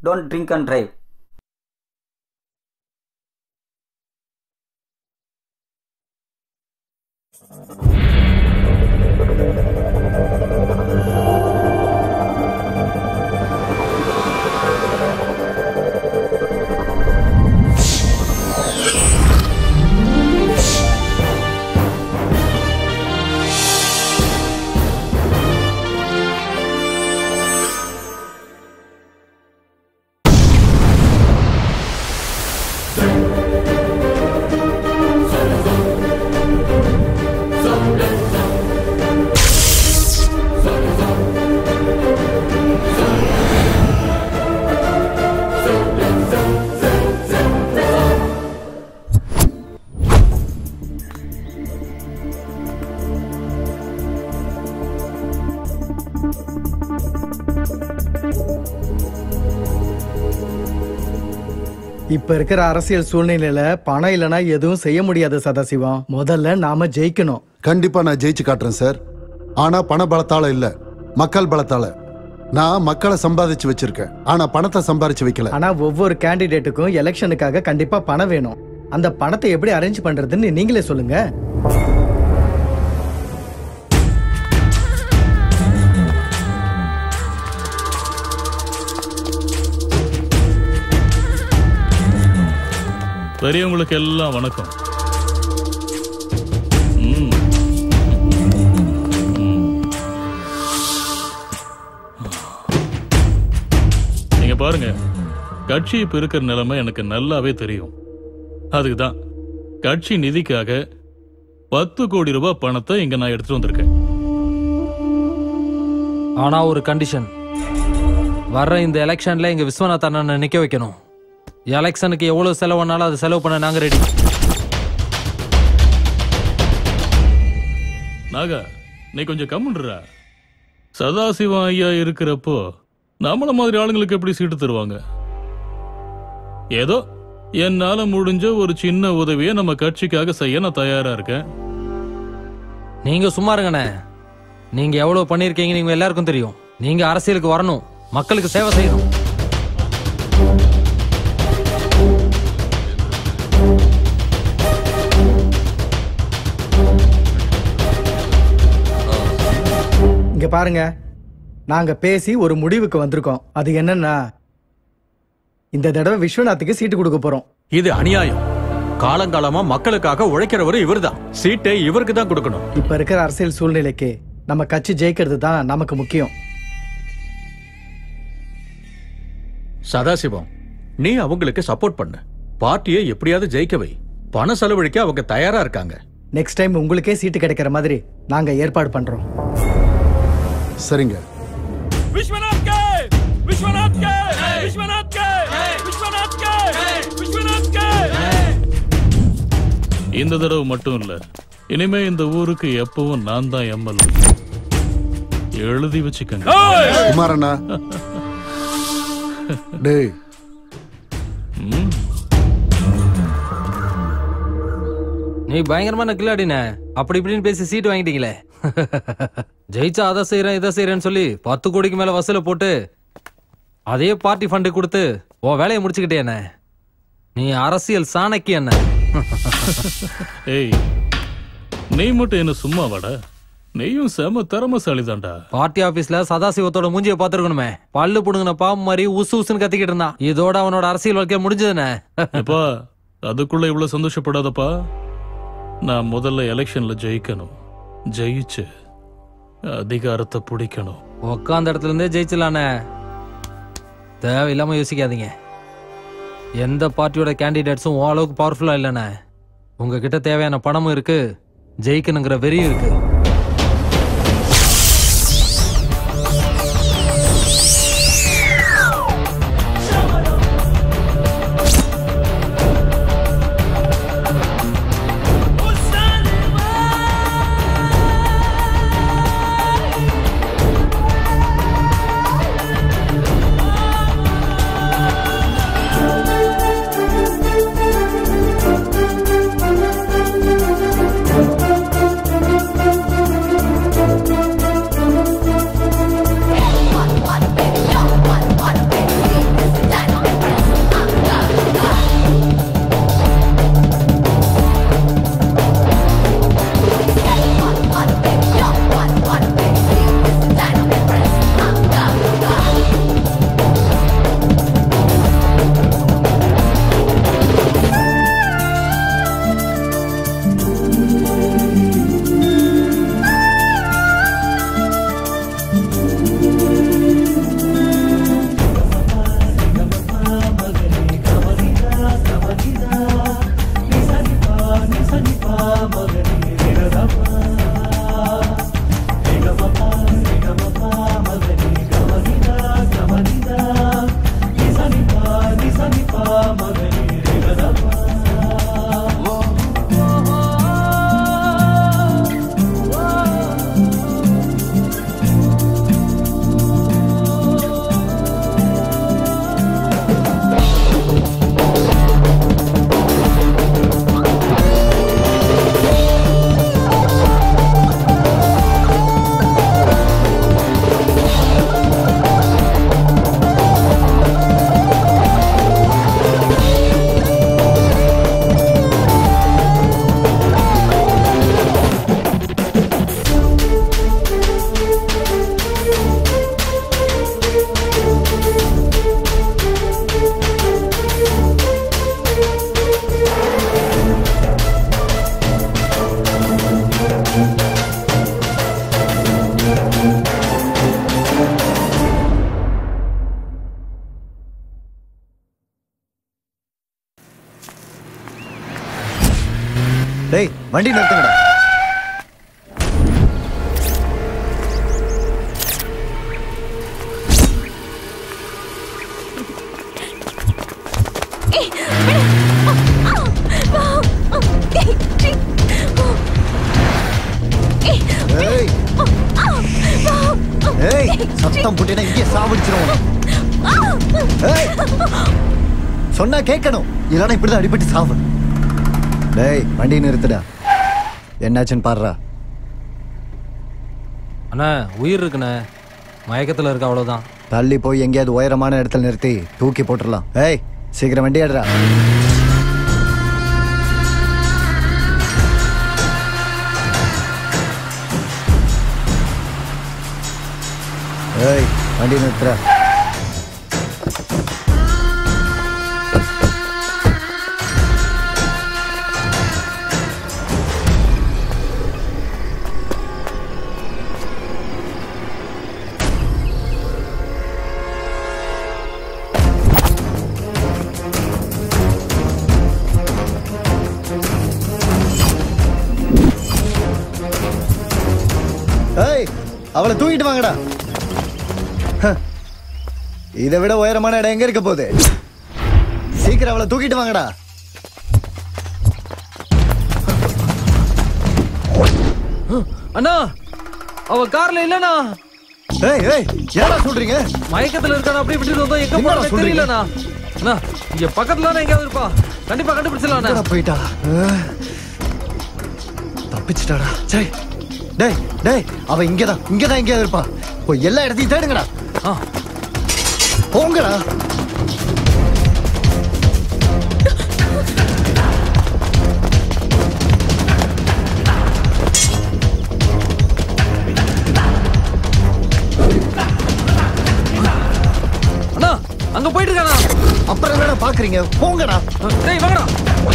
Don't drink and drive இப்ப இருக்கிற அரசியல் சூழ்நிலையில பணம் இல்லைன்னா எதுவும் செய்ய முடியாது சதாசிவம் முதல்ல நாம ஜெயிக்கணும் கண்டிப்பா நான் ஜெயிச்சு காட்டுறேன் சார் ஆனா பண பலத்தால இல்ல மக்கள் பலத்தால நான் மக்களை சம்பாதிச்சு வச்சிருக்கேன் ஆனா பணத்தை சம்பாதிச்சு வைக்கல ஆனா ஒவ்வொரு கேண்டிடேட்டுக்கும் எலெக்ஷனுக்காக கண்டிப்பா பணம் வேணும் அந்த பணத்தை எப்படி அரேஞ்ச் பண்றதுன்னு நீங்களே சொல்லுங்க பெரியவங்களுக்கு எல்லாம் வணக்கம் ம். ம். நீங்க பாருங்க கட்சி இப்ப இருக்கிற நிலைமை எனக்கு நல்லாவே தெரியும் அதுக்கு தான் கட்சி நிதிக்காக பத்து கோடி ரூபாய் பணத்தை இங்க நான் எடுத்துட்டு வந்திருக்கேன் ஆனா ஒரு கண்டிஷன் வர்ற இந்த எலெக்ஷன்ல எங்க விஸ்வநாத் அண்ணனை நிக்க வைக்கணும் எலெக்ஷனுக்கு எவ்வளவு செலவுனாலும் அது செலவு பண்ண நாங்க ரெடி நாகா நீ கொஞ்சம் கம்முன்றா சதாசிவம் ஐயா இருக்கிறப்போ நம்மள மாதிரி ஆளுங்களுக்கு எப்படி சீட்டு தருவாங்க ஏதோ என்னால முடிஞ்ச ஒரு சின்ன உதவியை நம்ம கட்சிக்காக செய்ய நான் தயாரா இருக்கேன் நீங்க சும்மா இருங்கண்ணே நீங்க எவ்வளவு பண்ணிருக்கீங்க நீங்க எல்லாருக்கும் தெரியும் நீங்க அரசியலுக்கு வரணும் மக்களுக்கு சேவை செய்யணும் இங்க பாருங்க நாங்க பேசி ஒரு முடிவுக்கு வந்திருக்கோம் அது என்னன்னா இந்த தடவை விஸ்வநாத்துக்கு சீட்டு கொடுக்க போறோம் இது அநியாயம் காலங்காலமா மக்களுக்காக உழைக்கிறவரு இவர்தான் சீட்டை இவருக்கு தான் கொடுக்கணும் இப்ப இருக்கிற அரசியல் சூழ்நிலைக்கு நம்ம கட்சி ஜெயிக்கிறது தான் நமக்கு முக்கியம் சதாசிவம் நீ அவங்களுக்கு சப்போர்ட் பண்ணு பார்ட்டியை எப்படியாவது ஜெயிக்க வை பண செலவழிக்க அவங்க தயாரா இருக்காங்க நெக்ஸ்ட் டைம் உங்களுக்கே சீட்டு கிடைக்கிற மாதிரி நாங்க ஏற்பாடு பண்றோம் சரிங்க Viswanath K Viswanath K Viswanath K Viswanath K Viswanath K இந்த தடவை மட்டும் இல்ல இனிமே இந்த ஊருக்கு எப்பவும் நான் தான் எம்எல்ஏ எழுதி வச்சுக்கங்க குமாரண்ணா டேய் ம். நீ பயங்கரமான கில்லாடினே அப்படி இப்படின்னு பேசி சீட்டு வாங்கிட்டீங்களே ஜெயிச்சா அதை செய்யறேன் இதை செய்யறேன்னு சொல்லி பத்து கோடிக்கு மேல வசூல போட்டு அதே பார்ட்டி ஃபண்டு கொடுத்து உன் வேலையை முடிச்சுக்கிட்டே என்ன நீ அரசியல் சாணக்கி என்ன ஏய் நீ மட்டும் என்ன சும்மா வாடா நீயும் செம திறமசாலி தான்டா பார்ட்டி ஆபீஸ்ல சதாசிவத்தோட மூஞ்சிய பாத்துருக்கணுமே பல்லு புடுங்கின பாம்பு மாதிரி உசு உசுன்னு கத்திக்கிட்டு இருந்தான் இதோட அவனோட அரசியல் வாழ்க்கை முடிஞ்சதுனே எப்பா அதுக்குள்ள இவ்வளவு சந்தோஷப்படாதப்பா நான் முதல்ல எலெக்ஷன்ல ஜெயிக்கணும் ஜெயிச்சு அதிகாரத்தை பிடிக்கணும் உக்காந்த இடத்துல இருந்தே ஜெயிச்சலானே தேவையில்லாம யோசிக்காதீங்க எந்த பார்ட்டியோட கேண்டிடேட்ஸும் உன் அளவுக்கு பவர்ஃபுல்லா இல்லைண்ணே உங்ககிட்ட தேவையான பணமும் இருக்கு ஜெயிக்கணுங்கிற வெறியும் இருக்கு டேய் வண்டி நிறுத்துங்கடா ஏய் ஏய் சத்தம் போட்டேன்னா இங்கே சாவடிச்சிரும் ஏய் சொன்னா கேட்கணும் இல்லைன்னா இப்படிதான் அடிபட்டு சாவு டேய் வண்டி நிறுத்துடா என்னாச்சுன்னு பாடுறா அண்ணா உயிர் இருக்குண்ணே மயக்கத்துல இருக்க அவ்வளவுதான் தள்ளி போய் எங்கேயாவது உயரமான இடத்துல நிறுத்தி தூக்கி போட்டுடலாம் ஏய் சீக்கிரம் வண்டி எடுறா ஏய் வண்டி நிறுத்துறா ஏய் அவளை தூக்கிட்டு வாங்கடா ஹ. இதை விட உயரமான இடம் எங்க இருக்க போகுது சீக்கிரம் அவளை தூக்கிட்டு வாங்கடா அண்ணா அவ கார்ல இல்லண்ணா ஏய் ஏய் என்னடா சொல்றீங்க மயக்கத்துல இருக்கான அப்படி இப்படி வந்தா எங்க என்னடா போறது சொல்றீங்க? தெரியலண்ணா அண்ணா இங்க பக்கத்துல தானே எங்கேயாவது இருப்பா கண்டிப்பா கண்டுபிடிச்சிடலாம் எங்கடா அண்ணா போயிட்டா அஹ். தப்பிச்சிட்டாடா சரி டேய் டேய் அவ இங்கதான் இங்கதான் எங்கேயாவது இருப்பா போய் எல்லா இடத்தையும் தேடுங்கடா ஆ. போங்கடா அண்ணா அங்க போயிட்டு இருக்கானா அப்புறம் என்னடா பாக்குறீங்க போங்கடா டேய் வாங்கடா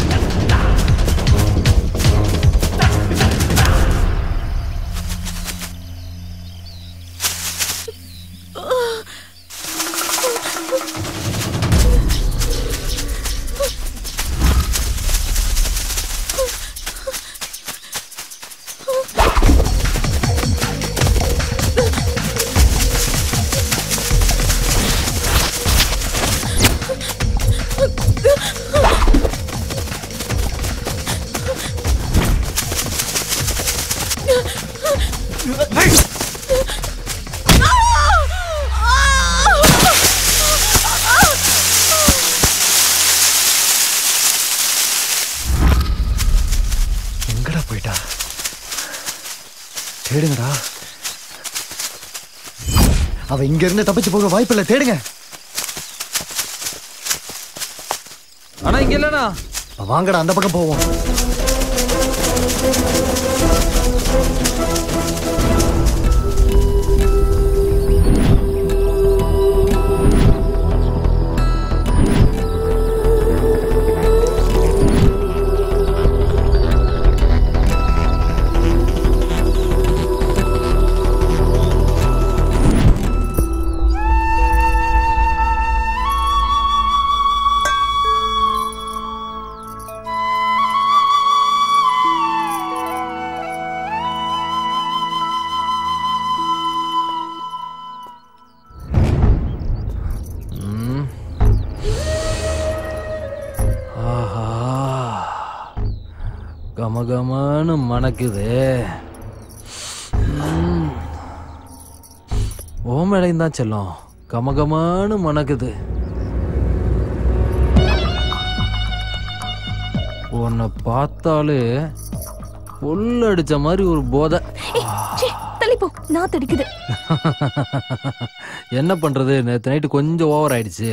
எங்கடா போயிட்டா தேடுங்கடா அவ இங்க இருந்து தப்பிச்சு போக வாய்ப்பில்லை தேடுங்க அண்ணா இங்க இல்லண்ணா வாங்கடா அந்த பக்கம் போவோம் ஆஹா கமகமன்னு மணக்குது ம். ஓ மேலையும் தான் செல்லம் கமகமன்னு மணக்குது உன்னை பார்த்தாலே புல் அடிச்ச மாதிரி ஒரு போதை தள்ளிப்போ நான் தடிக்குது என்ன பண்றது நேற்று நைட்டு கொஞ்சம் ஓவர் ஆயிடுச்சு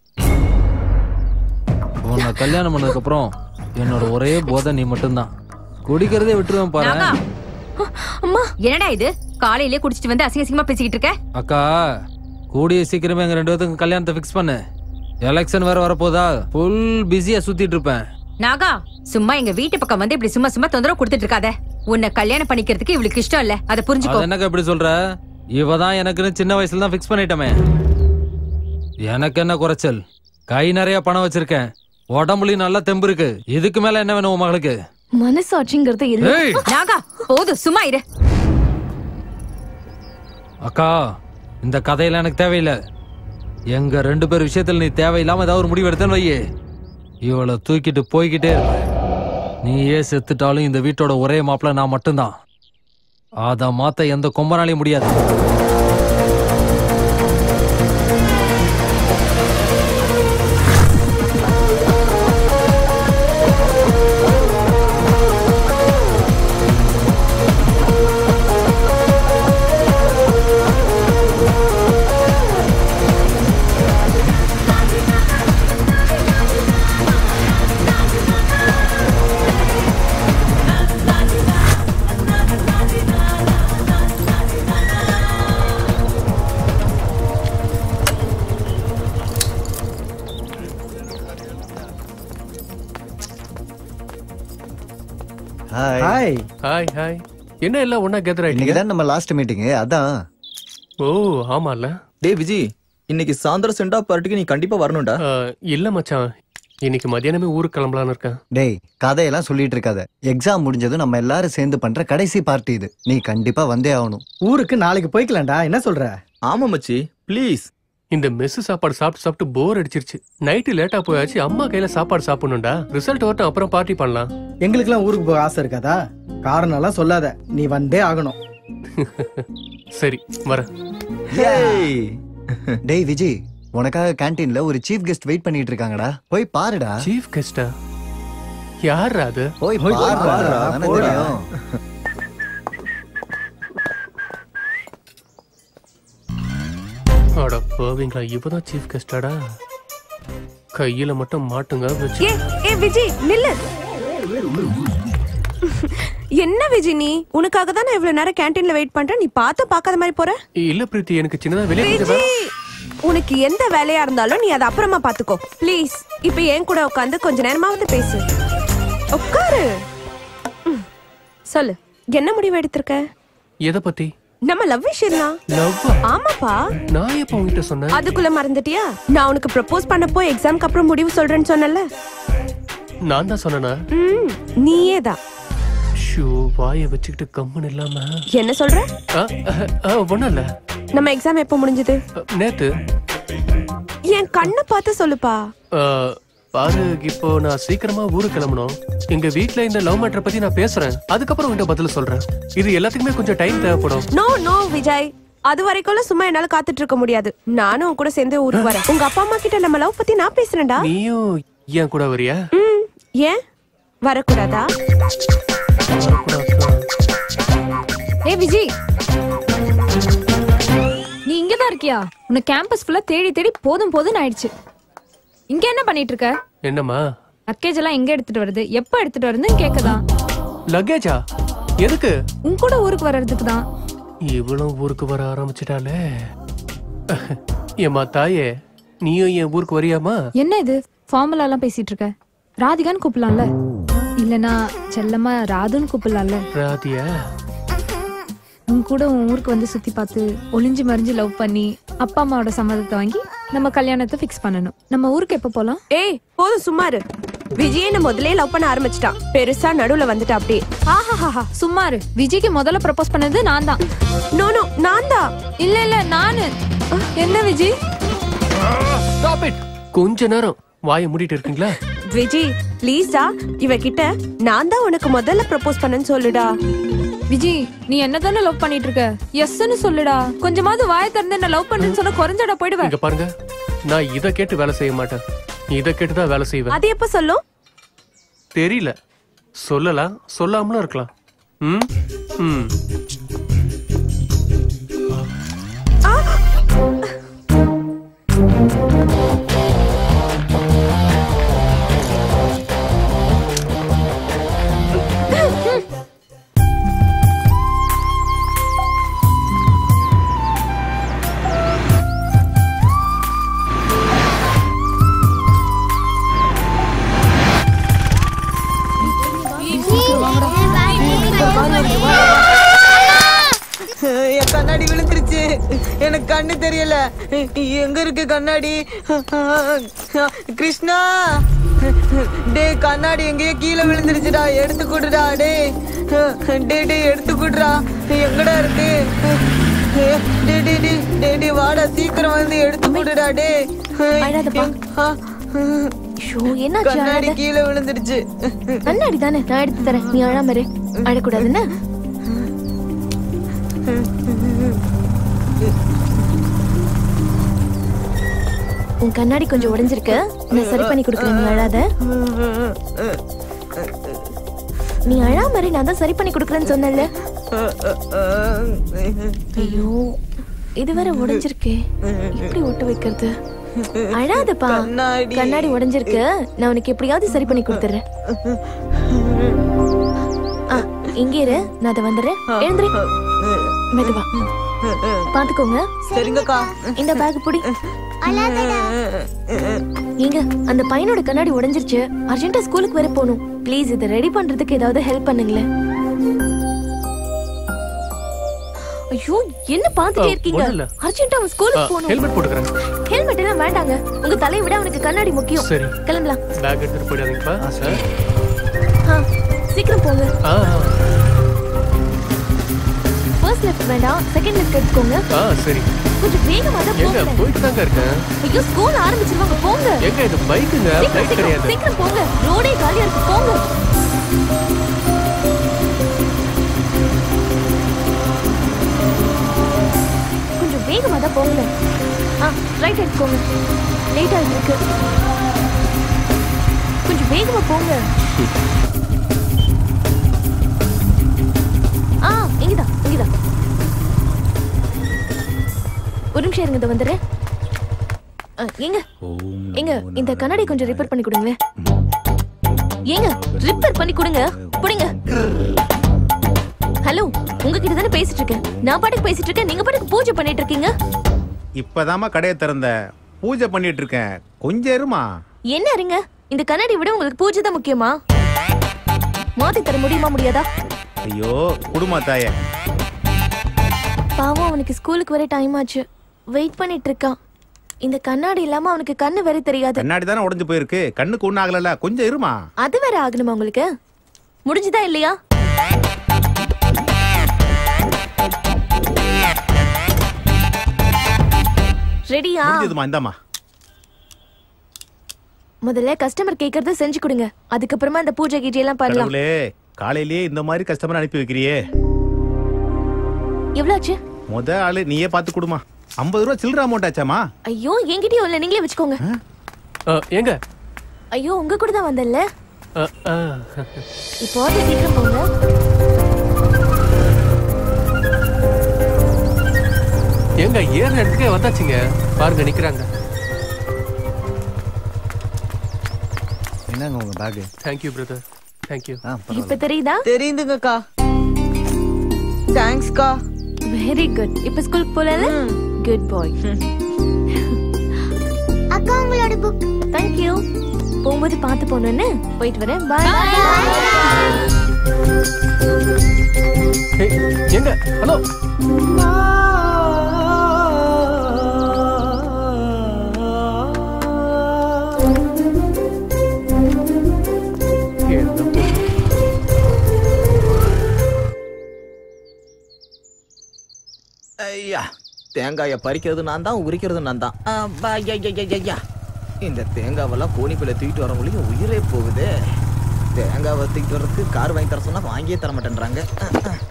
உன்னை கல்யாணம் பண்ணதுக்கு அப்புறம் என்னோட ஒரே போதை நீ மட்டும்தான் குடிக்கிறதே விட்டுருவேன் பாரு நாகா அம்மா என்னடா இது காலையிலே குடிச்சிட்டு வந்து அசிங்க அசிங்கமா பேசிக்கிட்டு இருக்க அக்கா கூடிய சீக்கிரமே எங்க ரெண்டு பேத்துக்கும் கல்யாணத்தை ஃபிக்ஸ் பண்ணு எலெக்ஷன் வேற வரப்போதா ஃபுல் பிஸியா சுத்திட்டு இருப்பேன் நாகா சும்மா எங்க வீட்டு பக்கம் வந்து இப்படி சும்மா சும்மா தொந்தரவு கொடுத்துட்டு இருக்காத உன்னை கல்யாணம் பண்ணிக்கிறதுக்கு இவளுக்கு இஷ்டம் இல்ல அதை புரிஞ்சுக்கோ அது என்னக்கா இப்படி சொல்ற இவ தான் எனக்குன்னு சின்ன வயசுல தான் ஃபிக்ஸ் பண்ணிட்டமே எனக்கு என்ன குறைச்சல் கை நிறைய பணம் வச்சிருக்கேன் உடம்புலயும் நல்லா தெம்பு இருக்கு இதுக்கு மேல என்ன வேணும் உன் மகளுக்கு மனசாட்சிங்கிறது இல்ல ஏய் நாகா போதும் சும்மா இரு அக்கா இந்த கதையெல்லாம் எனக்கு தேவையில்லை எங்க ரெண்டு பேர் விஷயத்துல நீ தேவையில்லாம ஏதாவது ஒரு முடிவு எடுத்தேன்னு வையே இவளை தூக்கிட்டு போய்கிட்டே இருப்ப நீயே செத்துட்டாலும் இந்த வீட்டோட ஒரே மாப்பிள்ள நான் மட்டும்தான் அதை மாத்த எந்த கொம்பனாலையும் முடியாது ஹாய் ஹாய் ஹாய் ஹாய் என்ன எல்லாம் ஒண்ணா கேதர் இன்னைக்கு ஆயிட்டீங்க தான் நம்ம லாஸ்ட் மீட்டிங் அதான் ஓ ஆமால டேய் விஜி இன்னைக்கு சாயந்தரம் சென்டா பார்ட்டிக்கு நீ கண்டிப்பா வரணும்டா இல்ல மச்சான் இன்னைக்கு மதியானமே ஊருக்கு கிளம்பலான்னு இருக்கேன் டேய் கதையெல்லாம் சொல்லிட்டு இருக்காத எக்ஸாம் முடிஞ்சதும் நம்ம எல்லாரும் சேர்ந்து பண்ற கடைசி பார்ட்டி இது நீ கண்டிப்பா வந்தே ஆகணும் ஊருக்கு நாளைக்கு போய்க்கலாம்டா என்ன சொல்ற ஆமா மச்சி ப்ளீஸ் இந்த மெஸ் சாப்பாடு சாப்பிட்டு சாப்பிட்டு போர் அடிச்சிருச்சு நைட்டு லேட்டா போயாச்சு அம்மா கையில சாப்பாடு சாப்பிடணும்டா ரிசல்ட் வரட்டும் அப்புறம் பார்ட்டி பண்ணலாம் எங்களுக்கெல்லாம் ஊருக்கு போக ஆசை இருக்காதா காரணம் எல்லாம் சொல்லாத நீ வந்தே ஆகணும் சரி வரேன் டேய் விஜய் உனக்காக கேண்டீன்ல ஒரு சீஃப் கெஸ்ட் வெயிட் பண்ணிட்டு இருக்காங்கடா போய் பாருடா சீஃப் கெஸ்டா யார் அது போய் போய் பாருடா பாருடா, அதானே போடா. தெரியும். அட போவீங்களா இவதான் சீஃப் கெஸ்டாடா கையில மட்டும் மாட்டுங்க வச்சு ஏ ஏ விஜய் நில்லு என்ன விஜய் நீ உனக்காக தான் நான் இவ்வளவு நேரம் கேண்டீன்ல வெயிட் பண்றேன் நீ பார்த்து பார்க்காத மாதிரி போற இல்ல பிரீத்தி எனக்கு சின்னதா வெளியே கொஞ்சம் வே- விஜய் உனக்கு எந்த வேலையா இருந்தாலும் நீ அதை அப்புறமா பாத்துக்கோ ப்ளீஸ் இப்ப என் கூட உட்காந்து கொஞ்ச நேரமாவது பேசு உட்காரு ம். சொல்லு என்ன முடிவு எடுத்திருக்க எதை பத்தி நம்ம லவ் விஷயம் லவ் ஆமாப்பா நான் எப்ப உங்ககிட்ட சொன்னேன் அதுக்குள்ள மறந்துட்டியா நான் உனக்கு ப்ரப்போஸ் பண்ணப்போ எக்ஸாம்க்கு அப்புறம் முடிவு சொல்றேன்னு சொன்னல நான் தான் சொன்னேனா ம் நீயே தான் ஷோ வாயை வச்சுக்கிட்டு கம்முன்னு இல்லாம என்ன சொல்ற ஆ, ஆ, ஆ, ஒண்ணும் இல்ல நம்ம எக்ஸாம் எப்போ முடிஞ்சது அ, நேத்து என் கண்ணை பார்த்து சொல்லுப்பா ஆ, பாரு இப்போ நான் சீக்கிரமா ஊருக்கு கிளம்பணும் எங்க வீட்ல இந்த லவ் மேட்டரை பத்தி நான் பேசுறேன் அதுக்கப்புறம் உங்ககிட்ட பதில் சொல்றேன் இது எல்லாத்துக்குமே கொஞ்சம் டைம் தேவைப்படும் நோ நோ விஜய் அது வரைக்கும் சும்மா என்னால காத்துட்டு இருக்க முடியாது நானும் உன் கூட சேர்ந்து ஊருக்கு வரேன் உங்க அப்பா அம்மா கிட்ட நம்ம லவ் பத்தி நான் பேசுறேன்டா நீயும் என் கூட வரியா ம் ஏன் வரக்கூடாதா ஏ விஜய் நீ இங்கதான் இருக்கியா உன்னை கேம்பஸ் ஃபுல்லா தேடி தேடி போதும் போதும் ஆயிடுச்சு இங்க என்ன பண்ணிட்டு இருக்க என்னம்மா லக்கேஜ் எல்லாம் எங்க எடுத்துட்டு வருது எப்ப எடுத்துட்டு வருதுன்னு கேக்குதான் லக்கேஜா எதுக்கு உன் கூட ஊருக்கு வர்றதுக்கு தான் இவளும் ஊருக்கு வர ஆரம்பிச்சிட்டாலே ஏம்மா தாயே நீயும் என் ஊருக்கு வரியாமா என்ன இது ஃபார்முலா எல்லாம் பேசிட்டு இருக்க ராதிகான்னு கூப்பிடலாம்ல இல்லனா செல்லமா ராதுன்னு கூப்பிடலாம்ல ராதியா உன் கூட உன் ஊருக்கு வந்து சுத்தி பார்த்து ஒளிஞ்சு மறிஞ்சு லவ் பண்ணி அப்பா அம்மாவோட சம்மதத்தை வாங்கி நம்ம கல்யாணத்தை ஃபிக்ஸ் பண்ணணும் நம்ம ஊருக்கு எப்ப போலாம் ஏய் போதும் சும்மா இரு விஜய் என்ன முதல்லயே லவ் பண்ண ஆரம்பிச்சிட்டான் பெருசா நடுவுல வந்துட்டா அப்படியே ஆஹாஹாஹா சும்மா இரு விஜய்க்கு முதல்ல ப்ரப்போஸ் பண்ணது நான் தான் நோ நோ நான் தான் இல்ல இல்ல நானு என்ன விஜய் ஸ்டாப் இட் கொஞ்ச நேரம் வாயை மூடிட்டு இருக்கீங்களா விஜய் ப்ளீஸ்டா இவ கிட்ட நான் தான் உனக்கு முதல்ல ப்ரப்போஸ் பண்ணேன்னு சொல்லுடா விஜய் நீ என்னதானே லவ் பண்ணிட்டு இருக்க எஸ்ன்னு சொல்லுடா கொஞ்சமாவது வாய திறந்து என்ன லவ் பண்ணுன்னு சொன்னா குறைஞ்சடா போயிடுவேன் இங்க பாருங்க நான் இத கேட்டு வேலை செய்ய மாட்டேன் இத கேட்டு தான் வேலை செய்வேன் அது எப்ப சொல்லும் தெரியல சொல்லலாம் சொல்லாமலும் இருக்கலாம் ம் ம் என் கண்ணாடி விழுந்துருச்சு எனக்கு கண்ணு தெரியல எங்க இருக்கு கண்ணாடி கிருஷ்ணா டேய் கண்ணாடி எங்கேயோ கீழே விழுந்துருச்சுடா எடுத்து கொடுடா டேய் டேய் டேய் எடுத்து கொடுடா எங்கடா இருக்கு டேய் டேய் டேய் டேய் டேய் வாடா சீக்கிரம் வந்து எடுத்து கொடுடா டேய் அழாதப்பா. ஆ, ஷோ என்னாச்சு கண்ணாடி அழாத? கீழே விழுந்துருச்சு கண்ணாடி தானே நான் எடுத்து தரேன் நீ அழாம இரு அழக்கூடாதுன்னு உன் கண்ணாடி கொஞ்சம் உடைஞ்சிருக்கு நான் சரி பண்ணி கொடுக்குறேன் நீ அழாத நீ அழாம இரு நான் தான் சரி பண்ணி கொடுக்குறேன்னு சொன்னேன்ல ஐயோ இது வேற உடைஞ்சிருக்கே எப்படி ஒட்ட வைக்கிறது அழாதப்பா கண்ணாடி. கண்ணாடி உடைஞ்சிருக்கு நான் உனக்கு எப்படியாவது சரி பண்ணி கொடுத்துறேன் ஆ இங்க இரு நான் அதை வந்துடுறேன் எழுந்துரு மெதுவா பாத்துக்கோங்க சரிங்கக்கா இந்த பேக் புடி ஏங்க அந்த பையனோட கண்ணாடி உடைஞ்சிருச்சு அர்ஜென்ட்டா ஸ்கூலுக்கு வேற போகணும் ப்ளீஸ் இதை ரெடி பண்றதுக்கு ஏதாவது ஹெல்ப் பண்ணுங்களேன் ஐயோ என்ன பாத்துட்டே ஆ, இருக்கீங்க ஒண்ணும் இல்ல. அர்ஜென்ட்டா அவன் ஸ்கூலுக்கு போகணும் ஹெல்மெட் போட்டுக்கிறேன் ஹெல்மெட் எல்லாம் வேண்டாங்க உங்க தலையை விட அவனுக்கு கண்ணாடி முக்கியம் சரி. கிளம்பலாம் பேக் எடுத்துட்டு போயிடாதீங்கப்பா சார் ஆ, சீக்கிரம் போங்க ஆ ஃபர்ஸ்ட் லெஃப்ட் வேண்டாம் செகண்ட் லெஃப்ட் எடுத்துக்கோங்க ஆ சரி கொஞ்சம் வேகமா தான் எங்க போங்க போயிட்டு தாங்க இருக்கேன் ஐயோ ஸ்கூல் ஆரம்பிச்சிருவாங்க போங்க எங்க இது பைக்குங்க சீக்கிரம் பைக் சீக்கிரம் கிடையாது சீக்கிரம் போங்க ரோடே காலியா இருக்கு போங்க கொஞ்சம் வேகமா தான் போங்க ஆ ரைட் எடுத்துக்கோங்க லேட் ஆகிட்டு இருக்கு கொஞ்சம் வேகமா போங்க ஆ இங்கதான் இங்கதான் ஒரு நிமிஷம் இருங்க இதை வந்துடுறேன் ஆ, ஏங்க ஏங்க இந்த கண்ணாடி கொஞ்சம் ரிப்பேர் பண்ணி கொடுங்களேன் ஏங்க ரிப்பேர் பண்ணி கொடுங்க புடிங்க ஹலோ உங்ககிட்ட தானே பேசிட்டு இருக்கேன் நான் பாட்டுக்கு பேசிட்டு இருக்கேன் நீங்க பாட்டுக்கு பூஜை பண்ணிட்டு இருக்கீங்க இப்பதாம்மா கடையை திறந்த பூஜை பண்ணிட்டு இருக்கேன் கொஞ்சம் இருமா என்ன இருங்க இந்த கண்ணாடி விட உங்களுக்கு பூஜை தான் முக்கியமா மாத்தி தர முடியுமா முடியாதா ஐயோ குடுமா தாயே பாவம் அவனுக்கு ஸ்கூலுக்கு வர டைம் ஆச்சு வெயிட் பண்ணிட்டு இருக்கான் இந்த கண்ணாடி இல்லாம அவனுக்கு கண்ணு வேற தெரியாது கண்ணாடி தானே உடைஞ்சு போயிருக்கு கண்ணுக்கு ஒண்ணு ஆகலல்ல கொஞ்சம் இருமா அது வேற ஆகணுமா உங்களுக்கு முடிஞ்சுதா இல்லையா ரெடியா முடிஞ்சதுமா இந்தாம்மா முதல்ல கஸ்டமர் கேக்குறத செஞ்சு கொடுங்க அதுக்கப்புறமா இந்த பூஜை கீஜை எல்லாம் பண்ணலாம் கடவுளே காலையிலேயே இந்த மாதிரி கஸ்டமர் அனுப்பி வைக்கிறியே எவ்வளவு ஆச்சு முத ஆளு நீயே பார்த்து கொடுமா ஐம்பது ரூபா சில்லற அமௌண்ட் ஆச்சாமா ஐயோ என்கிட்டயும் இல்ல நீங்களே வச்சுக்கோங்க எங்க ஐயோ உங்க கூட தான் வந்தேன்ல ஆ, ஆ. இப்போ சீக்கிரம் போங்க எங்க ஏற இடத்துக்கே வந்தாச்சுங்க பாருங்க நிக்கிறாங்க என்னங்க உங்க பேக் தேங்க்யூ பிரதர் தேங்க்யூ இப்ப தெரியுதா தெரியுதுங்கக்கா தேங்க்ஸ்க்கா வெரி குட் இப்ப ஸ்கூலுக்கு போலல குட் பாய் அக்கா உங்களோட புக் தேங்க் யூ போகும்போது பார்த்து போனேன்னு போயிட்டு வரேன் பாய் ஏய், எங்க ஹலோ ஐயா தேங்காயை பறிக்கிறது நான் தான் உரிக்கிறது நான் தான் ஆ, பா, ஐயா, ஐயா, ஐயா, ஐயா. இந்த தேங்காவெல்லாம் கோணிக்குள்ள தூக்கிட்டு வரவங்களையும் உயிரே போகுது தேங்காவை தூக்கிட்டு வர்றதுக்கு கார் வாங்கி தர சொன்னா வாங்கியே தர மாட்டேன்றாங்க ஆ, ஆ.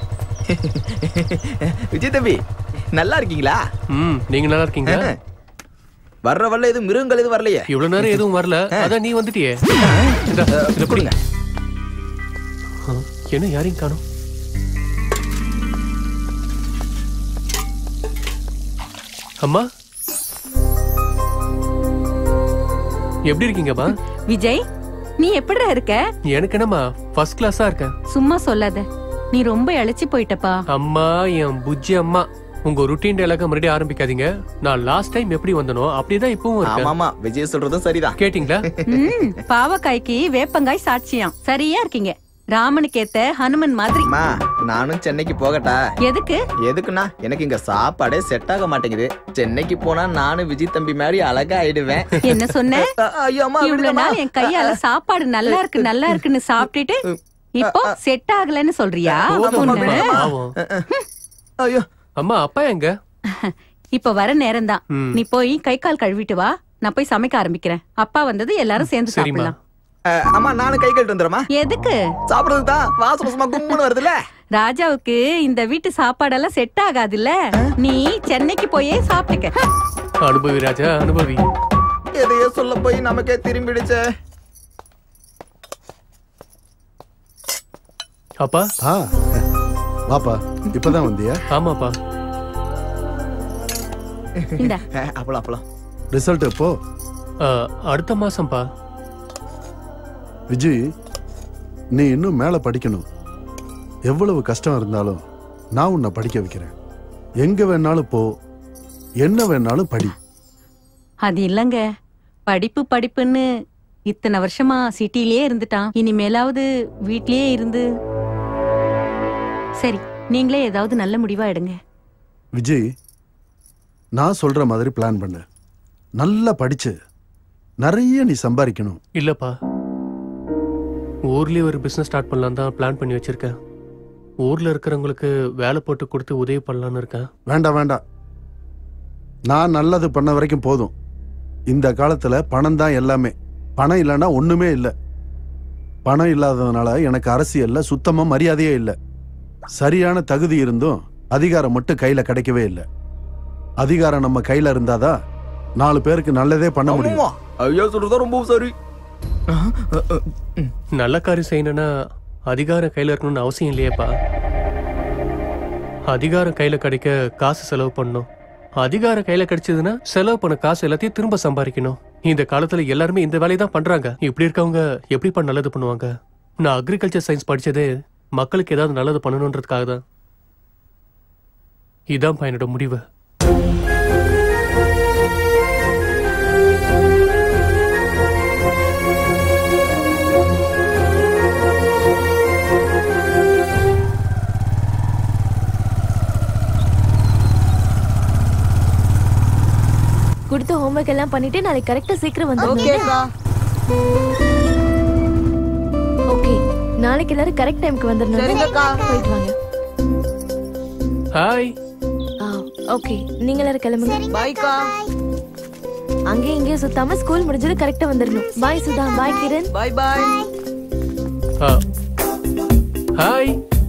விஜய் தம்பி நல்லா இருக்கீங்களா ம் நீங்க நல்லா இருக்கீங்க வர்ற வரல எதுவும் மிருகங்கள் எதுவும் வரலையே இவ்வளவு நேரம் எதுவும் வரல அதான் நீ வந்துட்டியே இந்தா, இதை பிடிங்க ஆ, என்ன யாரையும் காணும் அம்மா எப்படி இருக்கீங்கம்மா விஜய் நீ எப்படிடா இருக்க எனக்கு என்னம்மா ஃபர்ஸ்ட் கிளாஸா இருக்கேன் சும்மா சொல்லாத நீ ரொம்ப இழைச்சி போயிட்டப்பா அம்மா என் புஜ்ஜி அம்மா உங்க ருட்டீன் டேலாக மறுபடியும் ஆரம்பிக்காதீங்க நான் லாஸ்ட் டைம் எப்படி வந்தனோ அப்படிதான் இப்பவும் இருக்கேன் ஆமாமா விஜய் சொல்றதும் சரிதான் கேட்டிங்களா ம் பாவக்காய்க்கு வேப்பங்காய் சாட்சியாம் சரியா இருக்கீங்க ராமனுக்கு ஏத்த ஹனுமன் மாதிரி அம்மா நானும் சென்னைக்கு போகட்டா எதுக்கு எதுக்குண்ணா எனக்கு இங்க சாப்பாடே செட் ஆக மாட்டேங்குது சென்னைக்கு போனா நானும் விஜய் தம்பி மாதிரி அழகா ஆயிடுவேன் என்ன சொன்ன ஐயோ அம்மா இவ்வளவு விடுங்கம்மா. நாள் என் கையால சாப்பாடு நல்லா இருக்கு நல்லா இருக்குன்னு சாப்பிட்டுட்டு இப்போ செட் ஆகலன்னு சொல்றியா உன்னை? ஐயோ அம்மா அப்பா எங்க இப்ப வர நேரம் தான் ம். நீ போய் கை கால் கழுவிட்டு வா நான் போய் சமைக்க ஆரம்பிக்கிறேன் அப்பா வந்தது எல்லாரும் சேர்ந்து சாப்பிடலாம் அஹ், அம்மா நானும் கை கழிட்டு வந்துடுறேமா எதுக்கு சாப்பிடுறதுக்கு தான் வாசம் வாசமா கும்முன்னு வருதுல்ல ராஜாவுக்கு இந்த வீட்டு சாப்பாடெல்லாம் செட் ஆகாதுல்ல நீ சென்னைக்கு போயே சாப்பிட்டுக்க அனுபவி ராஜா அனுபவி எதையோ சொல்ல போய் நமக்கே திரும்பிடுச்சே அப்பா ஆ வாப்பா இப்பதான் வந்தியா ஆமாப்பா இந்த அப்பளம் அப்பளம் ரிசல்ட் எப்போ அடுத்த மாசம்ப்பா விஜய் நீ இன்னும் மேல படிக்கணும் எவ்வளவு கஷ்டம் இருந்தாலும் நான் உன்னை படிக்க வைக்கிறேன் எங்க வேணாலும் போ என்ன வேணாலும் படி அது இல்லங்க படிப்பு படிப்புன்னு இத்தனை வருஷமா சிட்டிலேயே இருந்துட்டான் இனிமேலாவது வீட்லயே இருந்து சரி நீங்களே ஏதாவது நல்ல முடிவா எடுங்க விஜய் நான் சொல்ற மாதிரி பிளான் பண்ணு நல்லா படிச்சு நிறைய நீ சம்பாதிக்கணும் இல்லப்பா ஊர்லயே ஒரு பிசினஸ் ஸ்டார்ட் பண்ணலாம் தான் பிளான் பண்ணி வச்சிருக்கேன் ஊர்ல இருக்கிறவங்களுக்கு வேலை போட்டு கொடுத்து உதவி பண்ணலாம்னு இருக்கேன் வேண்டாம் வேண்டாம் நான் நல்லது பண்ண வரைக்கும் போதும் இந்த காலத்துல பணம் தான் எல்லாமே பணம் இல்லைன்னா ஒண்ணுமே இல்லை பணம் இல்லாததுனால எனக்கு அரசியல்ல சுத்தமா மரியாதையே இல்லை சரியான தகுதி இருந்தும் அதிகாரம் மட்டும் கையில கிடைக்கவே இல்லை அதிகாரம் நம்ம கையில இருந்தாதான் நாலு பேருக்கு நல்லதே பண்ண முடியும் அம்மா, ஐயா சொல்றதா ரொம்ப சரி நல்ல காரியம் செய்யணும்னா அதிகாரம் கையில இருக்கணும்னு அவசியம் இல்லையேப்பா அதிகாரம் கையில கிடைக்க காசு செலவு பண்ணணும் அதிகாரம் கையில கிடைச்சதுன்னா செலவு பண்ண காசு எல்லாத்தையும் திரும்ப சம்பாதிக்கணும் இந்த காலத்துல எல்லாருமே இந்த வேலையை தான் பண்றாங்க இப்படி இருக்கவங்க எப்படிப்பா நல்லது பண்ணுவாங்க நான் அக்ரிகல்ச்சர் சயின்ஸ் படிச்சதே மக்களுக்கு ஏதாவது நல்லது பண்ணணுன்றதுக்காக தான் இதான்ப்பா என்னோட முடிவு கொடுத்த ஹோம்ஒர்க் எல்லாம் பண்ணிட்டு நாளைக்கு கரெக்டா சீக்கிரம் ஓகேக்கா. வந்துருங்க ஓகே நாளைக்கு எல்லாரும் கரெக்ட் டைம்க்கு வந்துடணும் சரிங்கக்கா. போயிட்டு வாங்க ஹாய் ஓகே நீங்க எல்லாரும் கிளம்புங்க பாய்க்கா அங்கேயும் இங்கேயும் சுத்தாம ஸ்கூல் முடிஞ்சது கரெக்டா வந்துடணும் bye Sudha bye Kiran bye bye hi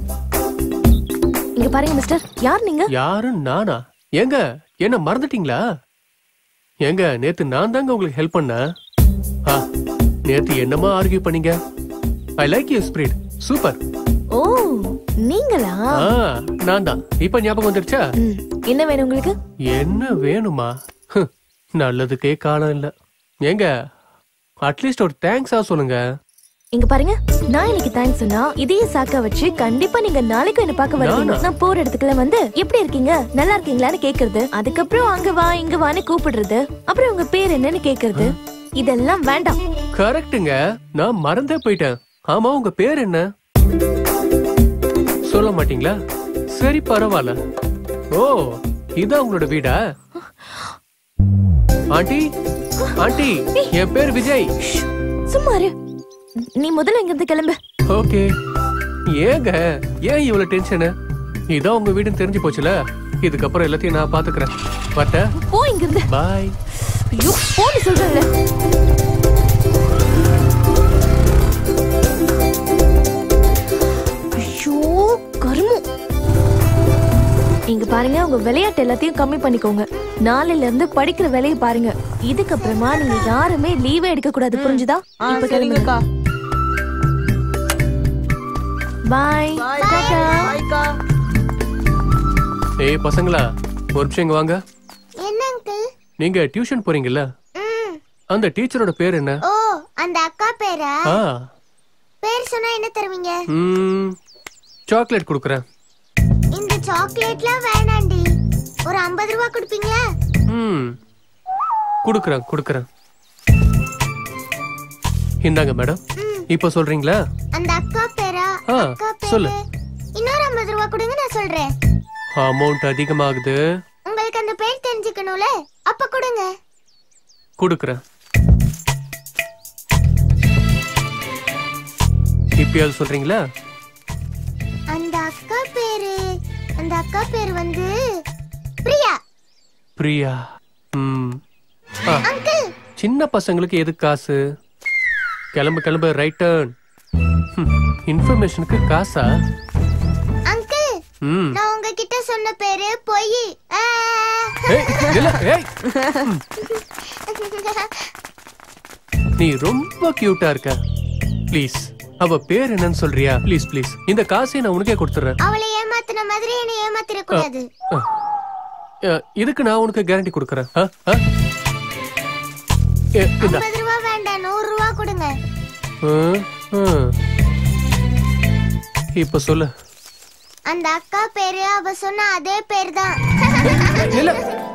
இங்க பாருங்க மிஸ்டர் யார் நீங்க யாரு நானா ஏங்க என்ன மறந்துட்டீங்களா ஏங்க நேத்து நான் தாங்க உங்களுக்கு ஹெல்ப் பண்ணேன் ஆ, நேத்து என்னமா ஆர்கியூ பண்ணீங்க I like you spirit super ஓ நீங்களா ஆ நான் தான் இப்ப ஞாபகம் வந்துருச்சா ம், என்ன வேணும் உங்களுக்கு என்ன வேணுமா ஹ், நல்லதுக்கே காலம் இல்ல ஏங்க அட்லீஸ்ட் ஒரு தேங்க்ஸா சொல்லுங்க இங்க பாருங்க நான் இன்னைக்கு தேங்க்ஸ் சொன்னா இதையே சாக்கா வச்சு கண்டிப்பா நீங்க நாளைக்கு என்ன பார்க்க வருவீங்க நானா? நான் போற இடத்துக்குள்ள வந்து எப்படி இருக்கீங்க நல்லா இருக்கீங்களான்னு கேக்குறது அதுக்கப்புறம் அங்க வா இங்க வான்னு கூப்பிடுறது அப்புறம் உங்க பேர் என்னன்னு கேக்குறது இதெல்லாம் வேண்டாம் கரெக்ட்டுங்க நான் மறந்தே போயிட்டேன் ஆமா உங்க பேர் என்ன சொல்ல மாட்டீங்களா சரி பரவாயில்ல ஓ இதான் உங்களோட வீடா ஆண்டி ஆண்டி என் பேர் விஜய் சும்மா இரு நீ முதல்ல இங்க இருந்து கிளம்பு ஓகே ஏங்க ஏன் இவ்வளவு டென்ஷனு இதான் உங்க வீடுன்னு தெரிஞ்சு போச்சுல இதுக்கப்புறம் எல்லாத்தையும் நான் பாத்துக்கிறேன் வட்ட போ இங்க இருந்து பாய் ஐயோ போன்னு சொல்றேன்ல ஐயோ கருமம் இங்க பாருங்க உங்க விளையாட்டு எல்லாத்தையும் கம்மி பண்ணிக்கோங்க நாளையில இருந்து படிக்கிற வேலையை பாருங்க இதுக்கப்புறமா நீங்க யாருமே லீவே எடுக்க கூடாது புரிஞ்சுதா ஆ, இப்ப சரிங்கக்கா. பாய் டாடா பாய்க்கா ஏய் பசங்களா ஒரு நிமிஷம் இங்க வாங்க என்ன அங்கிள் நீங்க டியூஷன் போறீங்கல்ல அந்த டீச்சரோட பேர் என்ன ஓ அந்த அக்கா பேரா ஆ பேர் சொன்னா என்ன தருவீங்க ம் சாக்லேட் கொடுக்குறேன் இந்த சாக்லேட்லாம் வேணாண்டி ஒரு ஐம்பது ரூபா கொடுப்பீங்களா ம் கொடுக்குறேன் கொடுக்குறேன் இந்தாங்க மேடம் இப்போ சொல்றீங்களா அந்த அக்கா பேரா ஆ சொல்லு இன்னொரு ஐம்பது ரூபா கொடுங்க நான் சொல்றேன் அமௌண்ட் அதிகமாகுது உங்களுக்கு அந்த பேர் தெரிஞ்சுக்கணும்ல அப்ப கொடுங்க கொடுக்குறேன் இப்பயாவது சொல்றீங்களா அந்த அக்கா பேரு அந்த அக்கா பேர் வந்து பிரியா பிரியா ம் ஆ, அங்கிள் சின்ன பசங்களுக்கு எது காசு கிளம்பு கிளம்பு ரைட் டர்ன் இன்ஃபர்மேஷனுக்கு காசா அங்கிள் ம் நான் உங்ககிட்ட சொன்ன பேரு பொய் ஆ. ஏய், நில்லு, ஏய். நீ ரொம்ப கியூட்டா இருக்க ப்ளீஸ் அவ பேர் என்னன்னு சொல்றியா ப்ளீஸ் ப்ளீஸ் இந்த காசை நான் உனக்கே கொடுத்துறேன் அவளை ஏமாத்தின மாதிரி என்னை ஏமாத்திர கூடாது இதுக்கு நான் உனக்கு கேரண்டி கொடுக்கறேன் ஆ, ஆ? ஏ, இந்தா. ஐம்பது ரூபா வேண்டாம் நூறு ரூபா கொடுங்க ஆ, ஆ. இப்ப சொல்லு அந்த அக்கா பேரு அவ சொன்ன அதே பேர் தான் இல்ல.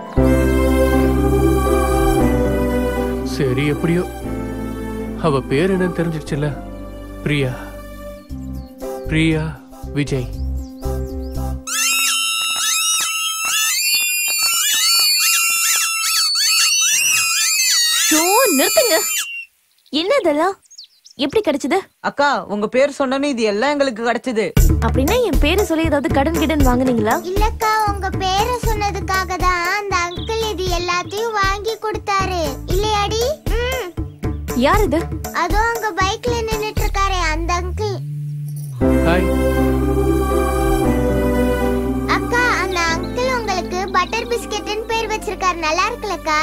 சரி எப்படியோ அவ பேர் என்னன்னு தெரிஞ்சிடுச்சுல்ல பிரியா பிரியா விஜய் ஷோ நிறுத்துங்க என்ன இதெல்லாம் எப்படி கிடைச்சது அக்கா உங்க பேர் சொன்னோன்னு இது எல்லாம் எங்களுக்கு கிடைச்சது அப்படின்னா என் பேரை சொல்லி ஏதாவது கடன் கிடன் வாங்குனீங்களா இல்லக்கா உங்க பேரை சொன்னதுக்காக தான் அந்த அங்கிள் இது எல்லாத்தையும் வாங்கி கொடுத்தாரு இல்லையாடி ம். யார் இது அதோ அங்க பைக்ல நின்னுட்டு இருக்காரு அந்த அங்கிள் ஹாய் அக்கா அந்த அங்கிள் உங்களுக்கு பட்டர் பிஸ்கெட்னு பேர் வச்சிருக்காரு நல்லா இருக்குல்லக்கா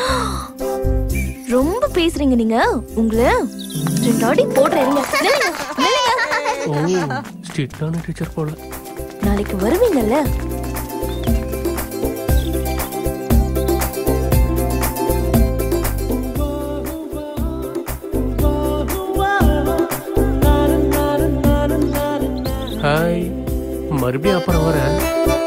ரொம்ப பேசுறீங்க நீங்க உங்களை ரெண்டு அடி போடுறேன் நில்லுங்க, நில்லுங்க. ஓ ஸ்ட்ரிக்டான டீச்சர் போல நாளைக்கு வருவீங்கல்ல ஹாய் மறுபடியும் அப்புறம் வரேன்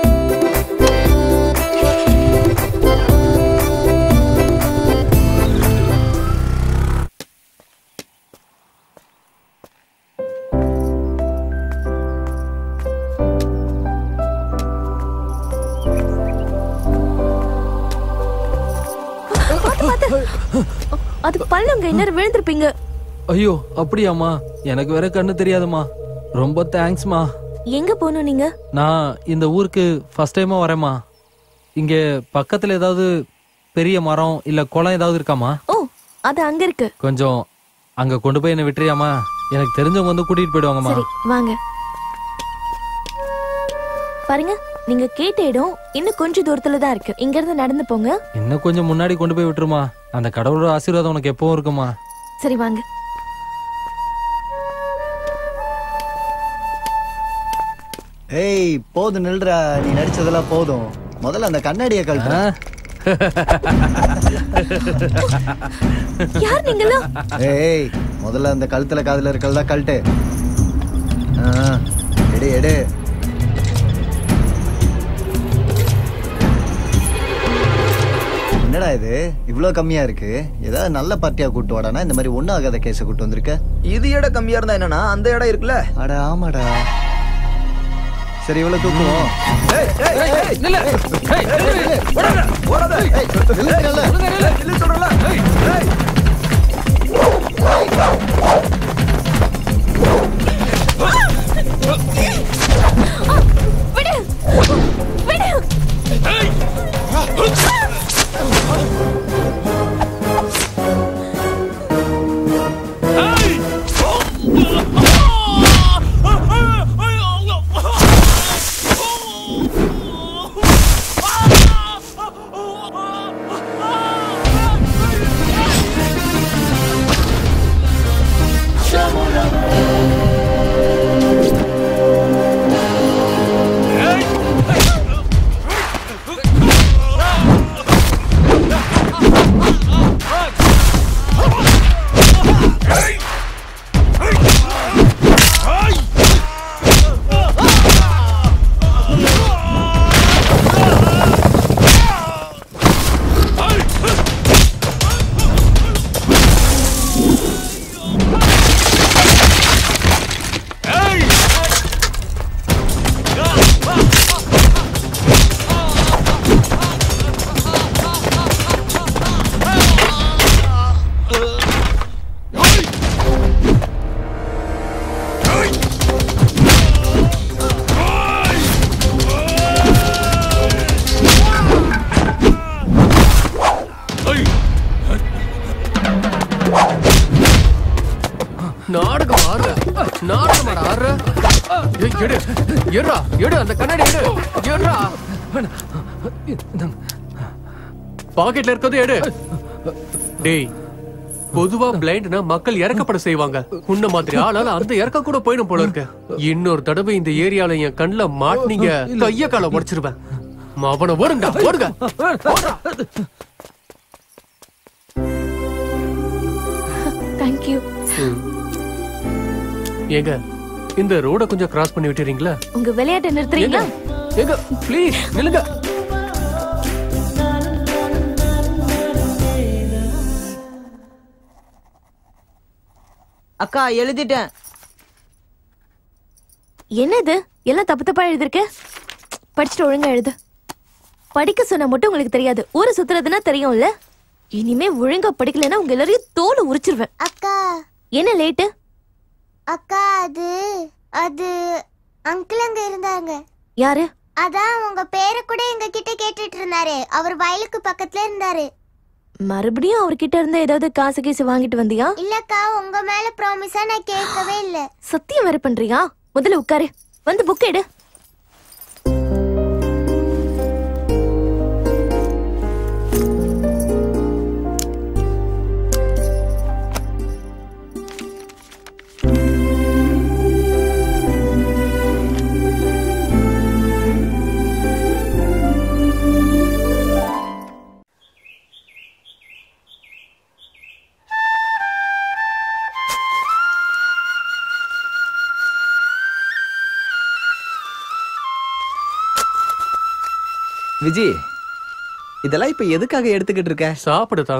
அது பள்ளங்க இன்னும் விழுந்திருப்பீங்க ஐயோ அப்படியாம்மா எனக்கு வேற கண்ணு தெரியாதும்மா ரொம்ப தேங்க்ஸ்மா எங்க போகணும் நீங்க நான் இந்த ஊருக்கு ஃபர்ஸ்ட் டைமா வரேம்மா இங்க பக்கத்துல ஏதாவது பெரிய மரம் இல்ல குளம் ஏதாவது இருக்காமா ஓ அது அங்க இருக்கு கொஞ்சம் அங்க கொண்டு போய் என்ன விட்டுறியாமா எனக்கு தெரிஞ்சவங்க வந்து கூட்டிட்டு போயிடுவாங்கம்மா சரி வாங்க பாருங்க நீங்க கேட்ட இடம் இன்னும் கொஞ்சம் தூரத்துல தான் இருக்கு இங்க இருந்து நடந்து போங்க இன்னும் கொஞ்சம் முன்னாடி கொண்டு போய் விட்டுருமா அந்த கடவுளோட ஆசீர்வாதம் உனக்கு எப்பவும் இருக்குமா சரி வாங்க ஏய் போதும் நில்றா நீ நடிச்சதெல்லாம் போதும் முதல்ல அந்த கண்ணாடியை கழட்டு யார் நீங்களா ஏய் முதல்ல அந்த கழுத்துல காதுல இருக்கறதா கழட்டு ஆ, எடு எடு என்னடா இது இவ்ளோ கம்மியா இருக்கு ஏதாவது நல்ல பார்ட்டியா கூட்டு வாடானா இந்த மாதிரி ஒண்ணும் ஆகாத கேஸ கூட்டு வந்திருக்க இது இடம் கம்மியா இருந்தா என்னன்னா அந்த இடம் இருக்குல்ல அட ஆமாடா சரி இவ்வளவு தூக்குவோம் விடு விடு Ah! நாடகம் ஆடுற நாடகம் ஆடுற ஏய், எடு எடுறா எடு அந்த கண்ணாடி எடு எடுறா பாக்கெட்ல இருக்கிறது எடு டேய் பொதுவா பிளைண்ட்னா மக்கள் இறக்கப்பட செய்வாங்க உன்ன மாதிரி ஆளால அந்த இறக்க கூட போயிடும் போல இருக்கு இன்னொரு தடவை இந்த ஏரியால என் கண்ணுல மாட்டினீங்க கைய கால உடைச்சிருவேன் அவனை ஓடுங்க ஓடுங்க தேங்க்யூ ஏங்க இந்த ரோட கொஞ்சம் கிராஸ் பண்ணி விட்டுறீங்களா உங்க விளையாட்டை நிறுத்துறீங்களா ஏங்க ப்ளீஸ் நில்லுங்க அக்கா எழுதிட்டேன் என்னது எல்லாம் தப்பு தப்பா எழுதிருக்க படிச்சுட்டு ஒழுங்கா எழுது படிக்க சொன்னா மட்டும் உங்களுக்கு தெரியாது ஊரை சுத்துறதுன்னா தெரியும்ல இனிமே ஒழுங்கா படிக்கலைன்னா உங்க எல்லாரையும் தோலை உரிச்சிருவேன் அக்கா என்ன லேட்டு அக்கா அது அது அங்கிள் அங்க இருந்தாங்க யாரு அதான் உங்க பேரை கூட எங்க கிட்ட கேட்டுட்டு இருந்தாரு அவர் வயலுக்கு பக்கத்துல இருந்தாரு மறுபடியும் அவர்கிட்ட இருந்து ஏதாவது காசு கீசு வாங்கிட்டு வந்தியா இல்லக்கா உங்க மேல ப்ராமிஸா நான் கேட்கவே இல்ல சத்தியம் வேற பண்றியா முதல்ல உட்காரு வந்து புக் எடு விஜி இதெல்லாம் இப்ப எதுக்காக எடுத்துக்கிட்டு இருக்க சாப்பிடுதான்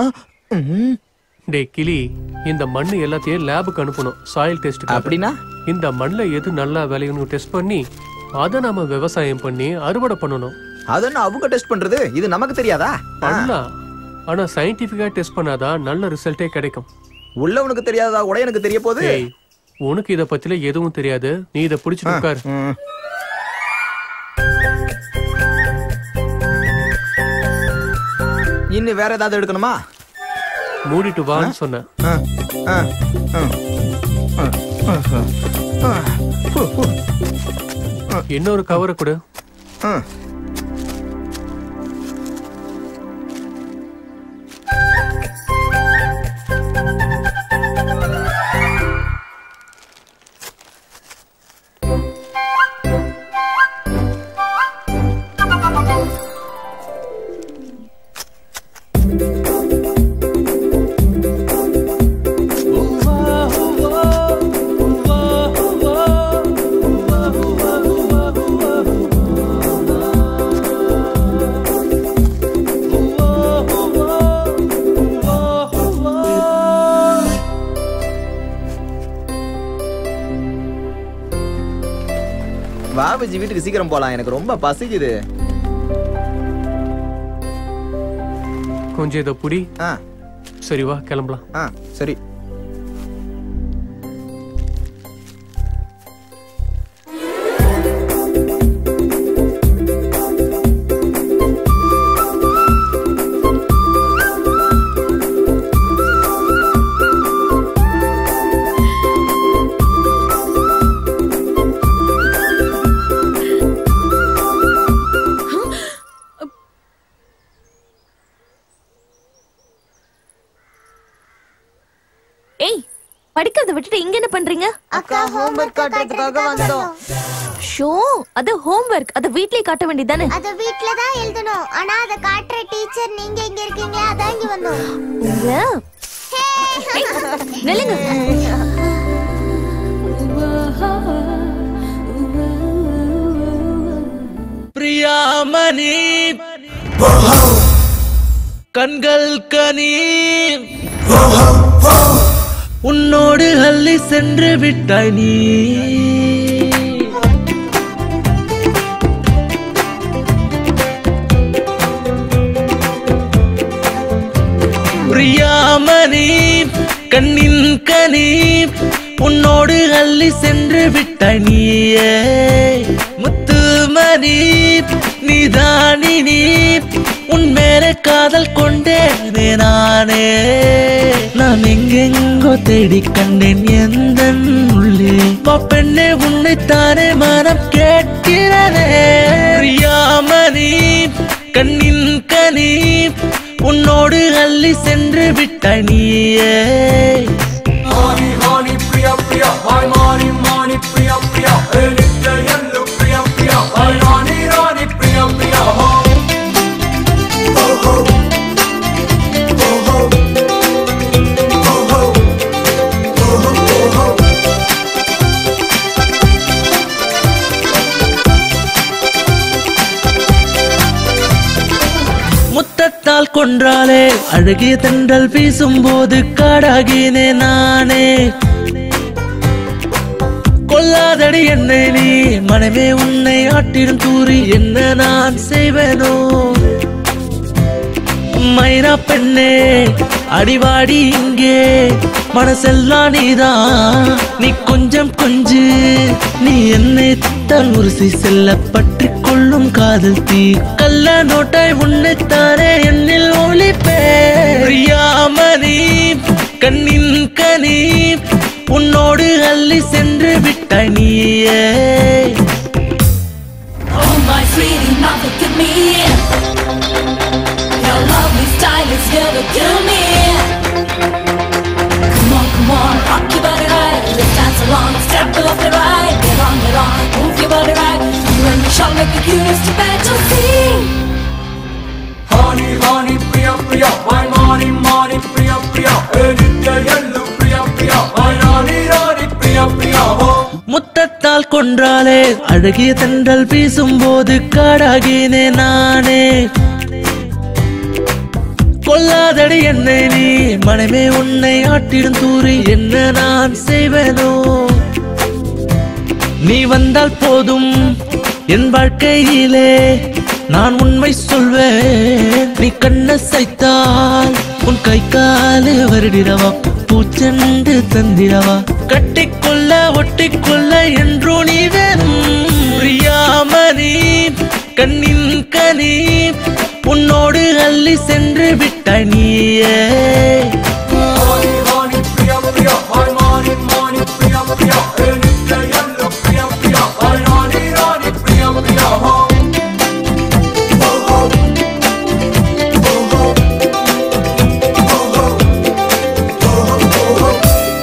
டேய் கிளி இந்த மண்ணு எல்லாத்தையும் லேபுக்கு அனுப்பணும் சாயில் டெஸ்ட் அப்படின்னா இந்த மண்ணுல எது நல்லா விளையும்னு டெஸ்ட் பண்ணி அதை நாம விவசாயம் பண்ணி அறுவடை பண்ணணும் அதென்ன அவங்க டெஸ்ட் பண்றது இது நமக்கு தெரியாதா பண்ணலாம் ஆனா சயின்டிபிக்கா டெஸ்ட் பண்ணாதான் நல்ல ரிசல்ட்டே கிடைக்கும் உள்ளவனுக்கு தெரியாததா கூட எனக்கு தெரிய போகுது ஏய், உனக்கு இத பத்தில எதுவும் தெரியாது நீ இத புடிச்சிட்டு உட்காரு இன்னும் வேற ஏதாவது எடுக்கணுமா மூடிட்டு வான்னு சொன்னேன் இன்னொரு கவரை கொடு வா விஜி வீட்டுக்கு சீக்கிரம் போலாம் எனக்கு ரொம்ப பசிக்குது கொஞ்சம் இத புடி சரி வா கிளம்பலாம் ஆ சரி ஏய் படிக்கிறத விட்டுட்டு இங்க என்ன பண்றீங்க அக்கா ஹோம்ஒர்க் காட்டுறதுக்காக வந்தோம் ஷோ அது ஹோம்ஒர்க் அத வீட்லயே காட்ட வேண்டியதானே அத வீட்ல தான் எழுதணும் ஆனா அத காட்டுற டீச்சர் நீங்க இங்க இருக்கீங்களா அதான் இங்க வந்தோம் உங்கள ஏய், நில்லுங்க பிரியாமணி கண்கள் கனி உன்னோடு அள்ளி சென்று விட்டாய் நீ பிரியாமணி கண்ணின் கனி உன்னோடு அள்ளி சென்று விட்டாய் நீயே முத்துமணி நீதானி நீ உன் மேல காதல் கொண்டேனே நானே நாம் எங்கெங்கோ தேடி கண்டேன் எந்த உள்ளே வா பெண்ணே உன்னைத்தானே மனம் கேட்கிறதே பிரியாமணி கண்ணின் கனி உன்னோடு அள்ளி சென்று விட்ட நீயே Honey, honey, priya, priya, hi, money, money, priya, priya, hey, nitya, yellow, priya, priya, hi, Rani, Rani, priya, priya, ho. Oh, ho. Oh, ho. Oh, ho. Oh, ho, oh, ho. முத்தத்தால் கொன்றாலே அழகிய தென்றல் வீசும்போது காடாகினே நானே கொல்லாதடி என்னை நீ மனமே உன்னை ஆட்டிடும் கூறி என்ன நான் செய்வேனோ மைனா பெண்ணே அடிவாடி இங்கே மனசெல்லாம் நீதான் நீ கொஞ்சம் கொஞ்சு நீ என்னை தான் உருசி செல்ல பற்றி கொள்ளும் காதல் தீ கள்ள நோட்டாய் உன்னைத்தானே என்னில் ஒளிப்பே பிரியாமணி கண்ணின் கனி உன்னோடு அள்ளி சென்று விட்ட நீயே Oh my sweetie, now look at me. Your lovely style is here to kill me. Come on, come on, rock your body right. Let's dance along, step left and right. Get on, get on, move your body right. You and me shall make the cutest fantasy. Honey, honey, priya, priya, hi, money, money, priya, priya, hey, nitya, yellow, priya, priya, hi, Rani, Rani, priya, priya, ho. முத்தத்தால் கொன்றாலே அழகிய தென்றல் வீசும்போது காடாகினே நானே கொல்லாதடி என்னை நீ மனமே உன்னை ஆட்டிடும் தூரி என்ன நான் செய்வேனோ நீ வந்தால் போதும் என் வாழ்க்கையிலே நான் உண்மை சொல்வேன் நீ கண்ண சைத்தால் உன் கை காலு வருடிடவா பூச்செண்டு தந்திடவா கட்டிக்கொள்ள ஒட்டிக்கொள்ள என்றோ நீ வேணும் பிரியாமணி கண்ணின் கனி உன்னோடு அள்ளி சென்று விட்ட நீயே Honey, honey, priya, priya, hi, money, money, priya, priya, hey, nitya, yellow, priya, priya, hi, Rani, Rani, priya, priya, ho. Oh, ho. Oh, ho. Oh, ho. Oh, ho, oh, ho.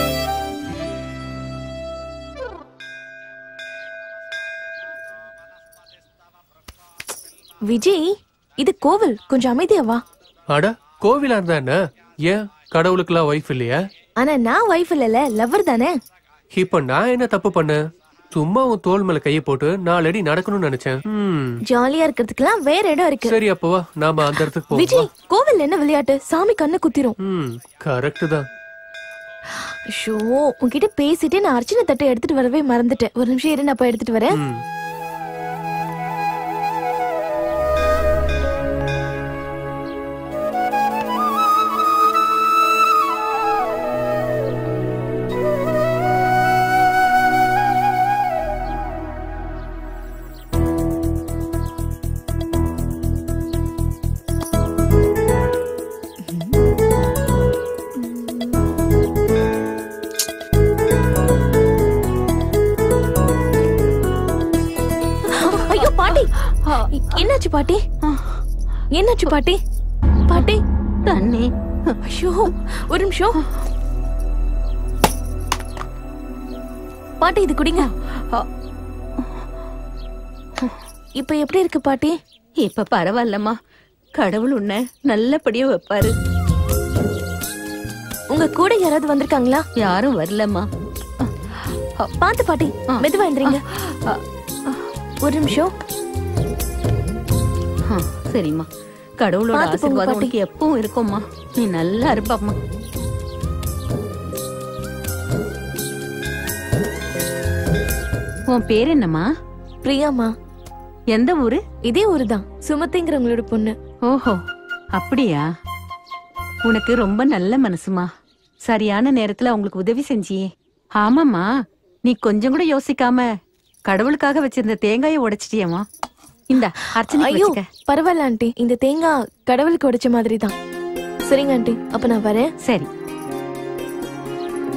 Vijay இது கோவில் கொஞ்சம் அமைதியா வா அட கோவிலா இருந்தா என்ன ஏன் கடவுளுக்கெல்லாம் ஒய்ஃப் இல்லையா ஆனா நான் வைஃப் இல்லல லவர் தானே இப்ப நான் என்ன தப்பு பண்ணேன் சும்மா உன் தோல் மேல கையை போட்டு நாலடி நடக்கணும்னு நினைச்சேன் ம். ஜாலியா இருக்கிறதுக்கெல்லாம் வேற இடம் இருக்கு சரி அப்போ வா நாம அந்த இடத்துக்கு போவோம் விஜய் கோவில் என்ன விளையாட்டு சாமி கண்ணு குத்திரும் ம் கரெக்ட் தான் ஷோ உன்கிட்ட பேசிட்டு நான் அர்ச்சனை தட்டை எடுத்துட்டு வரவே மறந்துட்டேன் ஒரு நிமிஷம் இரு நான் போய் எடுத்துட்டு வரேன் ம். ஐயோ பாட்டி என்னாச்சு பாட்டி என்னாச்சு பாட்டி பாட்டி தண்ணி ஐயோ ஒரு நிமிஷம் பாட்டி இது குடிங்க இப்ப எப்படி இருக்கு பாட்டி இப்ப பரவாயில்லம்மா கடவுள் உன்னை நல்லபடியா வைப்பாரு உங்க கூட யாராவது வந்திருக்காங்களா யாரும் வரலம்மா பாத்து பாட்டி மெதுவா எந்திரிங்க ஒரு நிமிஷம் ஆ, சரிம்மா கடவுளோட பார்த்து போங்க, ஆசீர்வாதம் பாட்டி. உனக்கு எப்பவும் இருக்கும்மா நீ நல்லா இருப்பாம்மா உன் பேர் என்னம்மா பிரியாமா எந்த ஊரு இதே ஊரு தான் சுமதிங்கிறவங்களோட பொண்ணு ஓஹோ அப்படியா உனக்கு ரொம்ப நல்ல மனசுமா சரியான நேரத்துல அவங்களுக்கு உதவி செஞ்சியே ஆமாம்மா நீ கொஞ்சம் கூட யோசிக்காம கடவுளுக்காக வச்சிருந்த தேங்காயை உடைச்சிட்டியம்மா இந்த அர்ச்சனை ஐயோ பரவாயில்ல ஆண்டி இந்த தேங்காய் கடவுளுக்கு உடைச்ச மாதிரி தான் சரிங்க ஆண்டி அப்ப நான் வரேன் சரி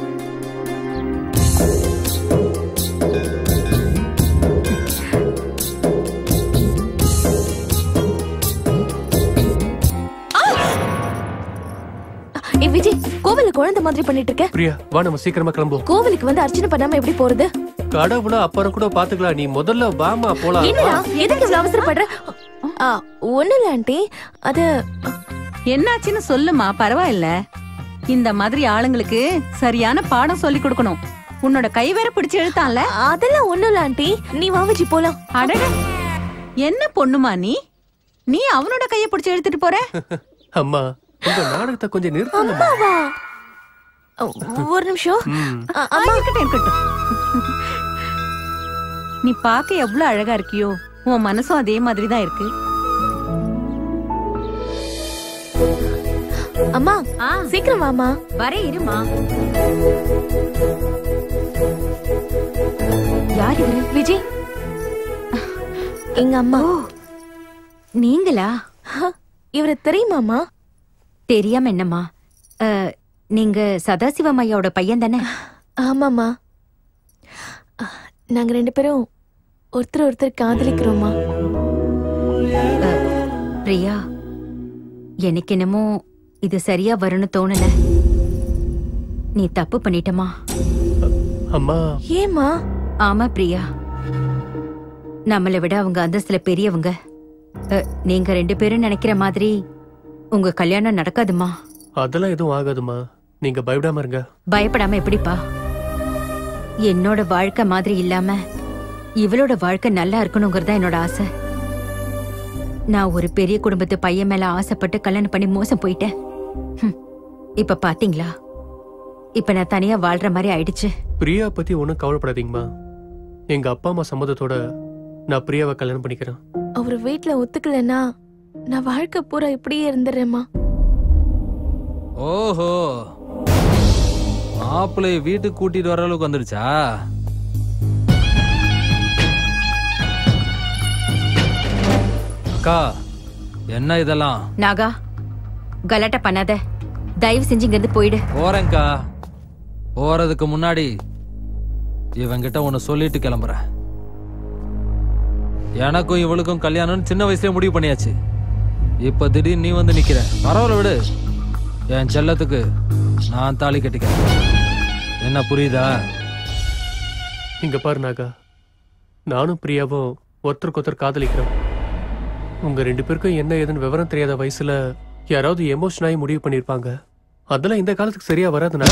ஏ விஜய் கோவில குழந்தை மாதிரி பண்ணிட்டு இருக்க பிரியா வா நம்ம சீக்கிரமா கிளம்புவோம் கோவிலுக்கு வந்து அர்ச்சனை பண்ணாம எப்படி போறது கடவுள அப்புறம் கூட பாத்துக்கலாம் நீ முதல்ல வாமா போலாம் என்னடா எதுக்கு இவ்வளவு அவசரப்படுற ஆ, ஒண்ணும் இல்ல ஆண்டி அது என்னாச்சுன்னு சொல்லுமா பரவாயில்ல இந்த மாதிரி ஆளுங்களுக்கு சரியான பாடம் சொல்லி கொடுக்கணும் உன்னோட கை வேற பிடிச்சு எழுத்தான்ல அதெல்லாம் ஒண்ணும் இல்ல ஆண்டி நீ வா விஜய் போலாம் அடட என்ன பொண்ணுமா நீ நீ அவனோட கைய பிடிச்சு எடுத்துட்டு போற அம்மா உங்க நாடகத்தை கொஞ்சம் நிறுத்துங்க அம்மாவா அ, ஒரு நிமிஷம் அ, அம்மா இருக்கட்டும் இருக்கட்டும் நீ பார்க்க எவ்வளவு அழகா இருக்கியோ உன் மனசும் அதே மாதிரி தான் இருக்கு அம்மா சீக்கிரம் வாமா வரே இருமா யார் இவரு விஜய் எங்க அம்மா நீங்களா இவரை தெரியுமாமா தெரியாம என்னம்மா அஹ், நீங்க சதாசிவம் ஐயாவோட பையன் தானே ஆமாமா அ, நாங்க ரெண்டு பேரும் ஒருத்தர் ஒருத்தர் காதலிக்கிறோமா பிரியா எனக்கு என்னமோ இது சரியா வரும்னு தோணல நீ தப்பு பண்ணிட்டமா அம்மா ஏமா ஆமா பிரியா நம்மளை விட அவங்க அந்தஸ்துல பெரியவங்க அஹ், நீங்க ரெண்டு பேரும் நினைக்கிற மாதிரி உங்க கல்யாணம் நடக்காதுமா அதெல்லாம் எதுவும் ஆகாதுமா நீங்க பயப்படாம இருங்க பயப்படாம எப்படிப்பா என்னோட வாழ்க்கை மாதிரி இல்லாம இவளோட வாழ்க்கை நல்லா இருக்கணுங்கிறதா என்னோட ஆசை நான் ஒரு பெரிய குடும்பத்து பையன் மேல ஆசைப்பட்டு கல்யாணம் பண்ணி மோசம் போயிட்டேன் ஹம். இப்ப பாத்தீங்களா இப்ப நான் தனியா வாழ்ற மாதிரி ஆயிடுச்சு பிரியா பத்தி ஒன்றும் கவலைப்படாதீங்கம்மா எங்க அப்பா அம்மா சம்மதத்தோட நான் பிரியாவை கல்யாணம் பண்ணிக்கிறேன் அவர் வீட்ல ஒத்துக்கலன்னா நான் வாழ்க்கை பூரா இப்படியே இருந்துடுறேம்மா ஓஹோ மாப்பிள்ளைய வீட்டுக்கு கூட்டிட்டு வர அளவுக்கு வந்துடுச்சா அக்கா என்ன இதெல்லாம் நாகா கலாட்டா பண்ணாத தயவு செஞ்சு இங்க இருந்து போயிடு போறேன்க்கா போறதுக்கு முன்னாடி இவங்கிட்ட ஒன்னு சொல்லிட்டு கிளம்புறேன் எனக்கும் இவளுக்கும் கல்யாணம் சின்ன வயசுலயே முடிவு பண்ணியாச்சு இப்ப திடீர்னு நீ வந்து நிக்கிற பரவாயில்ல விடு என் செல்லத்துக்கு நான் தாலி கட்டிக்கிறேன் என்ன புரியுதா இங்க பாரு நாகா நானும் பிரியாவும் ஒருத்தருக்கு ஒருத்தர் காதலிக்கிறோம் உங்க ரெண்டு பேருக்கும் என்ன ஏதுன்னு விவரம் தெரியாத வயசுல யாராவது எமோஷன் ஆகி முடிவு பண்ணிருப்பாங்க அதெல்லாம் இந்த காலத்துக்கு சரியா வராதுண்ணா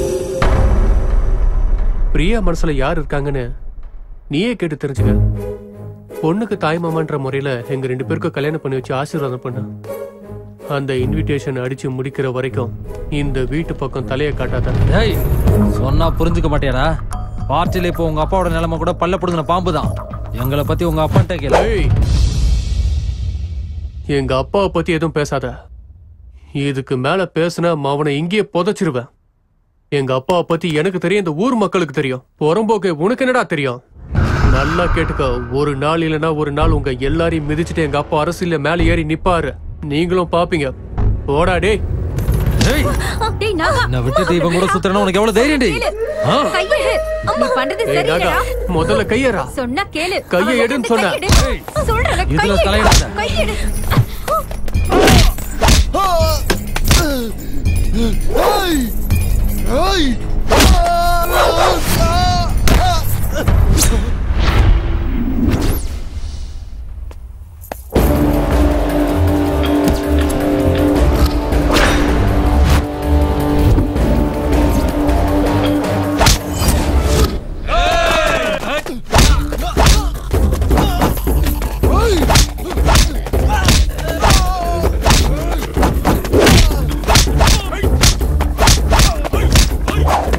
பிரியா மனசுல யார் இருக்காங்கன்னு நீயே கேட்டு தெரிஞ்சுக்க பொண்ணுக்கு தாய் மாமான்ற முறையில எங்க ரெண்டு பேருக்கும் கல்யாணம் பண்ணி வச்சு ஆசீர்வாதம் பண்ண அந்த இன்விடேஷன் அடிச்சு முடிக்கிற வரைக்கும் இந்த வீட்டு பக்கம் தலையை காட்டாத ஏய் சொன்னா புரிஞ்சுக்க மாட்டியாடா பார்ட்டில இப்போ உங்க அப்பாவோட நிலைமை கூட பல்ல புடுங்கின பாம்பு தான் எங்களை பத்தி உங்க அப்பான்ட்ட கேளு எங்க அப்பாவை பத்தி எதுவும் பேசாத இதுக்கு மேல பேசுனா அவனை இங்கேயே புதைச்சிருவேன் எங்க அப்பாவை பத்தி எனக்கு தெரியும் இந்த ஊர் மக்களுக்கு தெரியும் புறம்போக்கு உனக்கு என்னடா தெரியும் நல்லா கேட்டுக்க ஒரு நாள் இல்லைன்னா ஒரு நாள் உங்க எல்லாரையும் மிதிச்சுட்டு எங்க அப்பா அரசியல்ல மேல ஏறி நிப்பாரு நீங்களும் பாப்பீங்க போடா டேய் டேய் நாகா என்ன விட்டுட்டு இவன் கூட சுத்துறேன்னா உனக்கு எவ்வளவு தைரியம் டேய் ஆ? கையெடு நீ பண்றது ஏய், சரியில்லடா நாகா, முதல்ல கையறா சொன்னா கேளு கையை அவன் எடுன்னு சொல்றது சொன்னேன். கையெடு. சொல்றேன்ல, இதுல கையெடு. தலையிடாத. கையெடு Hey!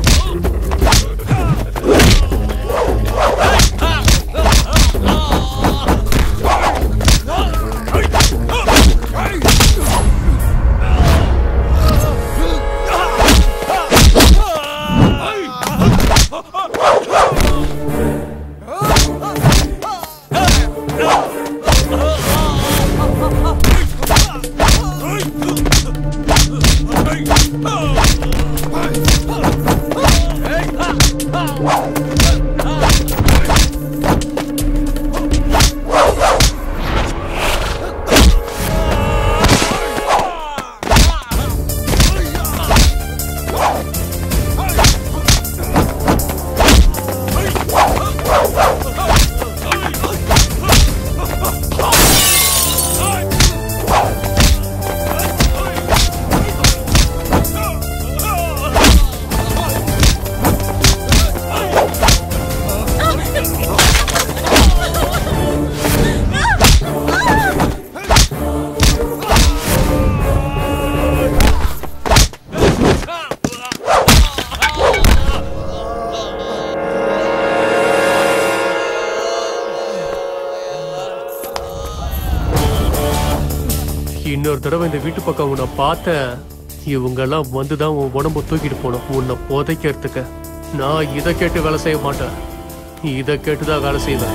இன்னொரு தடவை இந்த வீட்டு பக்கம் உன்னை பார்த்த இவங்கெல்லாம் வந்துதான் உன் உடம்ப தூக்கிட்டு போகணும் உன்னை புதைக்கிறதுக்கு நான் இதை கேட்டு வேலை செய்ய மாட்டேன் இதை கேட்டுதான் வேலை செய்வேன்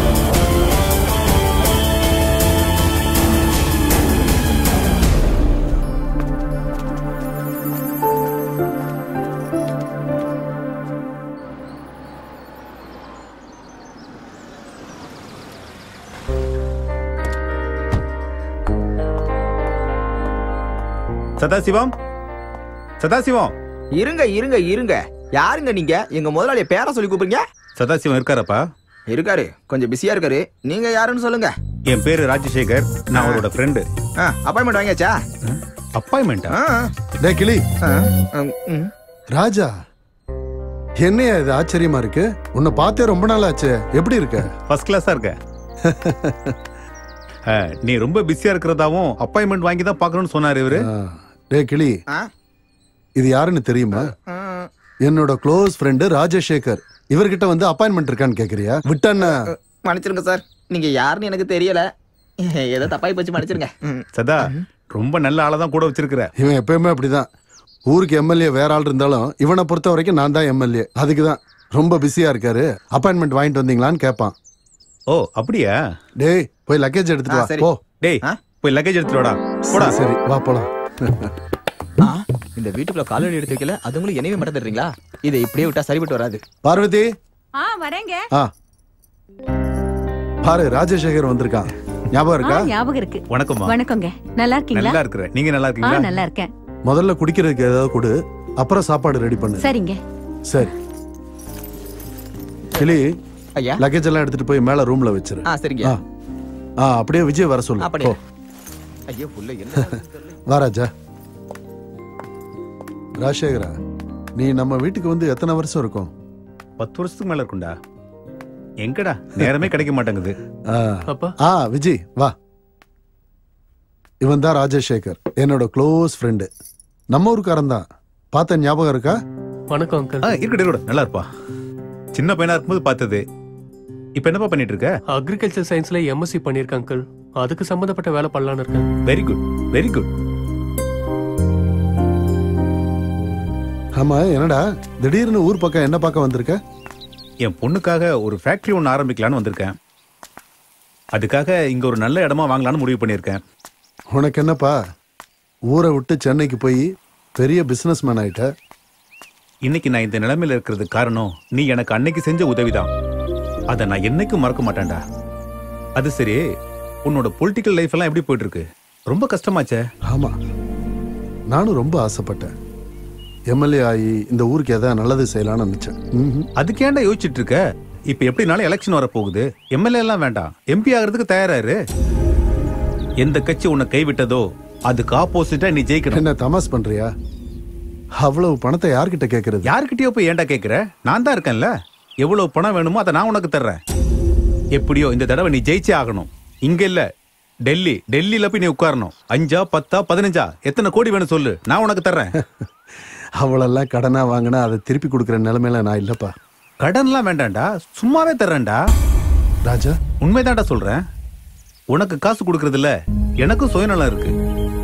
சதாசிவம் சதாசிவம் இருங்க இருங்க இருங்க யாருங்க நீங்க எங்க முதலாளிய பேரை சொல்லி கூப்பிடுங்க சதாசிவம் இருக்காரப்பா இருக்காரு கொஞ்சம் பிஸியா இருக்காரு நீங்க யாருன்னு சொல்லுங்க என் பேரு ராஜசேகர் நான் அவரோட ஃப்ரெண்டு அப்பாயின்மெண்ட் வாங்கியாச்சா அப்பாயின்மெண்டா டே கிளி ராஜா என்னையா இது ஆச்சரியமா இருக்கு உன்னை பார்த்தே ரொம்ப நாள் ஆச்சு எப்படி இருக்க ஃபர்ஸ்ட் கிளாஸா இருக்க ஆ, நீ ரொம்ப பிஸியா இருக்கிறதாவும் அப்பாயின்மெண்ட் வாங்கி தான் பார்க்கணும்னு சொன்னாரு இவரு டே கிளி இது யாருன்னு தெரியுமா என்னோட க்ளோஸ் ஃப்ரெண்டு ராஜசேகர் இவர்கிட்ட வந்து அப்பாயின்மெண்ட் இருக்கான்னு கேக்குறியா விட்டன்னா மன்னிச்சிருங்க சார் நீங்க யாருன்னு எனக்கு தெரியல ஏதோ தப்பாய் போச்சு மன்னிச்சிருங்க ம். சதா ரொம்ப நல்ல ஆளை தான் கூட வச்சிருக்கிற இவன் எப்பயுமே அப்படிதான் ஊருக்கு எம்எல்ஏ வேற ஆள் இருந்தாலும் இவனை பொறுத்த வரைக்கும் நான் தான் எம்எல்ஏ அதுக்கு தான் ரொம்ப பிஸியா இருக்காரு அப்பாயின்மெண்ட் வாங்கிட்டு வந்தீங்களான்னு கேட்பான் ஓ அப்படியா டேய் போய் லக்கேஜ் எடுத்துட்டு ஆ, வா சரி. போ டேய் போய் லக்கேஜ் எடுத்துட்டு வாடா போடா சரி வா போலாம் ஆ, இந்த வீட்டுக்குள்ள காலடி எடுத்து வைக்கல அதுங்களும் என்னையே மட்டும் தர்றீங்களா இதை இப்படியே விட்டா சரிபட்டு வராது பார்வதி ஆ வரேங்க ஆ பாரு ராஜசேகர் வந்திருக்கான் ஞாபகம் ஆ, இருக்கா ஞாபகம் இருக்கு வணக்கம்மா. வணக்கங்க நல்லா இருக்கீங்களா நல்லா இருக்கிறேன். நீங்க நல்லா ஆ இருக்கீங்களா? நல்லா இருக்கேன் முதல்ல குடிக்கிறதுக்கு ஏதாவது கொடு அப்புறம் சாப்பாடு ரெடி பண்ணு சரிங்க சரி கிளி ஐயா. லக்கேஜ் எல்லாம் எடுத்துட்டு போய் மேல ரூம்ல வச்சிரு ஆ, சரிங்க. ஆ. ஆ அப்படியே விஜய் வர சொல்லு அப்படியே. போ. ஐயோ புள்ள என்ன வா ராஜா ராஜசேகரா நீ நம்ம வீட்டுக்கு வந்து எத்தனை வருஷம் இருக்கும் பத்து வருஷத்துக்கு மேல இருக்கும்டா எங்கடா நேரமே கிடைக்க மாட்டேங்குது ஆ. ஆ விஜய் வா இவன் தான் ராஜசேகர் என்னோட க்ளோஸ் ஃப்ரெண்டு நம்ம ஊருக்காரன் தான் பார்த்த ஞாபகம் இருக்கா வணக்கம் அங்கிள் ஆ இருக்கட்டும் இருக்கட்டும் நல்லா இருப்பா சின்ன பையனா இருக்கும்போது பார்த்தது இப்போ என்னப்பா பண்ணிட்டு இருக்க அக்ரிகல்ச்சர் சயின்ஸ்ல எம்எஸ்சி பண்ணியிருக்கேன் அங்கிள் அதுக்கு சம்பந்தப்பட்ட வேலை பண்ணலான்னு இருக்கேன் வெரி குட் வெரி குட் ஆமா என்னடா திடீர்னு ஊர் பக்கம் என்ன பார்க்க வந்திருக்க என் பொண்ணுக்காக ஒரு ஃபேக்டரி ஒன்று ஆரம்பிக்கலான்னு வந்திருக்கேன் அதுக்காக இங்க ஒரு நல்ல இடமா வாங்கலாம்னு முடிவு பண்ணியிருக்கேன் உனக்கு என்னப்பா ஊரை விட்டு சென்னைக்கு போய் பெரிய பிசினஸ் மேன் ஆயிட்ட இன்னைக்கு நான் இந்த நிலைமையில இருக்கிறது காரணம் நீ எனக்கு அன்னைக்கு செஞ்ச உதவிதான் அதை நான் என்னைக்கும் மறக்க மாட்டேன்டா அது சரி உன்னோட பொலிட்டிக்கல் லைஃப் எல்லாம் எப்படி போயிட்டு இருக்கு ரொம்ப கஷ்டமாச்சே ஆமா நானும் ரொம்ப ஆசைப்பட்டேன் எம்எல்ஏ ஆகி இந்த ஊருக்கு எதாவது நல்லது செய்யலாம்னு நினைச்சேன் ம்ஹும். அதுக்கு ஏன்டா யோசிச்சுட்டு இருக்க இப்ப எப்படினாலும் எலெக்ஷன் வர போகுது எம்எல்ஏ எல்லாம் வேண்டாம் எம்பி ஆகிறதுக்கு தயாராரு எந்த கட்சி உன்னை கைவிட்டதோ அதுக்கு ஆப்போசிட்டா நீ ஜெயிக்கணும் என்ன தமாஸ் பண்றியா அவ்வளவு பணத்தை யார்கிட்ட கேக்குறது யார்கிட்டயோ போய் ஏன்டா கேக்குற நான் தான் இருக்கேன்ல எவ்வளவு பணம் வேணுமோ அதை நான் உனக்கு தர்றேன் எப்படியோ இந்த தடவை நீ ஜெயிச்சே ஆகணும் இங்க இல்ல டெல்லி டெல்லியில போய் நீ உட்காரணும் அஞ்சா பத்தா பதினஞ்சா எத்தனை கோடி வேணும் சொல்லு நான் உனக்கு தர்றேன் அவளெல்லாம் கடனா வாங்கினா அதை திருப்பி கொடுக்குற நிலைமையில நான் இல்லப்பா கடன்லாம் வேண்டாம்டா சும்மாவே தர்றேன்டா ராஜா உண்மைதான்டா சொல்றேன் உனக்கு காசு கொடுக்கறதுல எனக்கும் சுயநலம் இருக்கு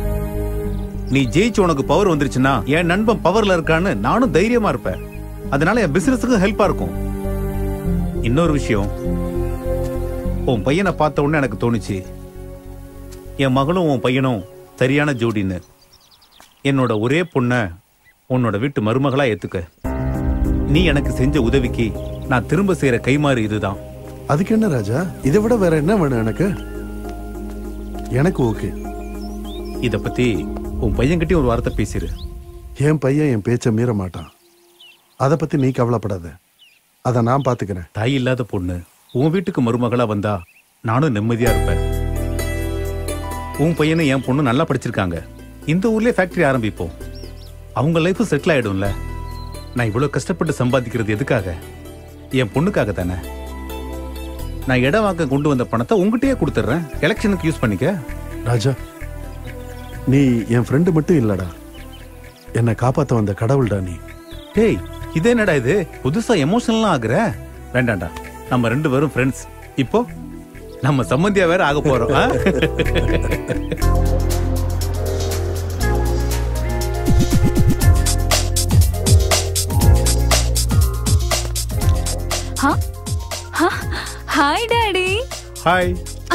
நீ ஜெயிச்சு உனக்கு பவர் வந்துருச்சுன்னா என் நண்பன் பவர்ல இருக்கான்னு நானும் தைரியமா இருப்பேன் அதனால என் பிசினஸுக்கு ஹெல்ப்பா இருக்கும் இன்னொரு விஷயம் உன் பையனை பார்த்த உடனே எனக்கு தோணுச்சு என் மகளும் உன் பையனும் சரியான ஜோடின்னு என்னோட ஒரே பொண்ண உன்னோட வீட்டு மருமகளா ஏத்துக்க நீ எனக்கு செஞ்ச உதவிக்கு நான் திரும்ப செய்யற கைமாறு இதுதான் அதுக்கு என்ன ராஜா இதை விட வேற என்ன வேணும் எனக்கு எனக்கு ஓகே இத பத்தி உன் பையன்கிட்டயும் ஒரு வார்த்தை பேசிரு என் பையன் என் பேச்சை மீற மாட்டான் அதை பத்தி நீ கவலைப்படாத அதை நான் பாத்துக்கிறேன் தாய் இல்லாத பொண்ணு உன் வீட்டுக்கு மருமகளா வந்தா நானும் நிம்மதியா இருப்பேன் உன் பையனும் என் பொண்ணு நல்லா படிச்சிருக்காங்க இந்த ஊர்லயே ஃபேக்டரி ஆரம்பிப்போம் அவங்க லைஃப் செட்டில் ஆயிடும்ல நான் இவ்வளவு கஷ்டப்பட்டு சம்பாதிக்கிறது எதுக்காக என் பொண்ணுக்காக தானே நான் இடம் வாங்க கொண்டு வந்த பணத்தை உங்ககிட்டயே கொடுத்துட்றேன் எலெக்ஷனுக்கு யூஸ் பண்ணிக்க ராஜா நீ என் ஃப்ரெண்டு மட்டும் இல்லடா என்னை காப்பாத்த வந்த கடவுள்டா நீ டேய் இது என்னடா இது புதுசா எமோஷனல்லாம் ஆகுற வேண்டாம்டா நம்ம ரெண்டு பேரும் ஃப்ரெண்ட்ஸ் இப்போ நம்ம சம்மந்தியா வேற ஆக போறோம் ஆ? Hi daddy hi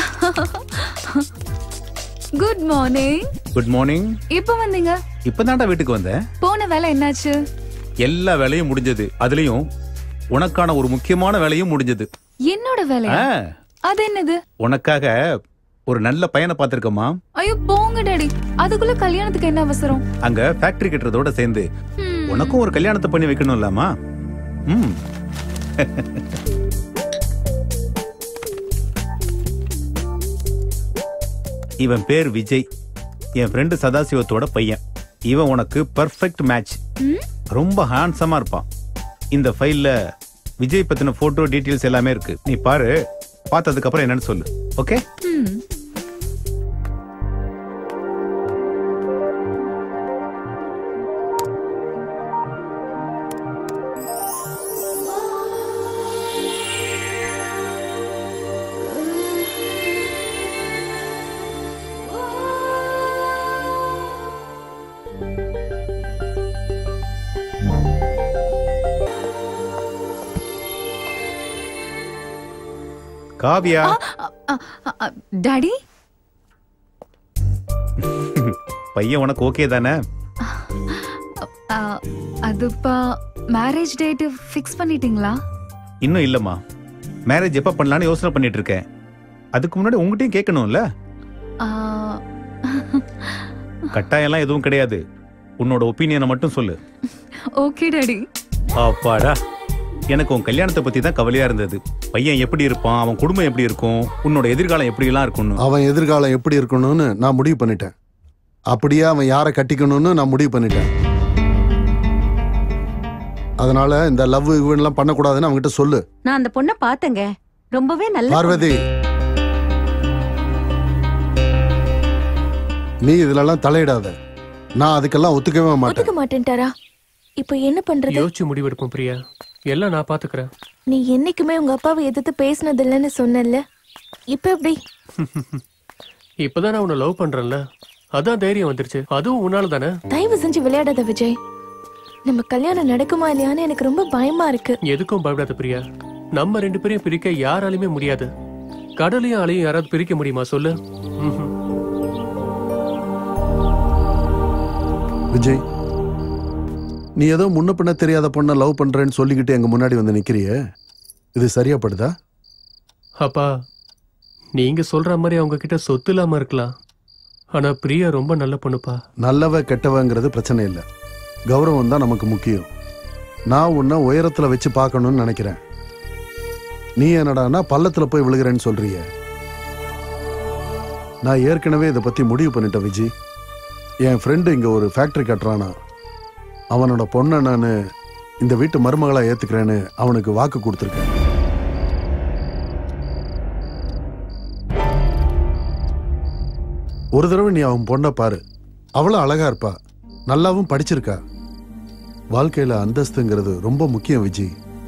good morning good morning இப்போ வந்தீங்க இப்பதான்டா வீட்டுக்கு வந்தேன் போன வேலை என்னாச்சு எல்லா வேலையும் முடிஞ்சது அதுலயும் உனக்கான ஒரு முக்கியமான வேலையும் முடிஞ்சது என்னோட வேலையா ஆ, அது என்னது உனக்காக ஒரு நல்ல பையனை பார்த்திருக்கம்மா ஐயோ போங்க டாடி அதுக்குள்ள கல்யாணத்துக்கு என்ன அவசரம் அங்க ஃபேக்டரி கட்டுறதோட சேர்ந்து உனக்கும் ஒரு கல்யாணத்தை பண்ணி வைக்கணும் இல்லாமா ம் இவன் பேர் விஜய் என் ஃப்ரெண்டு சதாசிவத்தோட பையன் இவன் உனக்கு பர்ஃபெக்ட் மேட்ச் ரொம்ப ஹேண்ட்ஸமா இருப்பான் இந்த ஃபைல்ல விஜய் பத்தின போட்டோ டீடைல்ஸ் எல்லாமே இருக்கு நீ பாரு பார்த்ததுக்கு அப்புறம் என்னன்னு சொல்லு ஓகே ம் காவியா டாடி பையன் உனக்கு ஓகே தானே ஆ, அதுப்பா மேரேஜ் டேட் ஃபிக்ஸ் பண்ணிட்டீங்களா இன்னும் இல்லம்மா மேரேஜ் எப்ப பண்ணலாம்னு யோசனை பண்ணிட்டு இருக்கேன் அதுக்கு முன்னாடி உங்ககிட்டயும் கேட்கணும்ல ஆ, கட்டாயம்லாம் எதுவும் கிடையாது உன்னோட ஒப்பீனியனை மட்டும் சொல்லு ஓகே டாடி அப்பாடா எனக்கு உன் கல்யாணத்தை பத்தி தான் கவலையா இருந்தது பையன் எப்படி இருப்பான் அவன் குடும்பம் எப்படி இருக்கும் உன்னோட எதிர்காலம் எப்படி எல்லாம் இருக்கும்னு அவன் எதிர்காலம் எப்படி இருக்கணும்னு நான் முடிவு பண்ணிட்டேன் அப்படியே அவன் யாரை கட்டிக்கணும்னு நான் முடிவு பண்ணிட்டேன் அதனால இந்த லவ் இவன்லாம் பண்ணக்கூடாதுன்னு அவன்கிட்ட சொல்லு நான் அந்த பொண்ணை பார்த்தேங்க ரொம்பவே நல்ல பார்வதி நீ இதுலலாம் தலையிடாத நான் அதுக்கெல்லாம் ஒத்துக்கவே மாட்டேன் ஒத்துக்க மாட்டேன்ட்டாரா இப்போ என்ன பண்றது யோசிச்சு முடிவெடுப்போம் பிரியா எல்லாம் நான் பாத்துக்கிறேன் நீ என்னைக்குமே உங்க அப்பாவை எதிர்த்து பேசினது இல்லைன்னு சொன்னல இப்ப எப்படி இப்பதான் நான் உன்னை லவ் பண்றேன்ல அதான் தைரியம் வந்துருச்சு அதுவும் உன்னால தானே தயவு செஞ்சு விளையாடாத விஜய் நம்ம கல்யாணம் நடக்குமா இல்லையான்னு எனக்கு ரொம்ப பயமா இருக்கு எதுக்கும் பயப்படாத பிரியா நம்ம ரெண்டு பேரையும் பிரிக்க யாராலையுமே முடியாது கடலையும் அலையும் யாராவது பிரிக்க முடியுமா சொல்லு ம்ஹும். விஜய் நீ ஏதோ முன்ன பின்ன தெரியாத பொண்ணை லவ் பண்றேன்னு சொல்லிக்கிட்டு எங்க முன்னாடி வந்து நிக்கிறியே இது சரியா படுதா அப்பா நீங்க சொல்ற மாதிரி அவங்க கிட்ட சொத்து இல்லாம இருக்கலாம் ஆனா பிரியா ரொம்ப நல்ல பொண்ணுப்பா நல்லவ கெட்டவங்கிறது பிரச்சனை இல்லை கௌரவம் தான் நமக்கு முக்கியம் நான் உன்னை உயரத்துல வச்சு பார்க்கணும்னு நினைக்கிறேன் நீ என்னடான்னா பள்ளத்துல போய் விழுகிறேன்னு சொல்றியே நான் ஏற்கனவே இதை பத்தி முடிவு பண்ணிட்டேன் விஜி என் ஃப்ரெண்டு இங்க ஒரு ஃபேக்டரி கட்டுறானா அவனோட பொண்ணை நான் இந்த வீட்டு மருமகளா ஏத்துக்கிறேன்னு அவனுக்கு வாக்கு கொடுத்துருக்கேன் ஒரு தடவை நீ அவன் பொண்ணை பாரு அவளும் அழகா இருப்பா நல்லாவும் படிச்சிருக்கா வாழ்க்கையில அந்தஸ்துங்கிறது ரொம்ப முக்கியம் விஜி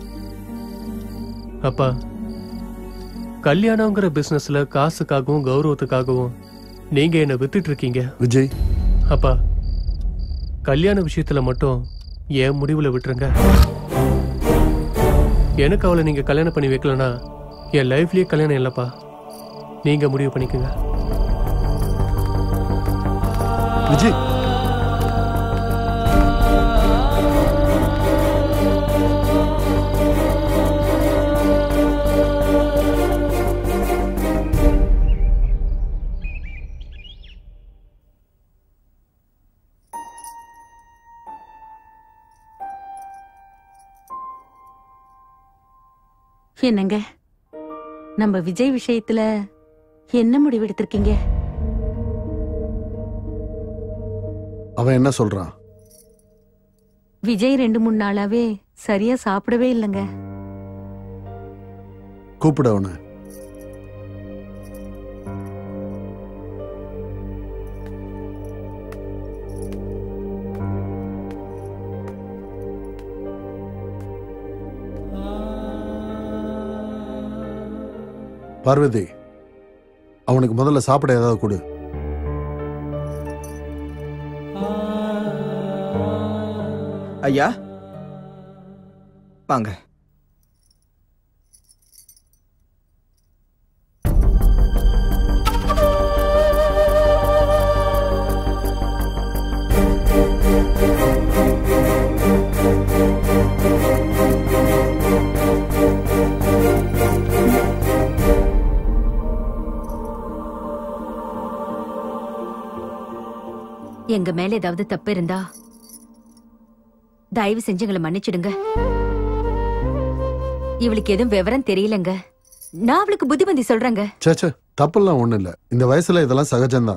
அப்பா கல்யாணங்கிற பிசினஸ்ல காசுக்காகவும் கௌரவத்துக்காகவும் நீங்க என்ன வித்துட்டு இருக்கீங்க விஜய் அப்பா கல்யாண விஷயத்துல மட்டும் என் முடிவுல விட்டுருங்க எனக்கு அவளை நீங்க கல்யாணம் பண்ணி வைக்கலனா என் லைஃப்லயே கல்யாணம் இல்லப்பா நீங்க முடிவு பண்ணிக்கோங்க விஜய் என்னங்க நம்ம விஜய் விஷயத்துல என்ன முடிவெடுத்திருக்கீங்க அவன் என்ன சொல்றான் விஜய் ரெண்டு மூணு நாளாவே சரியா சாப்பிடவே இல்லைங்க கூப்பிட அவனை பார்வதி அவனுக்கு முதல்ல சாப்பிட ஏதாவது கொடு ஐயா வாங்க எங்க மேல ஏதாவது தப்பு இருந்தா தயவு செஞ்சு எங்களை மன்னிச்சிடுங்க இவளுக்கு எதுவும் விவரம் தெரியலங்க நான் அவளுக்கு புத்திமதி சொல்றேங்க சேச்சே தப்பெல்லாம் ஒண்ணும் இல்ல இந்த வயசுல இதெல்லாம் சகஜம்தான்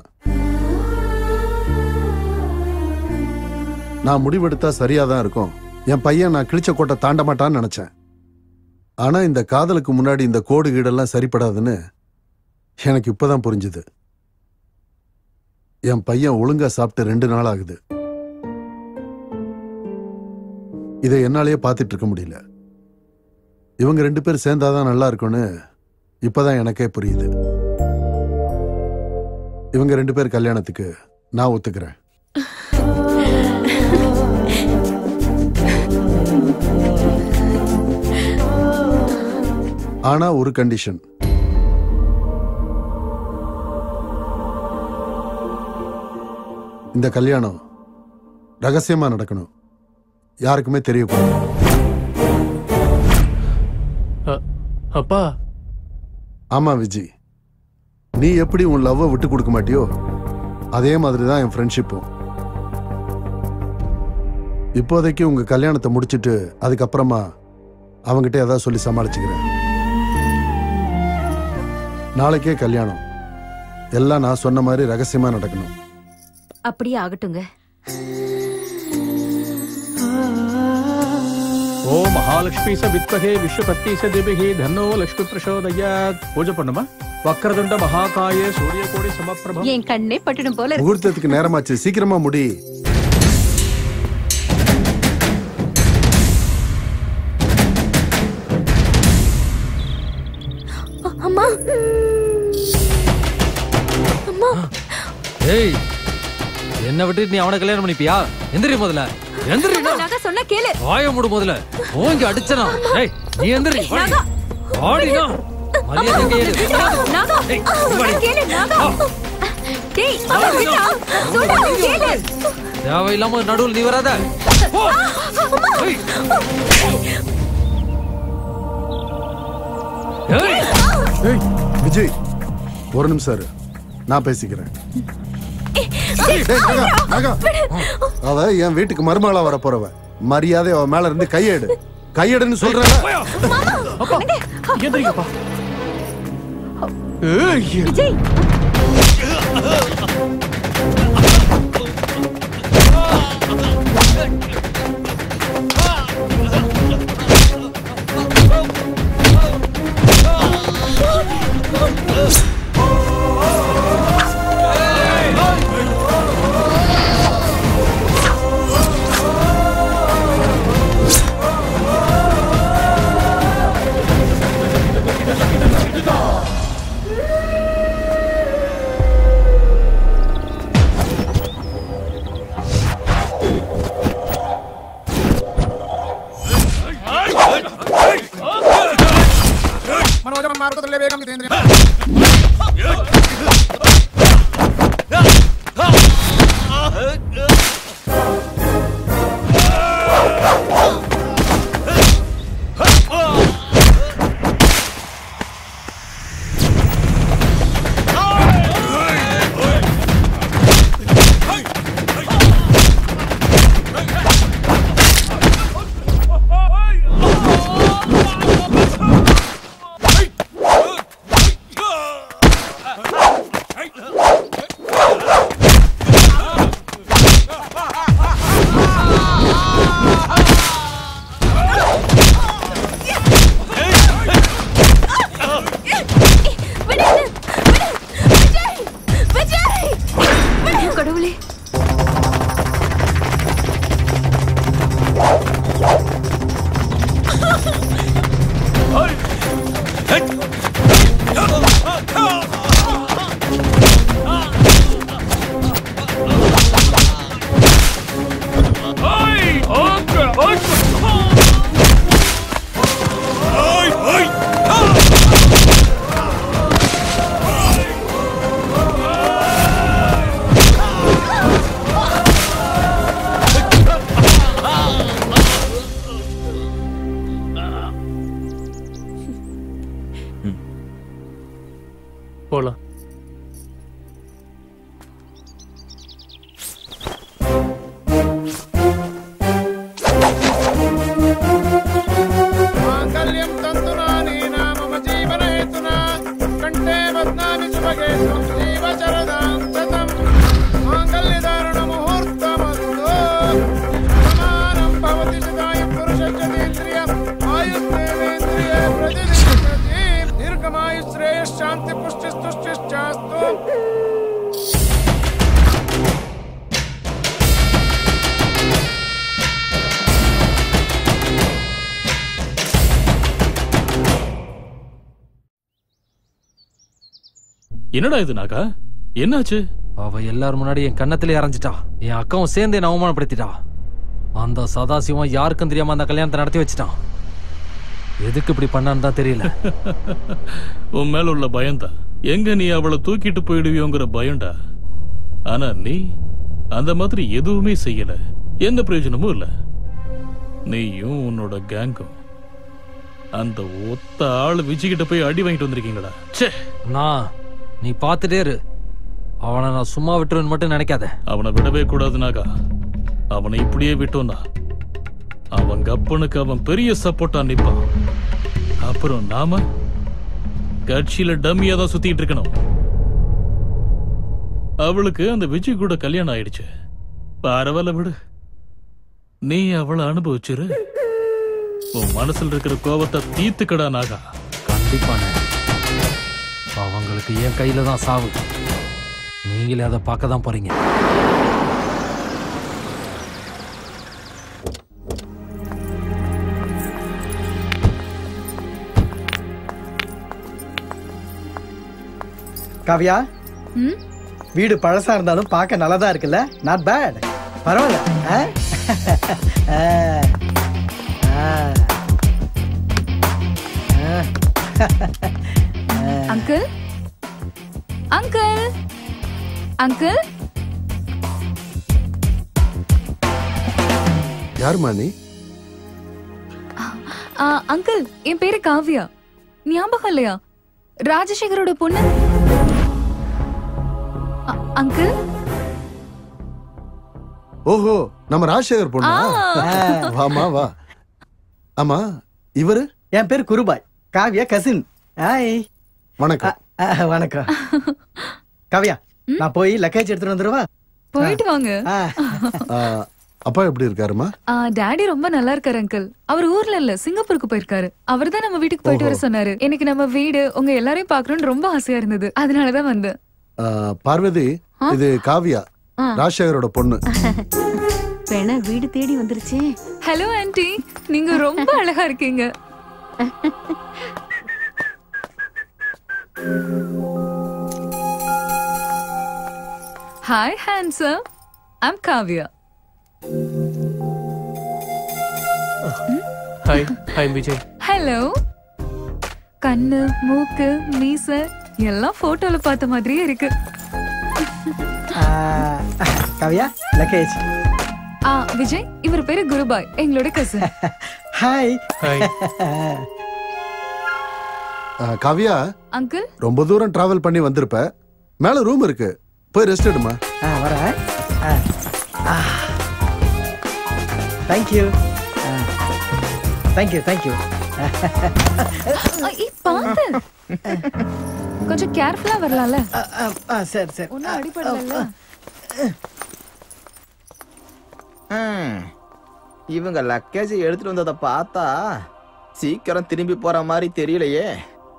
நான் முடிவெடுத்தா சரியாதான் இருக்கும் என் பையன் நான் கிழிச்ச கோட்டை தாண்ட மாட்டான்னு நினைச்சேன் ஆனா இந்த காதலுக்கு முன்னாடி இந்த கோடு கீடெல்லாம் சரிப்படாதுன்னு எனக்கு இப்பதான் புரிஞ்சுது என் பையன் ஒழுங்கா சாப்பிட்டு ரெண்டு நாள் ஆகுது இதை என்னாலேயே பார்த்துட்டு இருக்க முடியல இவங்க ரெண்டு பேரும் சேர்ந்தாதான் நல்லா இருக்கும்னு இப்பதான் எனக்கே புரியுது இவங்க ரெண்டு பேர் கல்யாணத்துக்கு நான் ஒத்துக்கிறேன் ஆனா ஒரு கண்டிஷன் இந்த கல்யாணம் ரகசியமா நடக்கணும் யாருக்குமே தெரியக்கூடாது அப்பா ஆமா விஜி நீ எப்படி உன் லவ்வை விட்டு கொடுக்க மாட்டியோ அதே மாதிரி தான் என் ஃப்ரெண்ட்ஷிப்பும் இப்போதைக்கு உங்க கல்யாணத்தை முடிச்சிட்டு அதுக்கப்புறமா அவங்ககிட்ட ஏதாவது சொல்லி சமாளிச்சுக்கிறேன் நாளைக்கே கல்யாணம் எல்லாம் நான் சொன்ன மாதிரி ரகசியமா நடக்கணும் அப்படியே ஆகட்டுங்க ஓ மகாலட்சுமி ச வித்மகே விஸ்வபத்தி ச திபிகி தன்னோ லட்சுமி பிரசோதயாத் பூஜை பண்ணுமா வக்ரதுண்ட மகாகாய சூரிய கோடி சமப்பிரபம் என் கண்ணே பட்டுடும் போல இருக்கு. முகூர்த்தத்துக்கு நேரமாச்சு சீக்கிரமா முடி அம்மா அம்மா ஏய் என்ன விட்டு நீ அவனை கல்யாணம் பண்ணிப்பியா எந்திரி முதல்ல எந்திரி நாங்க சொன்ன கேளு வாய மூடு முதல்ல ஓங்கி அடிச்சனா ஏய் நீ எந்திரி வாடி. வாடினா மரியாதை இங்கே இரு. நாகா ஏய், சொன்னா கேளு நாகா டேய் அவன் விட்டா சொல்றா கேளு தேவையில்லாம நடுவில் நீ வராத ஏய். ஏய். ஏய், விஜய் ஒரு நிமிஷம் இரு நான் பேசிக்கிறேன் டேய், நாகா, நாகா. அவ என் வீட்டுக்கு மருமகளா வர போறவ மரியாதை அவ மேல இருந்து கையெடு கையெடுன்னு சொல்றேன் அப்பா எந்திரிங்கப்பா விஜய் ஐயோ, கடவுளே போலாம் दीर्घायु श्रेय शांति पुष्टि तुष्टिश्चास्तु என்னடா இது நாகா என்னாச்சு அவ எல்லாரும் முன்னாடி என் கண்ணத்திலே அரைஞ்சிட்டா என் அக்காவும் சேர்ந்து என்ன அவமானப்படுத்திட்டா அந்த சதாசிவம் யாருக்கும் தெரியாம அந்த கல்யாணத்தை நடத்தி வச்சிட்டான் எதுக்கு இப்படி பண்ணான்னு தான் தெரியல உன் மேல உள்ள பயம்தான் எங்க நீ அவளை தூக்கிட்டு போயிடுவியோங்கிற பயம்டா ஆனா நீ அந்த மாதிரி எதுவுமே செய்யல எந்த பிரயோஜனமும் இல்ல நீயும் உன்னோட கேங்கும் அந்த ஒத்த ஆள் விஜய்கிட்ட போய் அடி வாங்கிட்டு வந்திருக்கீங்களா ச்சே நான் நீ பார்த்துட்டே இரு அவனை நான் சும்மா விட்டுருவேன்னு மட்டும் நினைக்காத அவனை விடவே கூடாதுனாக்கா அவனை இப்படியே விட்டோம்னா அவன் கப்பனுக்கு அவன் பெரிய சப்போர்ட்டா நிப்பான் அப்புறம் நாம கட்சியில டம்மியா தான் சுத்திட்டு இருக்கணும் அவளுக்கு அந்த விஜய் கூட கல்யாணம் ஆயிடுச்சு பரவாயில்ல விடு நீ அவளை அனுபவிச்சிரு உன் மனசுல இருக்கிற கோபத்தை தீத்துக்கடா நாகா கண்டிப்பானே அவங்களுக்கு என் கையில தான் சாவு நீங்களே அதை பார்க்க தான் போறீங்க காவியா ம் வீடு பழசா இருந்தாலும் பார்க்க நல்லதா இருக்குல்ல நாட் பேட் பரவாயில்ல ஆ? ஆ. ஆ. ஆ. அங்கிள் அங்கிள் அங்கிள் யாருமா நீ ஆ, அங்கிள் என் பேரு காவ்யா ஞாபகம் இல்லையா ராஜசேகரோட பொண்ணு அ- அங்கிள் ஓஹோ நம்ம ராஜசேகர் பொண்ணா ஆ. வாமா வா ஆமா இவரு என் பேர் குருபாய் காவியா கசின் ஹாய் வணக்கம் வணக்கம் காவியா நான் போய் லக்கேஜ் எடுத்துட்டு வந்துருவா போயிட்டு வாங்க ஆ, அப்பா எப்படி இருக்காருமா ஆ, டாடி ரொம்ப நல்லா இருக்காரு அங்கிள் அவர் ஊர்ல இல்ல சிங்கப்பூருக்கு போயிருக்காரு அவர் தான் நம்ம வீட்டுக்கு போயிட்டு வர சொன்னாரு எனக்கு நம்ம வீடு உங்க எல்லாரையும் பார்க்கணும்னு ரொம்ப ஆசையா இருந்தது அதனாலதான் வந்தேன் ஆ, பார்வதி இது காவியா ஆ. ராஜசேகரோட பொண்ணு வேணா வீடு தேடி வந்துருச்சு ஹலோ ஆன்ட்டி நீங்க ரொம்ப அழகா இருக்கீங்க hi handsome I'm Kavya hi hi Vijay hello கண்ணு மூக்கு மீச எல்லாம் போட்டோல பார்த்த மாதிரியே இருக்கு ஆ, காவியா லக்கேஜ் ஆ விஜய் இவர் பேரு குருபாய் எங்களோட கசின் ஹாய் ஹாய் ஆ, காவியா அங்கிள் ரொம்ப தூரம் டிராவல் பண்ணி வந்திருப்ப மேல ரூம் இருக்கு போய் ரெஸ்ட் எடுமா ஆ வரேன் தேங்க்யூ தேங்க்யூ தேங்க்யூ ஏய், பார்த்து கொஞ்சம் கேர்ஃபுல்லா வரலாம்ல சரி சரி ஒன்னும் அடிபடல ம். இவங்க லக்கேஜ் எடுத்துட்டு வந்ததை பார்த்தா சீக்கிரம் திரும்பி போற மாதிரி தெரியலையே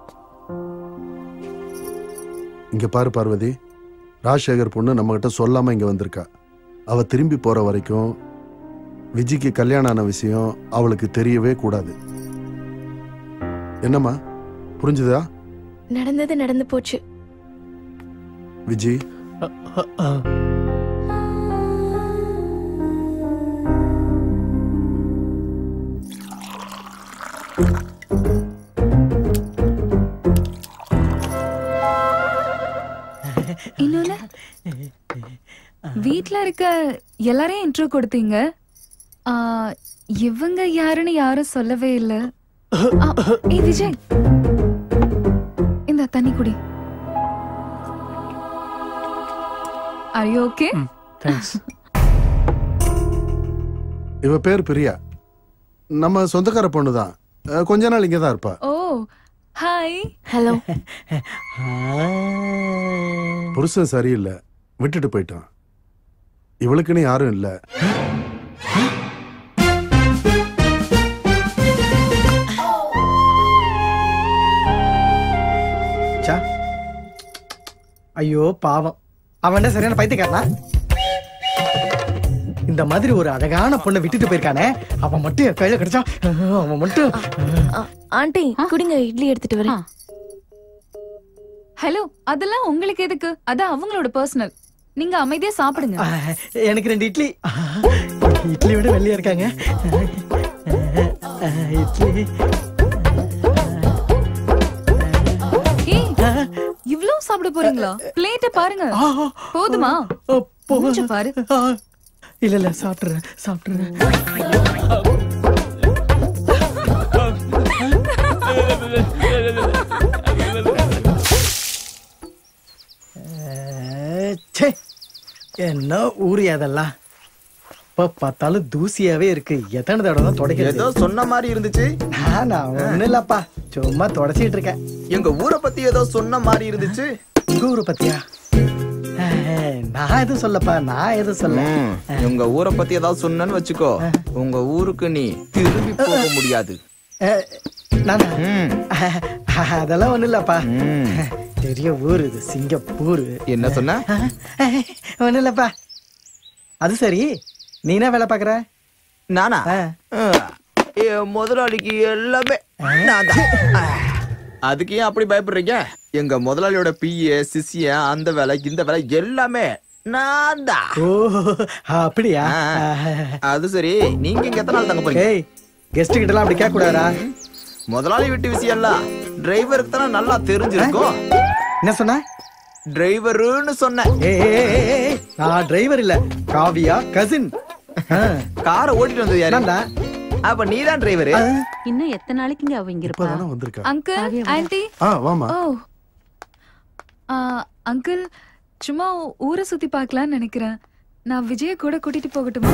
இங்க பாரு பார்வதி ராஜசேகர் பொண்ணு நம்ம கிட்ட சொல்லாம இங்க வந்திருக்கா அவ திரும்பி போற வரைக்கும் விஜிக்கு கல்யாணம் ஆன விஷயம் அவளுக்கு தெரியவே கூடாது என்னம்மா புரிஞ்சுதா நடந்தது நடந்து போச்சு விஜி இன்னொன்னு வீட்ல இருக்க எல்லாரையும் இன்ட்ரோ கொடுத்தீங்க ஆ, இவங்க யாருன்னு யாரும் சொல்லவே இல்ல ஆ, ஏய் விஜய் இந்த தண்ணி குடி ஆர் யூ ஓகே தேங்க்ஸ் இவ பேர் பிரியா நம்ம சொந்தக்கார பொண்ணு தான் கொஞ்ச நாள் இங்க தான் இருப்பா ஓ ஹாய் ஹலோ புருஷன் சரியில்லை விட்டுட்டு போயிட்டான் இவளுக்குன்னு யாரும் இல்லை ஐயோ பாவம் அவன் சரியான பைத்தியக்காரனா இந்த மாதிரி ஒரு அழகான பொண்ணை விட்டுட்டு போயிருக்கானே அவன் மட்டும் என் கையில கிடைச்சா அவன் மட்டும் ஆண்டி குடிங்க இட்லி எடுத்துட்டு வரேன் ஹலோ அதெல்லாம் உங்களுக்கு எதுக்கு அது அவங்களோட பர்சனல் நீங்க அமைதியா சாப்பிடுங்க ஆஹ், எனக்கு ரெண்டு இட்லி இட்லி விட வெள்ளையா இருக்காங்க ஆஹ், இட்லி ஏய் இவ்ளோ சாப்பிட போறீங்களா பிளேட்ட பாருங்க போதுமா மூஞ்ச பாரு இல்ல இல்ல சாப்பிட்டுறேன் சாப்பிட்டுறேன் அஹ், ச்சே என்ன ஊரு அதெல்லாம் இப்ப பார்த்தாலும் தூசியாவே இருக்கு எத்தனை தடவை தான் தொடக்கிறது ஏதோ சொன்ன மாதிரி இருந்துச்சு நானா ஒண்ணு இல்லப்பா சும்மா தொடச்சிட்டு இருக்கேன் எங்க ஊரை பத்தி ஏதோ சொன்ன மாதிரி இருந்துச்சு உங்க ஊரை பத்தியா அஹ், நான் எதுவும் சொல்லப்பா நான் எதுவும் சொல்ல ம், உங்க ஊரை பத்தி ஏதாவது சொன்னேன்னு வச்சுக்கோ உங்க ஊருக்கு நீ திரும்பி போக முடியாது அஹ், நானா அஹ், அதெல்லாம் ஒண்ணு இல்லப்பா பெரிய ஊர் இது சிங்கப்பூர் என்ன சொன்ன ஒண்ணு இல்லப்பா அது சரி நீ என்ன வேலை பாக்குற நானா என் முதலாளிக்கு எல்லாமே நான் தான். அதுக்கு ஏன் அப்படி பயப்படுறீங்க எங்க முதலாளியோட பிஏ சிசிய அந்த வேலை இந்த வேலை எல்லாமே நான் தான் ஓ அப்படியா அது சரி நீங்க இங்க எத்தனை நாள் தங்க போறீங்க ஏய் கெஸ்ட் கிட்ட எல்லாம் அப்படி கேட்க கூடாதா முதலாளி விட்டு விஷயம் எல்லாம் டிரைவருக்கு தானே நல்லா தெரிஞ்சிருக்கும் என்ன சொன்ன டிரைவருன்னு சொன்னேன் ஏய், ஏய், ஏய், ஏய், ஏய், நான் டிரைவர் இல்ல காவியா கசின் காரை ஓட்டிட்டு வந்தது யாரு அப்ப நீதான் டிரைவரு இன்னும் எத்தனை நாளைக்குங்க அவ இங்க இருப்பா வந்திருக்கா அங்கிள் ஆன்ட்டி ஆ வாமா ஓ ஆ, அங்கிள் சும்மா ஊரை சுத்தி பார்க்கலாம்னு நினைக்கிறேன் நான் விஜய கூட கூட்டிட்டு போகட்டுமா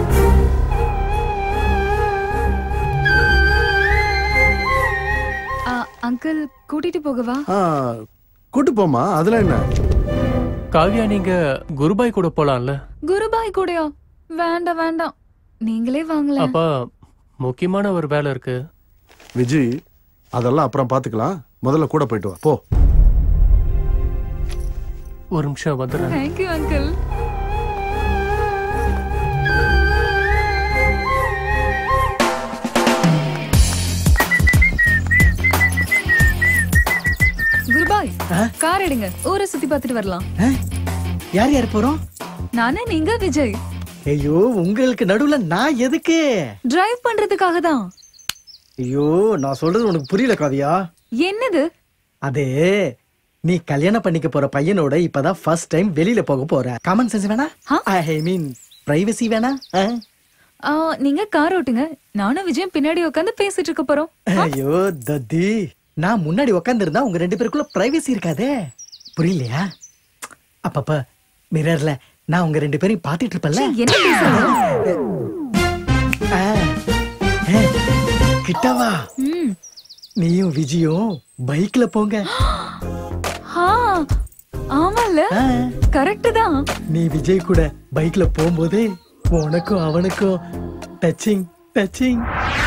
ஆ, அங்கிள் கூட்டிட்டு போகவா ஆ கூட்டு போமா அதுல என்ன காவியா நீங்க குருபாய் கூட போலாம்ல குருபாய் கூடயா வேண்டாம் வேண்டாம் நீங்களே வாங்கலாம் அப்ப முக்கியமான ஒரு வேலை இருக்கு விஜய் அதெல்லாம் அப்புறம் பாத்துக்கலாம் முதல்ல கூட போயிட்டு வா போ ஒரு நிமிஷம் வந்துடுறேன் தேங்க்யூ அங்கிள் குருபாய் கார் எடுங்க ஊரை சுத்தி பார்த்துட்டு வரலாம் யார் யார் போறோம் நானே நீங்க விஜய் ஐயோ உங்களுக்கு நடுவுல நான் எதுக்கு டிரைவ் பண்றதுக்காக தான் ஐயோ நான் சொல்றது உனக்கு புரியல காவியா என்னது அது நீ கல்யாணம் பண்ணிக்க போற பையனோட இப்பதான் ஃபர்ஸ்ட் டைம் வெளியில போக போற காமன் சென்ஸ் வேணா ஐ மீன் பிரைவசி வேணா ஆ? ஆ, நீங்க கார் ஓட்டுங்க நானும் விஜயம் பின்னாடி உட்காந்து பேசிட்டு இருக்க போறோம் ஐயோ தத்தி நான் முன்னாடி உட்கார்ந்து இருந்தா உங்க ரெண்டு பேருக்குள்ள பிரைவசி இருக்காதே புரியலையா அப்பப்ப மிரர்ல நான் உங்க ரெண்டு பேரையும் பாத்துட்டு இருப்பேன்ல என்ன பேசுறீங்க? ஆ. ஆ. கிட்டவா நீயும் விஜயும் பைக்ல போங்க ஆ, ஆமால கரெக்ட் தான் நீ விஜய் கூட பைக்ல போகும்போது உனக்கும் அவனுக்கும் டச்சிங் டச்சிங்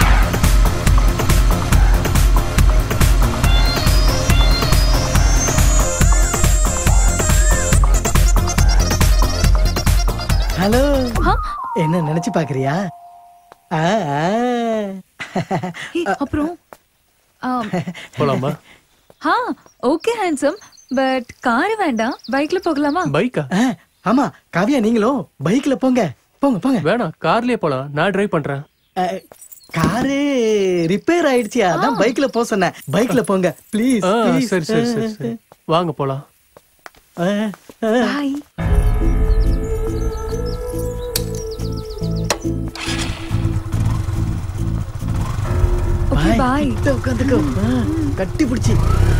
ஹலோ என்ன நினைச்சு பாக்குறியா ஆ, ஆ. ஏய், அப்புறம் ஆ, போலாமா ஆ ஓகே ஹேண்ட்ஸம் பட் கார் வேண்டாம் பைக்ல போகலாமா பைக்கா ஆ, ஆமா காவியா நீங்களும் பைக்ல போங்க போங்க போங்க வேணாம் கார்லயே போலாம் நான் டிரைவ் பண்றேன் காரு ரிப்பேர் ஆயிடுச்சு அதான் பைக்ல போக சொன்னேன் பைக்ல போங்க ப்ளீஸ் ஆ, சரி சரி சரி சரி வாங்க போலாம் பாய் ஓகே பாய் உட்காந்துக்கோ கட்டி பிடிச்சி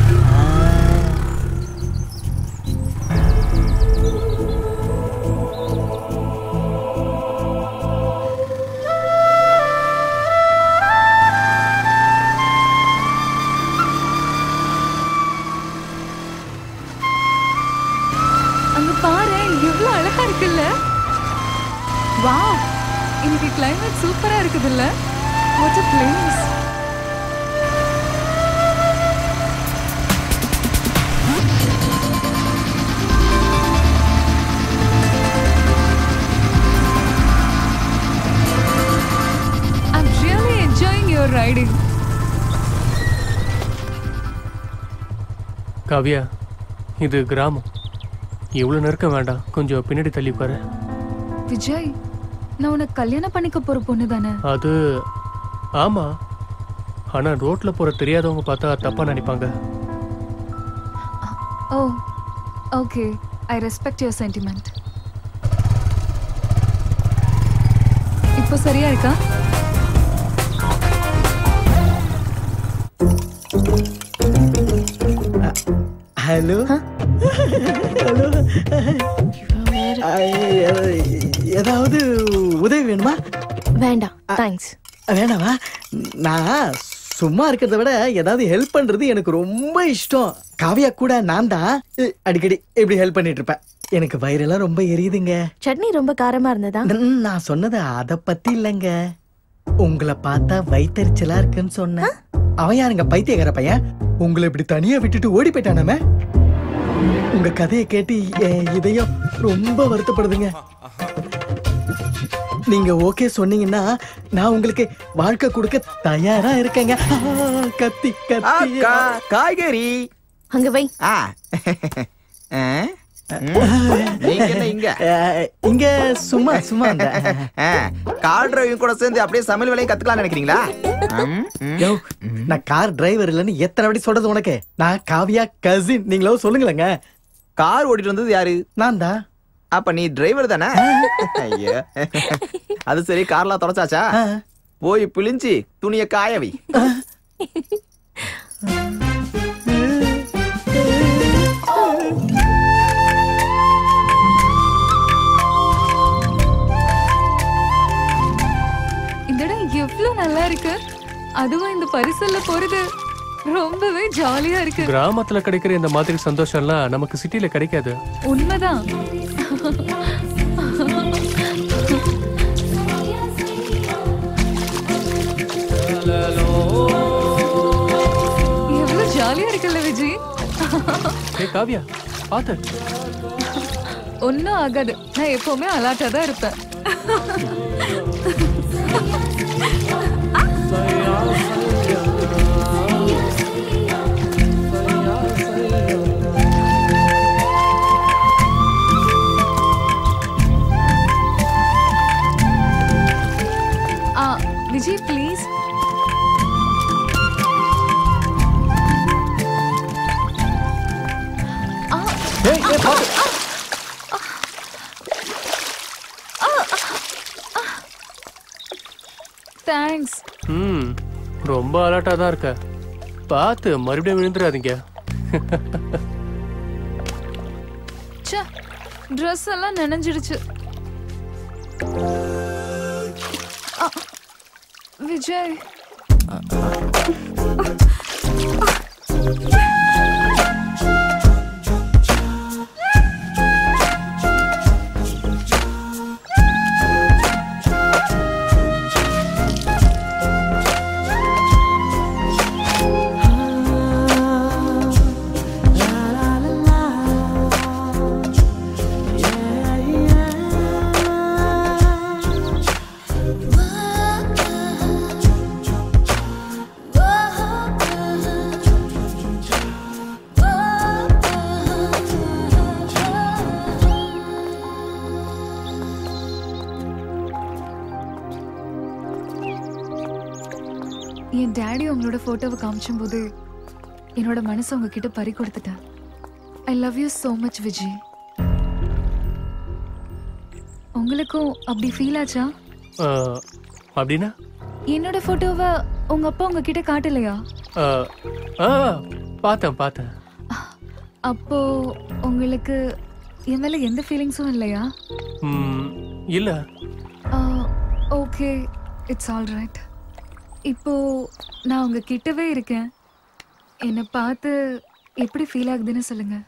அங்க பாரு எவ்வளவு அழகா இருக்குல்ல வாவ் இன்னைக்கு கிளைமேட் சூப்பரா இருக்குதுல்ல வாட் a place காவியா இது கிராமம் இவ்வளவு நெருக்கம் வேண்டாம் கொஞ்சம் பின்னாடி தள்ளி பாரு விஜய் நான் உனக்கு கல்யாணம் பண்ணிக்க போற பொண்ணு தானே அது ஆமா ஆனா ரோட்ல போற தெரியாதவங்க பார்த்தா தப்பா நினைப்பாங்க oh okay I respect your sentiment இப்போ சரியா இருக்கா ஹலோ ஹலோ ஏதாவது உதவி வேணுமா வேண்டாம் தேங்க்ஸ் வேணாமா நான் சும்மா இருக்கிறத விட ஏதாவது ஹெல்ப் பண்றது எனக்கு ரொம்ப இஷ்டம் காவியா கூட நான் தான் அஹ், அடிக்கடி இப்படி ஹெல்ப் பண்ணிட்டு இருப்பேன் எனக்கு வயிறெல்லாம் ரொம்ப எரியுதுங்க சட்னி ரொம்ப காரமா இருந்ததா ம், நான் சொன்னது அத பத்தி இல்லைங்க உங்களை பார்த்தா வயித்தறிச்சலா இருக்குன்னு சொன்னேன் அவன் யாருங்க பைத்தியக்கார பையன் உங்களை இப்படி தனியா விட்டுட்டு ஓடி போயிட்டானாமே உங்க கதையை கேட்டு என் இதயம் ரொம்ப வருத்தப்படுதுங்க நீங்க ஓகே சொன்னீங்கன்னா நான் உங்களுக்கு வாழ்க்கை கொடுக்க தயாரா இருக்கேங்க ஆ, கத்தி கத்தி காய்கறி அங்க வை ஆ ஆ? நீங்க என்ன இங்க இங்க சும்மா சும்மா அந்த ஆ, கார் டிரைவிங் கூட சேர்ந்து அப்படியே சமையல் வேலையும் கத்துக்கலாம்னு நினைக்கிறீங்களா ம், ம். யோ நான் கார் டிரைவர் இல்லைன்னு எத்தனை வாட்டி சொல்றது உனக்கு நான் காவியா கசின் நீங்களோ சொல்லுங்களேங்க கார் ஓட்டிட்டு வந்தது யாரு நான் தான் அப்ப நீ டிரைவர் தானே ஐயோ அது சரி கார்லாம் தொடச்சாச்சா போய் பிழிஞ்சு துணிய காயவை இந்த இடம் எவ்வளவு நல்லா இருக்கு அதுவும் இந்த பரிசல்ல போறது ரொம்பவே ஜாலியா இருக்கு கிராமத்துல கிடைக்கிற இந்த மாதிரி சந்தோஷம்லாம் நமக்கு சிட்டில கிடைக்காது உண்மைதான் எவ்வளவு ஜாலியா இருக்குல்ல விஜய் ஏய் காவியா பாத்து ஒன்னும் ஆகாது நான் எப்பவுமே அலாட்டா தான் இருப்பேன் ஆ விஜய் ப்ளீஸ் ஏய், ஏய், பாத்து. தேங்க்ஸ் ம் ரொம்ப அலர்ட்டா தான் இருக்க பார்த்து மறுபடியும் விழுந்துடாதீங்க ச்சே ட்ரெஸ் எல்லாம் நனைஞ்சிடுச்சு ஆ, விஜய் என் டேடி உங்களோட போட்டோவை காமிச்சும்போது என்னோட மனசை உங்ககிட்ட பறி கொடுத்துட்டேன் I love you so much Vijay உங்களுக்கும் அப்படி ஃபீல் ஆச்சா ஆ, அப்படின்னா என்னோட போட்டோவை உங்க அப்பா உங்ககிட்ட காட்டலையா ஆ, ஆ பார்த்தேன் பார்த்தேன் அப்போ உங்களுக்கு என் மேல எந்த ஃபீலிங்ஸும் இல்லையா ம், இல்ல ஓகே இட்ஸ் ஆல் ரைட் இப்போ நான் உங்க கிட்டவே இருக்கேன் என்னை பார்த்து எப்படி ஃபீல் ஆகுதுன்னு சொல்லுங்க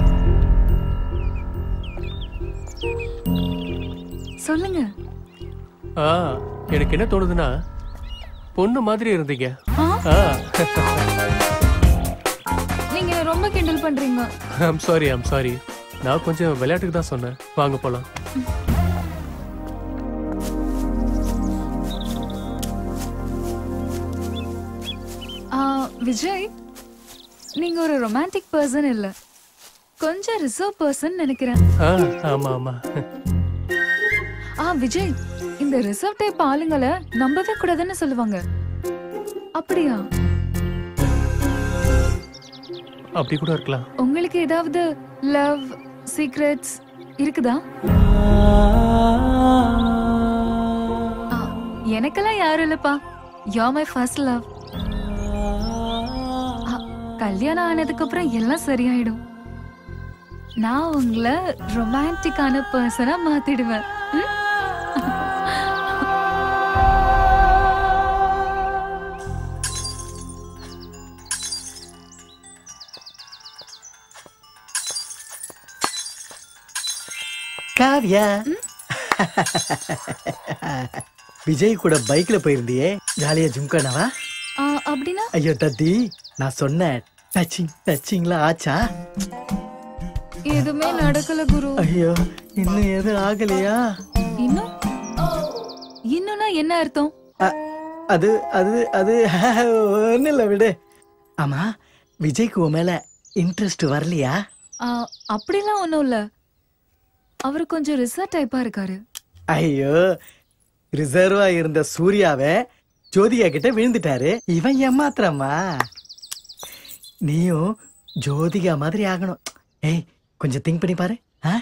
சொல்லுங்க ஆ எனக்கு என்ன தோணுதுன்னா பொண்ணு மாதிரி இருந்தீங்க ஆ? ஆ நீங்க என்னை ரொம்ப கிண்டல் பண்றீங்க ஐம் சாரி ஐம் சாரி நான் கொஞ்சம் விளையாட்டுக்கு தான் சொன்னேன் வாங்க போலாம் ஆ, விஜய் நீங்க ஒரு ரொமான்டிக் பர்சன் இல்ல கொஞ்சம் ரிசர்வ் பர்சன் நினைக்கிறேன் ஆ ஆமா ஆமா ஆ விஜய் இந்த ரிசர்வ் டைப் ஆளுங்களை நம்பவே கூடாதுன்னு சொல்லுவாங்க அப்படியா அப்படி கூட இருக்கலாம் உங்களுக்கு ஏதாவது லவ் சீக்ரெட்ஸ் இருக்குதா ஆ, எனக்கெல்லாம் யாரும் இல்லப்பா யோ மை ஃபர்ஸ்ட் லவ் கல்யாணம் ஆனதுக்கு அப்புறம் எல்லாம் சரியாயிடும் நான் உங்களை ரொமான்டிக்கான பர்சனா மாத்திடுவேன் ம்? காவியா விஜய் கூட பைக்ல போயிருந்தியே ஜாலியா ஜும்கானவா ஆ, அப்படின்னா ஐயோ தத்தி நான் சொன்னேன் டச்சிங் டச்சிங்லாம் ஆச்சா எதுவுமே நடக்கல குரு ஐயோ இன்னும் எதுவும் ஆகலையா இன்னும் இன்னும்னா என்ன அர்த்தம் அது அது அது ஒன்றும் இல்லை விடு ஆமா விஜய்க்கு உன் மேல இன்ட்ரெஸ்ட் வரலையா ஆ, அப்படிலாம் ஒண்ணும் இல்ல அவர் கொஞ்சம் ரிசர்வ் டைப்பா இருக்காரு ஐயோ ரிசர்வா இருந்த சூர்யாவை ஜோதிகா கிட்ட விழுந்துட்டாரு இவன் ஏமாத்துறாமா நீயும் ஜோதிகா மாதிரி ஆகணும் ஏய் கொஞ்சம் திங்க் பண்ணி பாரு ஆ?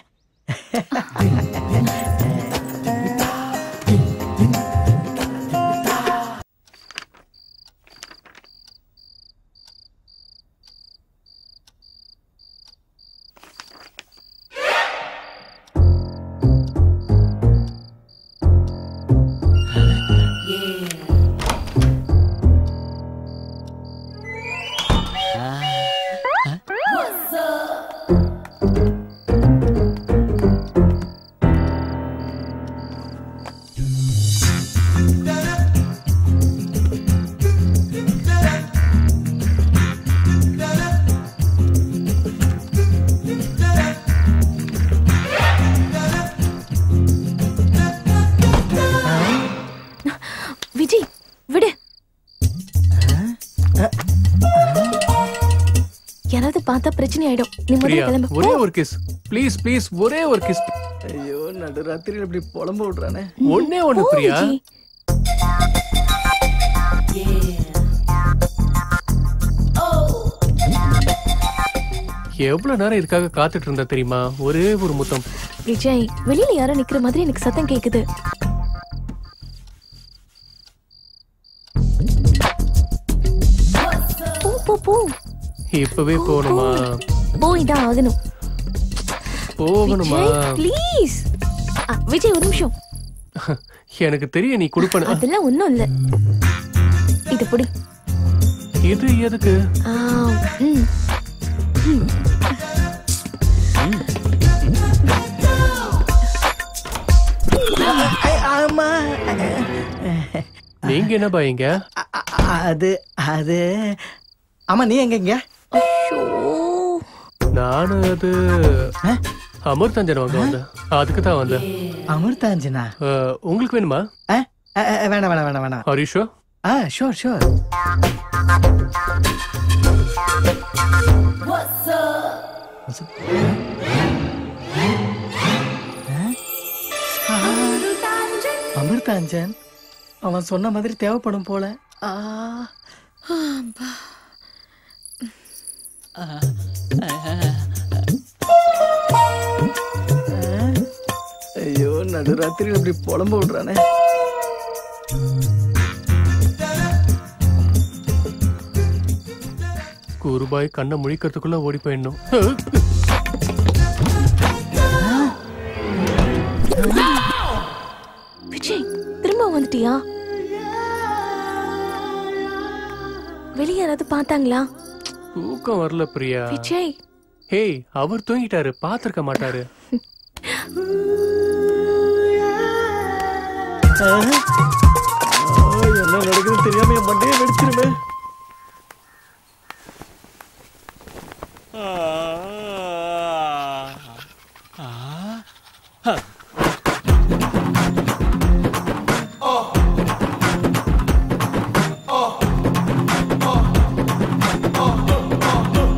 விஜய் விடு யாராவது பார்த்தா பிரச்சனை ஆயிடும் நீ முதல்ல பிரியா கிளம்பு ஒரே ஒரு கிஸ் ப்ளீஸ் ப்ளீஸ் ஒரே ஒரு கிஸ் ஐயோ நடுராத்திரியில் இப்படி புலம்ப விடுறானே ஒன்னே ஒண்ணு போ, பிரியா விஜய். எவ்வளவு நேரம் இதுக்காக காத்துட்டு இருந்தா தெரியுமா ஒரே ஒரு முத்தம் விஜய் வெளியில யாரோ நிக்கிற மாதிரி எனக்கு சத்தம் கேக்குது போ போ போ இப்பவே போகணுமா போய் தான் ஆகணும் போகணுமா விஜய் ப்ளீஸ் விஜய் ஒரு நிமிஷம் எனக்கு தெரியும் நீ கொடுப்பன அதெல்லாம் ஒண்ணும் இல்ல இது புடி இது எதுக்கு ஆ, ம். ம். ஆமா நீங்க என்ன பாயீங்க அது அது ஆமா நீ எங்க இங்க நானு அது அமிர்தஞ்சன் வாங்க வந்தேன் அதுக்கு தான் வந்தேன் அமிர்தாஞ்சனா அஹ், உங்களுக்கு வேணுமா அஹ், அஹ், அஹ், வேணாம் வேணாம் வேணாம் வேணாம் ஹரிஷோ ஆ ஷோர் ஷோர் அமிர்தாஞ்சன் அவன் சொன்ன மாதிரி தேவைப்படும் போல ஆ ஐயோ நடுராத்திரியில் இப்படி புலம்ப விடுறானே குருபாய் கண்ணை முழிக்கிறதுக்குள்ள ஓடி போயிடணும் விஜய் திரும்ப வந்துட்டியா வெளிய யாராவது பார்த்தாங்களா தூக்கம் வரல பிரியா விஜய் ஹேய் அவர் தூங்கிட்டாரு பாத்திருக்க மாட்டாரு என்ன நடக்குது தெரியாம என் மண்டையை வெடிச்சிருமே Oh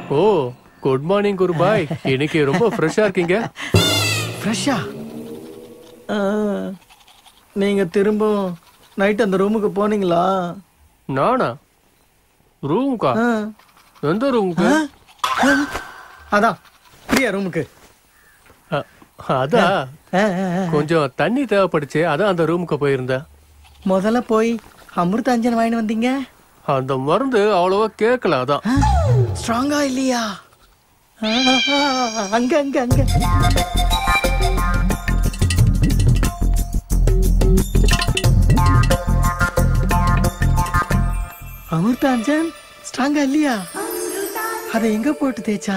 oh good morning Guru Bhai இன்னைக்கு ரொம்ப ஃப்ரெஷ்ஷா இருக்கீங்க ஃப்ரெஷ்ஷா நீங்க திரும்ப நைட் அந்த ரூமுக்கு போனீங்களா நானா ரூமுக்கா எந்த ரூமுக்கு அதான் பிரியா ரூமுக்கு அதான் கொஞ்சம் தண்ணி தேவைப்படுச்சு அதான் அந்த ரூமுக்கு போயிருந்தேன் முதல்ல போய் அமிர்தாஞ்சன் வாங்கிட்டு வந்தீங்க அந்த மருந்து அவ்வளவா கேட்கல அதான் ஸ்ட்ராங்கா இல்லையா ஆ, அங்க அங்க அங்க அமிர்தாஞ்சன் ஸ்ட்ராங்கா இல்லையா அதை எங்க போட்டு தேய்ச்சா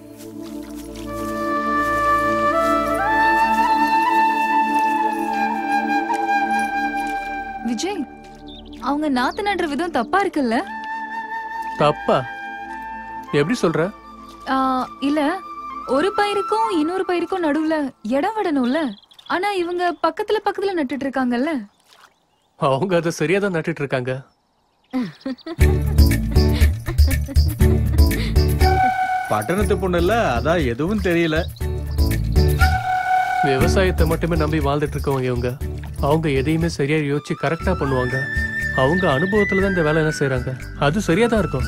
விஜய் அவங்க நாத்து நடுற விதம் தப்பா இருக்குல்ல தப்பா எப்படி சொல்ற ஆ, இல்ல ஒரு பயிருக்கும் இன்னொரு பயிருக்கும் நடுவுல இடம் விடணும்ல ஆனா இவங்க பக்கத்துல பக்கத்துல நட்டுட்டு இருக்காங்கல்ல அவங்க அதை சரியா தான் நட்டுட்டு இருக்காங்க பட்டணத்து பொண்ணு இல்ல அதான் எதுவும் தெரியல விவசாயத்தை மட்டுமே நம்பி வாழ்ந்துட்டு இருக்கவங்க இவங்க அவங்க எதையுமே சரியா யோசிச்சு கரெக்டா பண்ணுவாங்க அவங்க அனுபவத்துல தான் இந்த வேலை என்ன செய்றாங்க அது சரியா தான் இருக்கும்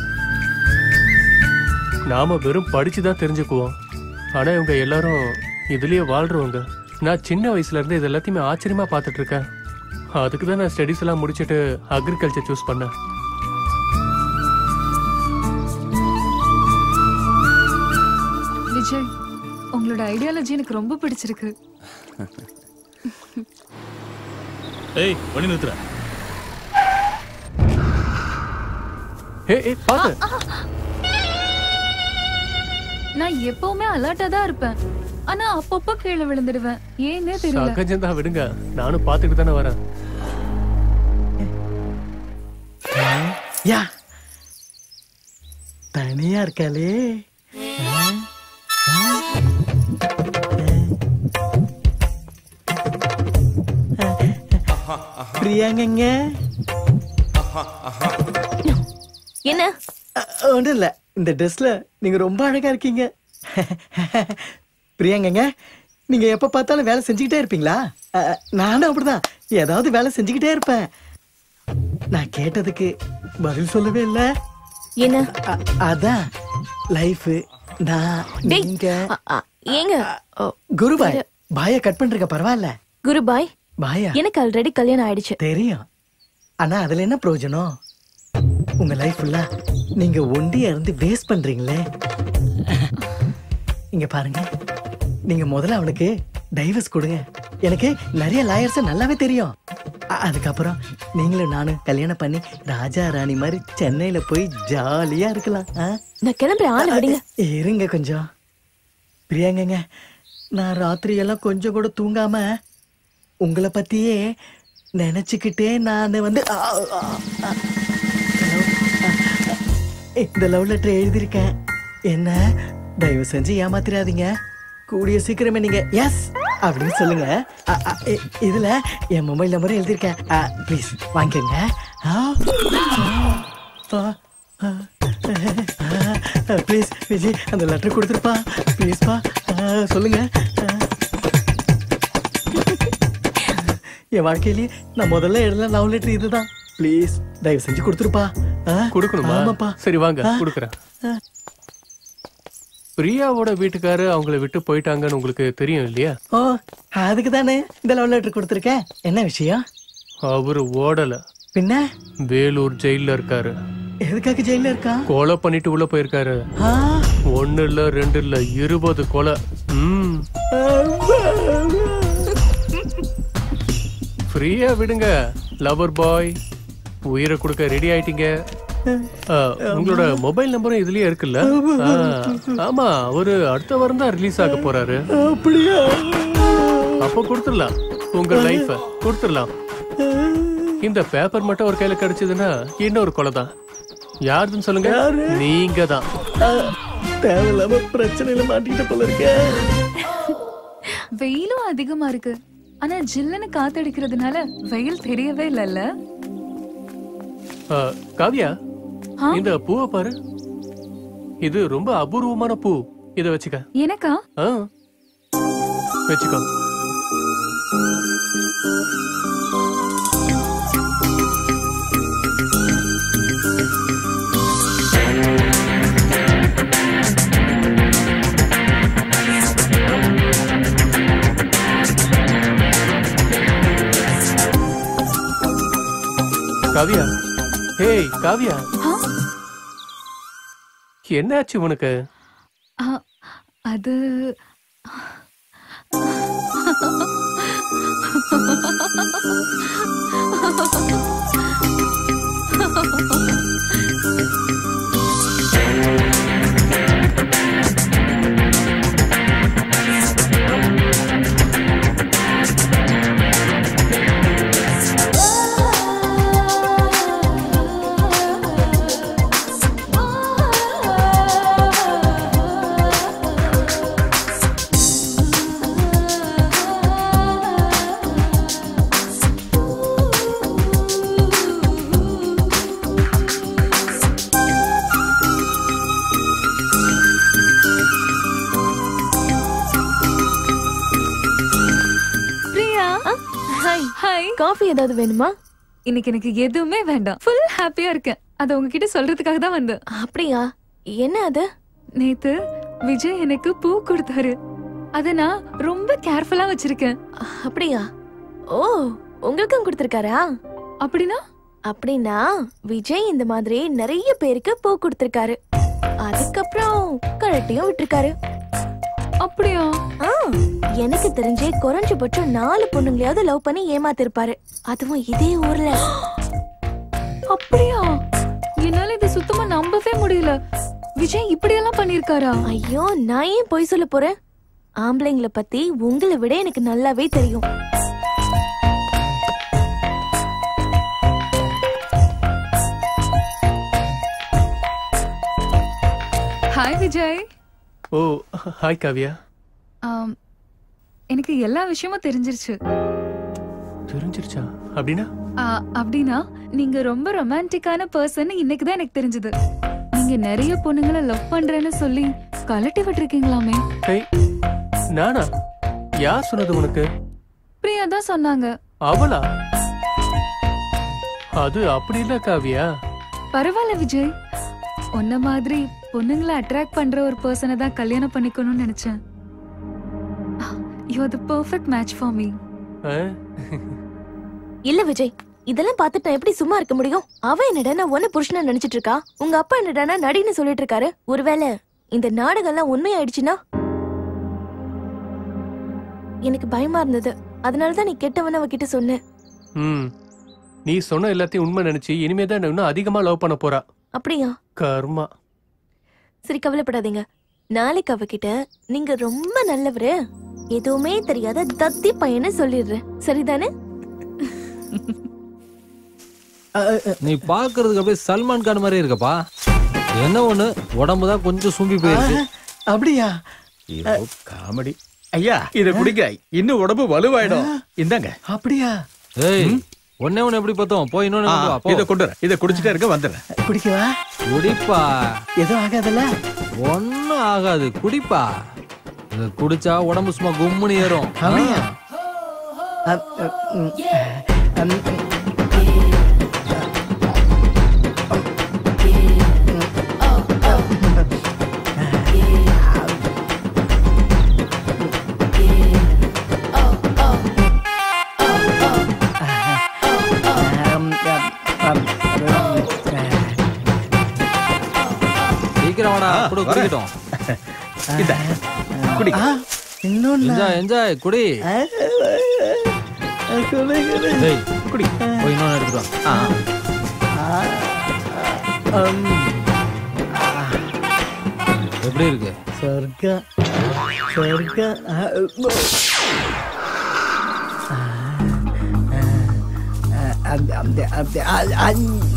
நாம வெறும் படிச்சு தான் தெரிஞ்சுக்குவோம் ஆனா இவங்க எல்லாரும் இதுலயே வாழ்றவங்க நான் சின்ன வயசுல இருந்து இது எல்லாத்தையுமே ஆச்சரியமா பார்த்துட்டு இருக்கேன் அதுக்கு தான் நான் ஸ்டடிஸ் எல்லாம் முடிச்சிட்டு அக்ரிகல்ச்சர் சூஸ் பண்ணேன் விஜய் உங்களோட ஐடியாலஜி எனக்கு ரொம்ப பிடிச்சிருக்கு ஏய் வண்டி நிறுத்துற ஏய் ஏய் பாத்து நான் எப்பவுமே அலர்ட்டா தான் இருப்பேன் ஆனா அப்பப்போ கீழே விழுந்துடுவேன் ஏன்னே தெரியல சகஜம் தான் விடுங்க நானும் பார்த்துட்டு தானே வரேன் யா தனியா இருக்காளே ஆ, ஆ, ஆ. பிரியாங்கங்க என்ன ஒன்றும் இல்ல இந்த ட்ரெஸ்ல நீங்க ரொம்ப அழகா இருக்கீங்க பிரியாங்கங்க நீங்க எப்ப பார்த்தாலும் வேலை செஞ்சுக்கிட்டே இருப்பீங்களா அ, நானும் அப்படிதான் ஏதாவது வேலை செஞ்சுக்கிட்டே இருப்பேன் நான் கேட்டதுக்கு பதில் சொல்லவே இல்ல என்ன அதான் லைஃப் நான் டேய், நீங்க அ- அ, ஏங்க குரு பாய் பாய கட் பண்றீங்க பரவாயில்ல குரு பாய் பாயா எனக்கு ஆல்ரெடி கல்யாணம் ஆயிடுச்சு தெரியும் ஆனா அதுல என்ன பிரயோஜனம் உங்க லைஃப் ஃபுல்லா நீங்க ஒண்டியா இருந்து வேஸ்ட் பண்றீங்களே இங்க பாருங்க நீங்க முதல்ல அவனுக்கு டைவர்ஸ் கொடுங்க எனக்கு நிறைய லாயர்ஸ் நல்லாவே தெரியும் அ- அதுக்கப்புறம் நீங்களும் நானும் கல்யாணம் பண்ணி ராஜா ராணி மாதிரி சென்னையில போய் ஜாலியா இருக்கலாம் ஆ? நான் கிளம்புறேன் ஆளை விடுங்க இருங்க கொஞ்சம் பிரியாங்கங்க நான் ராத்திரி எல்லாம் கொஞ்சம் கூட தூங்காம உங்களை பத்தியே நினைச்சுக்கிட்டே நான் வந்து ஆ, ஆ, ஆ. இந்த லவ் லெட்டர் எழுதியிருக்கேன் என்ன தயவு செஞ்சு ஏமாத்திராதீங்க கூடிய சீக்கிரமே நீங்க எஸ் அப்படின்னு சொல்லுங்க அ, அ, இ- இதுல என் மொபைல் நம்பரும் எழுதியிருக்கேன் ப்ளீஸ் வாங்கிக்கோங்க ப்ளீஸ் விஜய் அந்த லெட்டர் கொடுத்துருப்பா ப்ளீஸ்ப்பா சொல்லுங்க ஆ. என் வாழ்க்கையிலேயே நான் முதல்ல எழுதின லவ் லெட்டர் இதுதான் ப்ளீஸ் தயவு செஞ்சு கொடுத்துருப்பா ஆ? கொடுக்கணுமா ஆமாப்பா சரி வாங்க ஆ. கொடுக்குறேன் ஆ. பிரியாவோட வீட்டுக்காரு அவங்கள விட்டு போயிட்டாங்கன்னு உங்களுக்கு தெரியும் இல்லையா ஓ அதுக்கு தானே இந்த லவ் லெட்டர் கொடுத்துருக்கேன் என்ன விஷயம் அவரு ஓடல பின்ன வேலூர் ஜெயில்ல இருக்காரு எதுக்காக ஜெயில இருக்கா கொலை பண்ணிட்டு உள்ள போயிருக்காரு ஆ? ஒண்ணு இல்ல ரெண்டு இல்ல இருபது கொலை ம் ஃப்ரீயா விடுங்க லவர் பாய் உயிரை கொடுக்க ரெடி ஆயிட்டீங்க ஆ, உங்களோட மொபைல் நம்பரும் இதுலயே இருக்குல்ல ஆ, ஆமா அவரு அடுத்த வாரம் தான் ரிலீஸ் ஆக போறாரு அப்படியா அப்போ கொடுத்துடலாம் உங்க லைஃப கொடுத்துடலாம் இந்த பேப்பர் மட்டும் ஒரு கையில கிடைச்சதுன்னா இன்னொரு கொலை தான் யாருன்னு சொல்லுங்க நீங்க தான் தேவையில்லாம பிரச்சனையில மாட்டிக்கிட்ட போல இருக்க வெயிலும் அதிகமா இருக்கு ஆனா ஜில்லுன்னு காத்தடிக்கிறதுனால வெயில் தெரியவே இல்லைல்ல ஆ, காவியா ஆ? இந்த பூவை பாரு இது ரொம்ப அபூர்வமான பூ இத வச்சுக்க எனக்கா ஆ. வச்சுக்கோ காவியா ஹேய் காவியா என்னாச்சு உனக்கு ஆ, அது பிரியா ஹாய் ஹாய் காஃபி ஏதாவது வேணுமா இன்னைக்கு எனக்கு எதுவுமே வேண்டாம் ஃபுல் ஹாப்பியா இருக்கேன் அதை உங்ககிட்ட சொல்றதுக்காக தான் வந்தேன் அப்படியா என்ன அது நேத்து விஜய் எனக்கு பூ கொடுத்தாரு அத நான் ரொம்ப கேர்ஃபுல்லா வச்சிருக்கேன் அப்படியா ஓ உங்களுக்கும் கொடுத்திருக்காரா அப்படின்னா அப்படின்னா விஜய் இந்த மாதிரி நிறைய பேருக்கு பூ கொடுத்திருக்காரு அதுக்கப்புறம் கழட்டியும் விட்டிருக்காரு அப்படியா ஆ எனக்கு தெரிஞ்சே குறைஞ்சபட்சம் நாலு பொண்ணுங்களையாவது லவ் பண்ணி ஏமாத்திருப்பாரு அதுவும் இதே ஊர்ல அப்படியா என்னால இது சுத்தமா நம்பவே முடியல விஜய் இப்படியெல்லாம் பண்ணிருக்காரா ஐயோ நான் ஏன் பொய் சொல்ல போறேன் ஆம்பளைங்களை பத்தி உங்களை விட எனக்கு நல்லாவே தெரியும் hi Vijay oh hi Kavya ஆம், எனக்கு எல்லா விஷயமும் தெரிஞ்சிருச்சு தெரிஞ்சிருச்சா அப்படின்னா ஆ, அப்படின்னா நீங்க ரொம்ப ரொமான்டிக்கான பர்சன் இன்னைக்கு தான் எனக்கு தெரிஞ்சது நீங்க நிறைய பொண்ணுங்களை லவ் பண்றேன்னு சொல்லி கலட்டி விட்டுருக்கீங்களாமே ஹேய் நானா யார் சொன்னது உனக்கு பிரியா தான் சொன்னாங்க அவளா அது அப்படி இல்ல காவியா பரவாயில்ல விஜய் உன்ன மாதிரி பொண்ணுங்களை அட்ராக்ட் பண்ற ஒரு பர்சனை தான் கல்யாணம் பண்ணிக்கணும்னு நினைச்சேன் you the perfect match for me ஆ? இல்ல விஜய் இதெல்லாம் பார்த்துட்டு நான் எப்படி சும்மா இருக்க முடியும் அவ என்னடா நான் ஒன்னு புருஷனா நினைச்சிட்டு இருக்கா உங்க அப்பா என்னடா நடின்னு சொல்லிட்டு இருக்காரு ஒருவேளை இந்த நாடகம் எல்லாம் உண்மையாயிடுச்சுன்னா எனக்கு பயமா இருந்தது அதனாலதான் நீ கெட்டவன அவகிட்ட சொன்னேன் ம் நீ சொன்ன எல்லாத்தையும் உண்மை நினைச்சு இனிமே தான் இன்னும் அதிகமா லவ் பண்ண போறா அப்படியா கர்மா சரி கவலைப்படாதீங்க நாளைக்கு அவகிட்ட நீங்க ரொம்ப நல்லவரு எதுவுமே தெரியாத தத்தி பையனை சொல்லிடுறேன் சரிதானே நீ பாக்குறதுக்கு அப்படியே சல்மான் கான் மாதிரி இருக்கப்பா என்ன ஒண்ணு உடம்பு தான் கொஞ்சம் சும்பி போயிருக்கு அப்படியா காமெடி ஐயா இத குடிங்க இன்னும் உடம்பு வலுவாயிடும் இந்தாங்க அப்படியா ஏய் ஒண்ணே ஒண்ணு எப்படி பார்த்தோம் போய் இன்னொன்னு கொண்டு வா, போ. இத கொண்டு வரேன் இத குடிச்சிட்டே இருக்க வந்துடுறேன் குடிக்கவா குடிப்பா எதுவும் ஆகாதல்ல ஒண்ணும் ஆகாது குடிப்பா இத குடிச்சா உடம்பு சும்மா கும்முன்னு ஏறும் அப்படியா அ- அ- ம், அம், சீக்கிரம் வாடா ஆ, குடு வரேன். குடிக்கட்டும் இந்தா, குடி இன்னொன்னு என்ஜாய் என்ஜாய் குடி டேய் குடி போய் இன்னொன்னு எடுத்துட்டு வா எப்படி இருக்கு சொர்க்கா சொர்க்கா அ, உ. அந்த- அந்த- அந்த- அ- அ-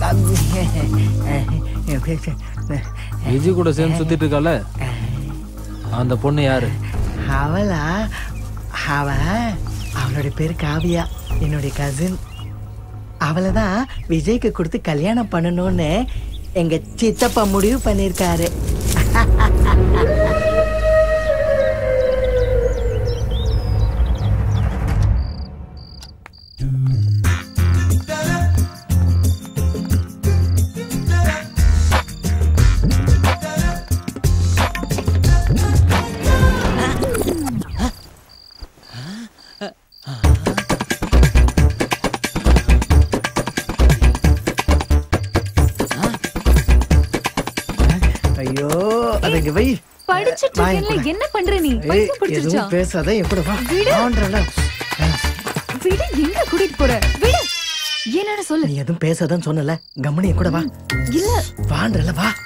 அந்த- விஜி கூட சேர்ந்து சுத்திட்டு இருக்கால அந்த பொண்ணு யாரு அவளா அவ அவளுடைய பேரு காவியா என்னுடைய கசின் அவளை தான் விஜய்க்கு கொடுத்து கல்யாணம் பண்ணணும்னு எங்க சித்தப்பா முடிவு பண்ணியிருக்காரு ஐயோ அதை இங்க வை படிச்சிட்டு வா, என் இருக்கேன்ல, கூட. என்ன பண்ற நீ ஏய், பைத்தியம் பிடிச்சிருச்சா எதுவும் பேசாத என் கூட வா விடு. வான்றல. விடு எங்க கூட்டிட்டு போற விடு என்னன்னு சொல்லு நீ எதுவும் பேசாதன்னு சொன்னல கம்மனி என் கூட வா இல்ல வான்றல வா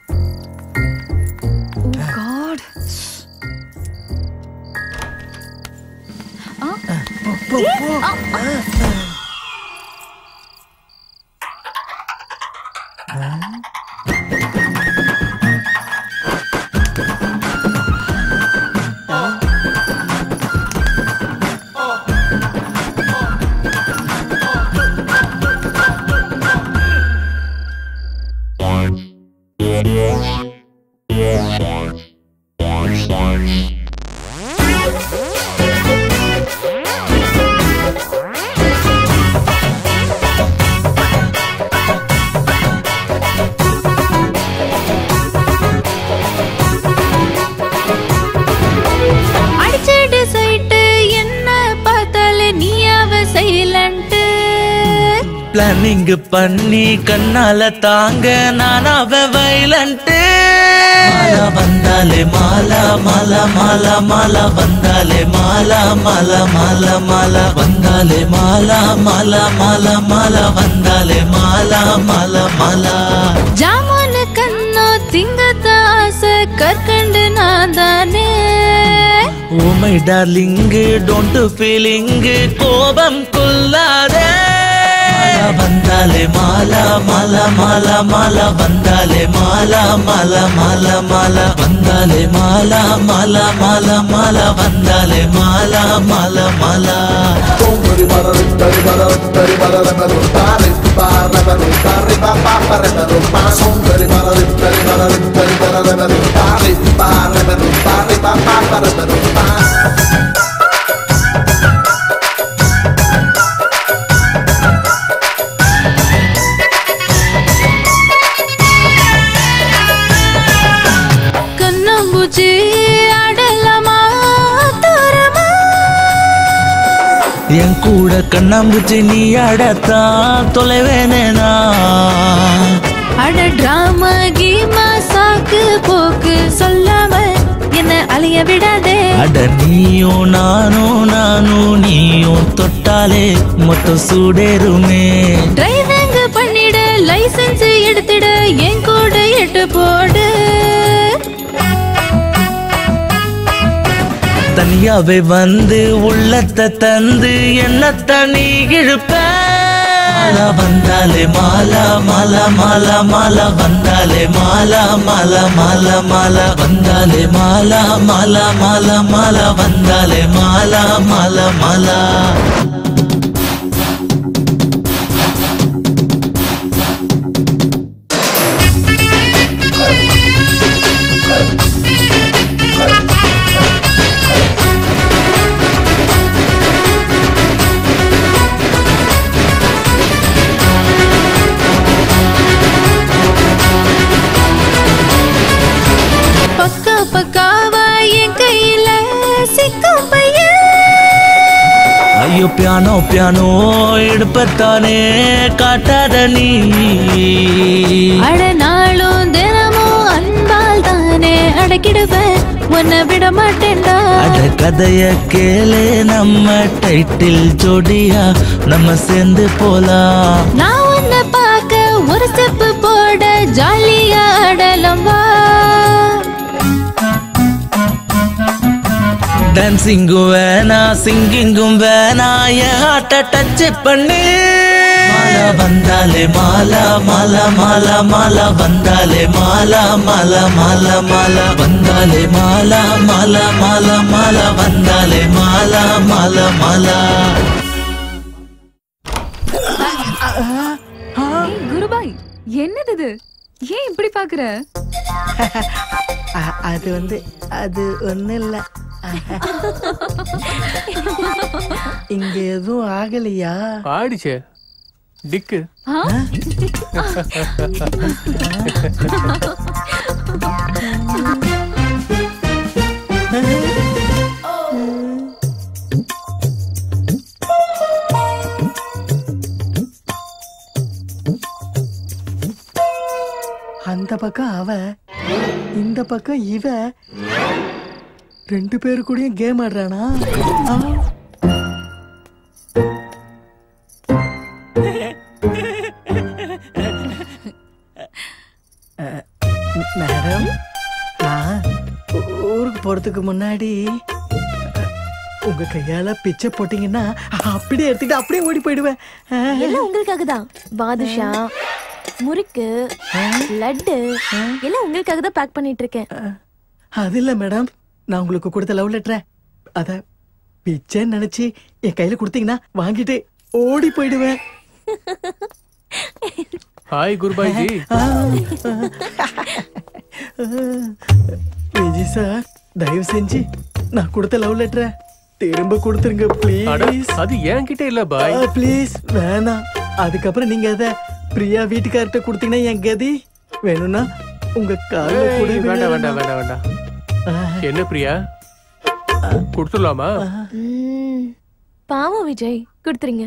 காட் போ, போ. அடிச்சிட்டு சைட்டு என்ன பார்த்தாலே நீ அவ சைலண்ட் பிளானிங் பண்ணி கண்ணால தாங்க நான் அவ வைலண்ட் மாலா வந்தாலே மாலா மாலா மாலா மாலா வந்தாலே மாலா மாலா மாலா மாலா வந்தாலே மாலா மாலா மாலா மாலா வந்தாலே மாலா மாலா மாலா ஜாமுன் கண்ணோ திங்கத்த ஆசை கற்கண்டு நான் தானே oh my darling don't feeling கோபம் கொள்ளாதே மாலா வந்தாலே மாலா மாலா மாலா மாலா வந்தாலே மாலா மாலா மாலா மாலா வந்தாலே மாலா மாலா மாலா மாலா வந்தாலே மாலா மாலா மாலா கண்ணாம்பூச்சி ஆடலாமா தூரமா என் கூட கண்ணாம்பூச்சி நீ அடத்தான் தொலைவேனே நான் அட டிராமா கீமா சாக்கு போக்கு சொல்லாம என்ன அலைய விடாதே அட நீயும் நானும் நானும் நீயும் தொட்டாலே மொத்தம் சூடேறுமே டிரைவிங் பண்ணிட லைசென்ஸ் எடுத்துட என் கூட எட்டு போடு தனியாவே வந்து உள்ளத்தை தந்து என்ன தனி இழுப்ப மாலா வந்தாலே மாலா மாலா மாலா மாலா வந்தாலே மாலா மாலா மாலா மாலா வந்தாலே மாலா மாலா மாலா மாலா வந்தாலே மாலா மாலா மாலா பக்கா பக்காவா என் கையில சிக்கும் பையன் ஐயோ பியானோ பியானோ எடுப்பத்தானே காட்டாத நீ அட நாளும் தினமும் அன்பால் தானே அடக்கிடுவேன் உன்னை விட மாட்டேன்டா அட கதைய கேளு நம்ம டைட்டில் ஜோடியா நம்ம சேர்ந்து போலாம் நான் உன்னை பார்க்க ஒரு ஸ்டெப் போட ஜாலியா ஆடலாம் வா டான்சிங்கும் வேணா சிங்கிங்கும் வேணா என் ஹார்ட்ட டச் பண்ணு மாலா வந்தாலே மாலா மாலா மாலா மாலா வந்தாலே மாலா மாலா மாலா மாலா வந்தாலே மாலா மாலா மாலா மாலா வந்தாலே மாலா மாலா மாலா ஏய், குருபாய் என்னது இது ஏன் இப்படி பாக்குற அ- அது வந்து அது ஒண்ணும் இல்ல இங்க எதுவும் ஆகலையா ஆடிச்சே டிக்கு அந்த பக்கம் அவ இந்த பக்கம் இவ ரெண்டு பேரு கூடயும் கேம் ஆடுறானா ஆ. அஹ், மேடம் நான் ஊ- ஊருக்கு போறதுக்கு முன்னாடி அஹ், உங்க கையால பிச்சை போட்டீங்கன்னா அப்படியே எடுத்துட்டு அப்படியே ஓடி போயிடுவேன் அஹ். எல்லாம் உங்களுக்காக தான் பாதுஷா முறுக்கு லட்டு எல்லாம் உங்களுக்காக தான் பேக் பண்ணிட்டு இருக்கேன் அது இல்ல மேடம் நான் உங்களுக்கு கொடுத்த லவ் லெட்டரை அத பிச்சைன்னு நினைச்சு என் கையில கொடுத்தீங்கன்னா வாங்கிட்டு ஓடி போயிடுவேன் ஹாய் குருபாய் ஜி விஜய் சார் தயவு செஞ்சு நான் கொடுத்த லவ் லெட்டரை திரும்ப கொடுத்துருங்க அட, ப்ளீஸ் அது என்கிட்ட இல்ல பாய் ப்ளீஸ் வேணாம் அதுக்கப்புறம் நீங்க அத பிரியா வீட்டுக்கார்ட்ட கொடுத்தீங்கன்னா என் கதி வேணும்னா உங்க கால கூட ஏய், வேண்டாம் வேண்டாம் விழலாம். வேண்டாம் வேண்டாம் என்ன பிரியா கொடுத்துடலாமா ம், பாவம் விஜய் கொடுத்துருங்க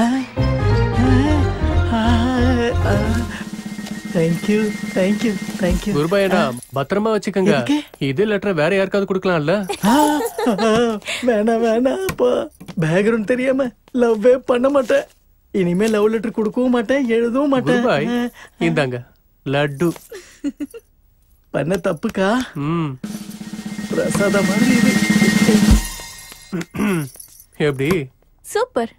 தேங்க்யூ தேங்க்யூ தேங்க்யூ குருபாயடா பத்திரமா வச்சுக்கோங்க இதே லெட்டர் வேற யாருக்காவது கொடுக்கலாம்ல வேணாம் வேணாம் அப்பா பேக்ரவுண்ட் தெரியாம லவ்வே பண்ண மாட்டேன் இனிமே லவ் லெட்டர் கொடுக்கவும் மாட்டேன் எழுதவும் மாட்டேன் குருபாய் இந்தாங்க லட்டு பண்ண தப்புக்கா ம் பிரசாதம் மாதிரி இது எப்படி சூப்பர்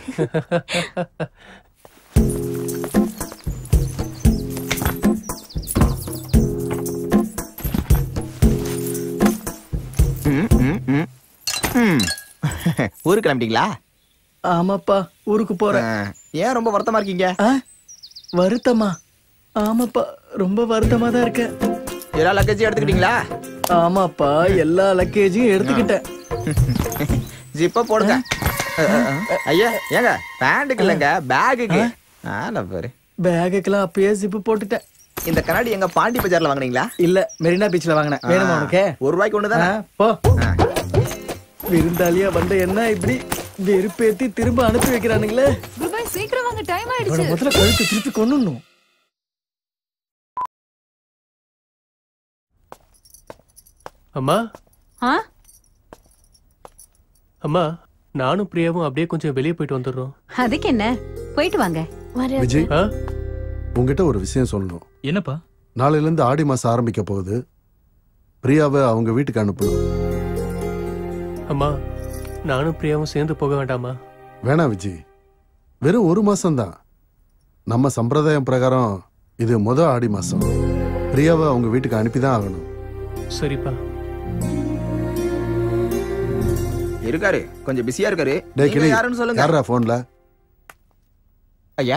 ம், ம், ம். ம். ஊருக்கு கிளம்பிட்டீங்களா ஆமாப்பா ஊருக்கு போறேன் ஏன் ரொம்ப வருத்தமா இருக்கீங்க வருத்தமா ஆமாப்பா ரொம்ப வருத்தமா தான் இருக்கேன் எல்லா லக்கேஜும் எடுத்துக்கிட்டீங்களா ஆமாப்பா எல்லா லக்கேஜையும் எடுத்துக்கிட்டேன் ஜிப்ப போடுங்க அ, அ, அ. ஐயா ஏங்க பேண்ட்டுக்கு இல்லைங்க பேகுக்கு ஆனா பாரு பேகுக்கெல்லாம் அப்பயே ஜிப்பு போட்டுட்டேன் இந்த கண்ணாடி எங்க பாண்டி பஜார்ல வாங்குனீங்களா இல்ல மெரினா பீச்ல வாங்கினேன் வேணுமா உனக்கு ஒரு ரூபாய்க்கு ஒண்ணுதானே ஆ, போ விருந்தாளியா வந்த என்ன இப்படி வெறுப்பேத்தி திரும்ப அனுப்பி வைக்கிறானுங்களே குருபாய் சீக்கிரம் வாங்க டைம் அவனை ஆயிடுச்சு முதல்ல கழுத்து திருப்பி கொண்டுணும் அம்மா ஆ அம்மா நானும் பிரியாவும் அப்படியே கொஞ்சம் வெளியே போயிட்டு வந்துடுறோம் அதுக்கு என்ன போயிட்டு வாங்க விஜய் உங்ககிட்ட ஒரு விஷயம் சொல்லணும் என்னப்பா நாளையில இருந்து ஆடி மாசம் ஆரம்பிக்க போகுது பிரியாவை அவங்க வீட்டுக்கு அனுப்பணும் அம்மா நானும் பிரியாவும் சேர்ந்து போக வேண்டாமா வேணாம் விஜய் வெறும் ஒரு மாசம்தான் நம்ம சம்பிரதாயம் பிரகாரம் இது முத ஆடி மாசம் பிரியாவை அவங்க வீட்டுக்கு அனுப்பிதான் ஆகணும் சரிப்பா இருக்காரு கொஞ்சம் பிஸியா இருக்காரு டேய் நீங்க கிளி யாருன்னு சொல்லுங்க யாரா போன்ல ஐயா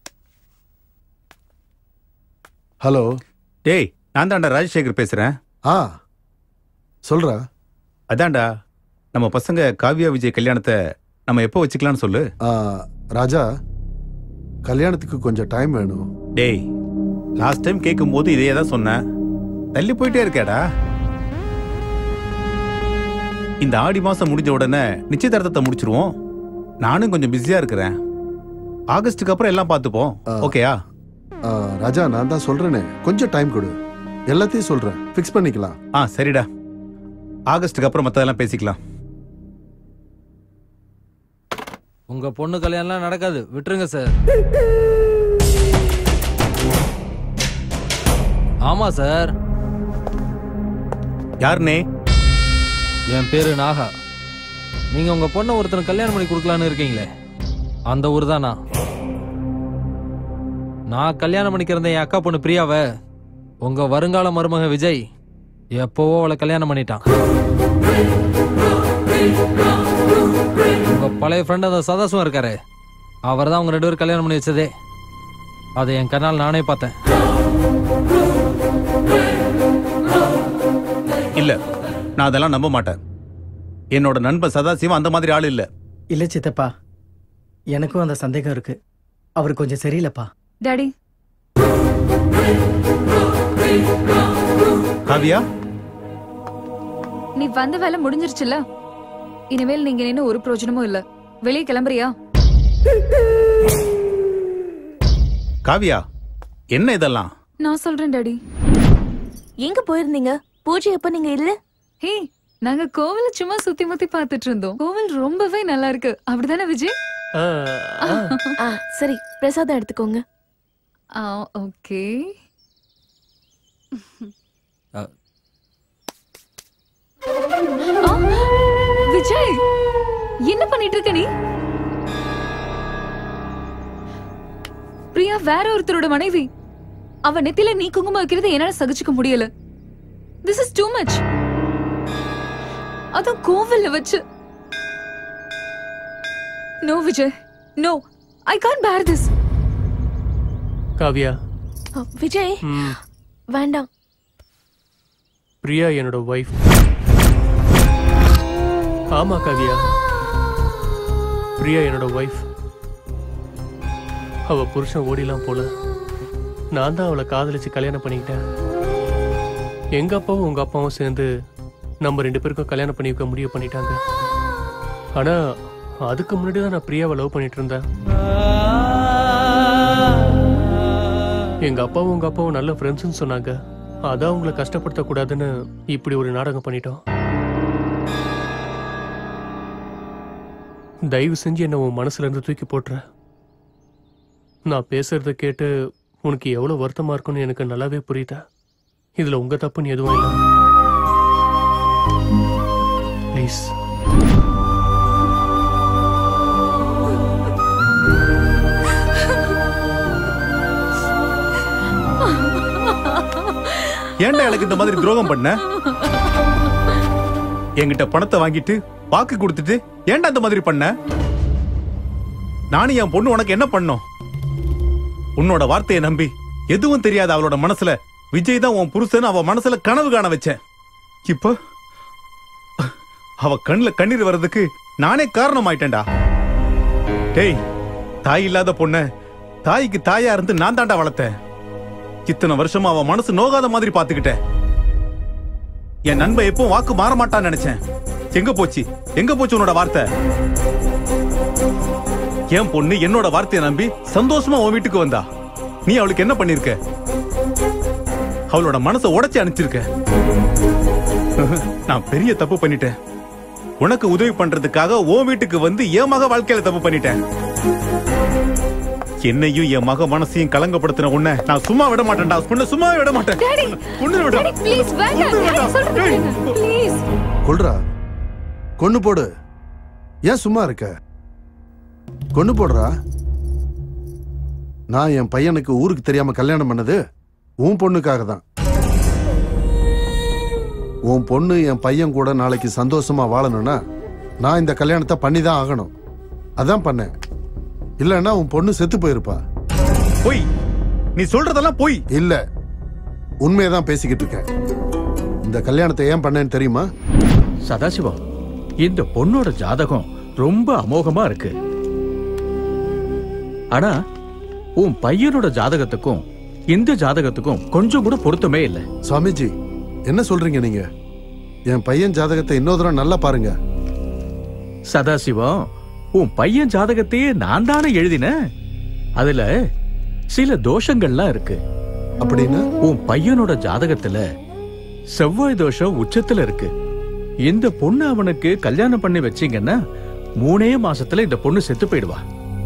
ஹலோ டேய் நான் தான்டா ராஜசேகர் பேசுறேன் ஆ சொல்றா அதான்டா நம்ம பசங்க காவ்யா விஜய் கல்யாணத்தை நம்ம எப்போ வச்சுக்கலாம்னு சொல்லு ஆ, ராஜா கல்யாணத்துக்கு கொஞ்சம் டைம் வேணும் டேய் லாஸ்ட் டைம் கேட்கும் போது இதே தான் சொன்னேன் தள்ளி போயிட்டே இருக்கேடா இந்த ஆடி மாசம் முடிஞ்ச உடனே நிச்சயதார்த்தத்தை முடிச்சிருவோம் நானும் கொஞ்சம் பிஸியா இருக்கிறேன் ஆகஸ்டுக்கு அப்புறம் எல்லாம் பார்த்துப்போம் ஓகேயா ஆ, ராஜா நான் தான் சொல்றேனே கொஞ்சம் டைம் கொடு எல்லாத்தையும் சொல்றேன் ஃபிக்ஸ் பண்ணிக்கலாம் ஆ சரிடா ஆகஸ்டுக்கு அப்புறம் மத்ததெல்லாம் பேசிக்கலாம் உங்க பொண்ணு கல்யாணம்லாம் நடக்காது விட்டுருங்க சார் ஆமா சார் யாருனே என் பேரு நாகா நீங்க உங்க பொண்ணை ஒருத்தர் கல்யாணம் பண்ணி கொடுக்கலான்னு இருக்கீங்களே அந்த ஊர் தான் நான் நான் கல்யாணம் பண்ணிக்கிறத என் அக்கா பொண்ணு பிரியாவை உங்க வருங்கால மருமக விஜய் எப்பவோ அவளை கல்யாணம் பண்ணிட்டான் உங்க பழைய ஃப்ரெண்ட் அந்த சதாசுவம் இருக்காரு அவர் தான் உங்க ரெண்டு பேரும் கல்யாணம் பண்ணி வச்சதே அதை என் கண்ணால் நானே பார்த்தேன் இல்ல நான் அதெல்லாம் நம்ப மாட்டேன் என்னோட நண்பன் சதாசிவம் அந்த மாதிரி ஆள் இல்ல இல்ல சித்தப்பா எனக்கும் அந்த சந்தேகம் இருக்கு அவர் கொஞ்சம் சரியில்லைப்பா டாடி காவியா நீ வந்த வேலை முடிஞ்சிருச்சுல இனிமேல் நீங்க நின்னு ஒரு பிரயோஜனமும் இல்ல வெளியே கிளம்புறியா காவியா என்ன இதெல்லாம் நான் சொல்றேன் டாடி எங்க போயிருந்தீங்க பூஜை எப்ப நீங்க இல்ல ஹே நாங்க கோவில சும்மா சுத்தி முத்தி பார்த்துட்டு இருந்தோம் கோவில் ரொம்பவே நல்லா இருக்கு அப்படிதானே விஜய் ஆ, சரி பிரசாதம் எடுத்துக்கோங்க ஓகே விஜய் என்ன பண்ணிட்டு இருக்க நீ பிரியா வேற ஒருத்தரோட மனைவி அவ நெத்தில நீ குங்குமம் வைக்கிறது என்னால சகிச்சுக்க முடியல திஸ் இஸ் டூ மச் அதுவும் கோவில்ல வச்சு no Vijay no I can't bear this Kavya அ, விஜய் ம், வேண்டாம் பிரியா என்னோட ஒய்ஃப் ஆமா காவியா பிரியா என்னோட ஒய்ஃப் அவ புருஷன் ஓடிலாம் போல நான் தான் அவளை காதலிச்சு கல்யாணம் பண்ணிக்கிட்டேன் எங்க அப்பாவும் உங்க அப்பாவும் சேர்ந்து நம்ம ரெண்டு பேருக்கும் கல்யாணம் பண்ணி வைக்க முடிவு பண்ணிட்டாங்க ஆனா அதுக்கு முன்னாடி தான் நான் பிரியாவை லவ் பண்ணிட்டு இருந்தேன் எங்க அப்பாவும் உங்க அப்பாவும் நல்ல ஃப்ரெண்ட்ஸ்னு சொன்னாங்க அதான் உங்களை கஷ்டப்படுத்த கூடாதுன்னு இப்படி ஒரு நாடகம் பண்ணிட்டோம் தயவு செஞ்சு என்ன உன் மனசுல இருந்து தூக்கி போட்டுற நான் பேசுறத கேட்டு உனக்கு எவ்வளவு வருத்தமா இருக்கும்னு எனக்கு நல்லாவே புரியுதா இதுல உங்க தப்புன்னு எதுவும் இல்லை ப்ளீஸ் ஏன்டா எனக்கு இந்த மாதிரி துரோகம் பண்ண என்கிட்ட பணத்தை வாங்கிட்டு வாக்கு கொடுத்துட்டு ஏன்டா இந்த மாதிரி பண்ண நானும் என் பொண்ணு உனக்கு என்ன பண்ணோம் உன்னோட வார்த்தையை நம்பி எதுவும் தெரியாத அவளோட மனசுல விஜய் தான் உன் புருஷன் அவ மனசுல கனவு காண வச்சேன் இப்போ அவ கண்ணுல கண்ணீர் வர்றதுக்கு நானே காரணம் ஆயிட்டேன்டா டேய் தாய் இல்லாத பொண்ண தாய்க்கு தாயா இருந்து நான் தாண்டா வளர்த்தேன் இத்தனை வருஷமா அவ மனசு நோகாத மாதிரி பாத்துக்கிட்டேன் என் நண்பன் எப்பவும் வாக்கு மாற மாட்டான்னு நினைச்சேன் எங்க போச்சு எங்க போச்சு உன்னோட வார்த்தை என் பொண்ணு என்னோட வார்த்தையை நம்பி சந்தோஷமா உன் வீட்டுக்கு வந்தா நீ அவளுக்கு என்ன பண்ணிருக்க அவளோட மனசை உடைச்சு அனுப்பிச்சிருக்க நான் பெரிய தப்பு பண்ணிட்டேன் உனக்கு உதவி பண்றதுக்காக உன் வீட்டுக்கு வந்து என் மக வாழ்க்கையில தப்பு பண்ணிட்டேன் என்னையும் என் மக மனசையும் கலங்கப்படுத்தின உன்னை நான் சும்மா விட மாட்டேன்டா உன்னை சும்மா விட மாட்டேன் உன்னை விட ப்ளீஸ் வேண்டாம் டாடி சொல்றேன் ப்ளீஸ் கொல்றா கொன்னு போடு ஏன் சும்மா இருக்க கொன்னு போடுறா நான் என் பையனுக்கு ஊருக்கு தெரியாம கல்யாணம் பண்ணது உன் பொண்ணுக்காக தான் உன் பொண்ணு என் பையன் கூட நாளைக்கு சந்தோஷமா வாழணும்னா நான் இந்த கல்யாணத்தை பண்ணி தான் ஆகணும் அதான் பண்ணேன் இல்லைன்னா உன் பொண்ணு செத்து போயிருப்பா பொய் நீ சொல்றதெல்லாம் பொய் இல்ல உண்மையை தான் பேசிக்கிட்டு இருக்கேன் இந்த கல்யாணத்தை ஏன் பண்ணேன்னு தெரியுமா சதாசிவம் இந்த பொண்ணோட ஜாதகம் ரொம்ப அமோகமா இருக்கு ஆனா உன் பையனோட ஜாதகத்துக்கும் இந்த ஜாதகத்துக்கும் கொஞ்சம் கூட பொருத்தமே இல்லை சுவாமிஜி என்ன சொல்றீங்க நீங்க என் பையன் ஜாதகத்தை இன்னொரு தடவை நல்லா பாருங்க சதாசிவம் உன் பையன் ஜாதகத்தையே நான் தானே எழுதினேன் அதுல சில தோஷங்கள்லாம் இருக்கு அப்படின்னா உன் பையனோட ஜாதகத்துல செவ்வாய் தோஷம் உச்சத்துல இருக்கு இந்த பொண்ணு அவனுக்கு கல்யாணம் பண்ணி வச்சீங்கன்னா மூணே மாசத்துல இந்த பொண்ணு செத்து போயிடுவா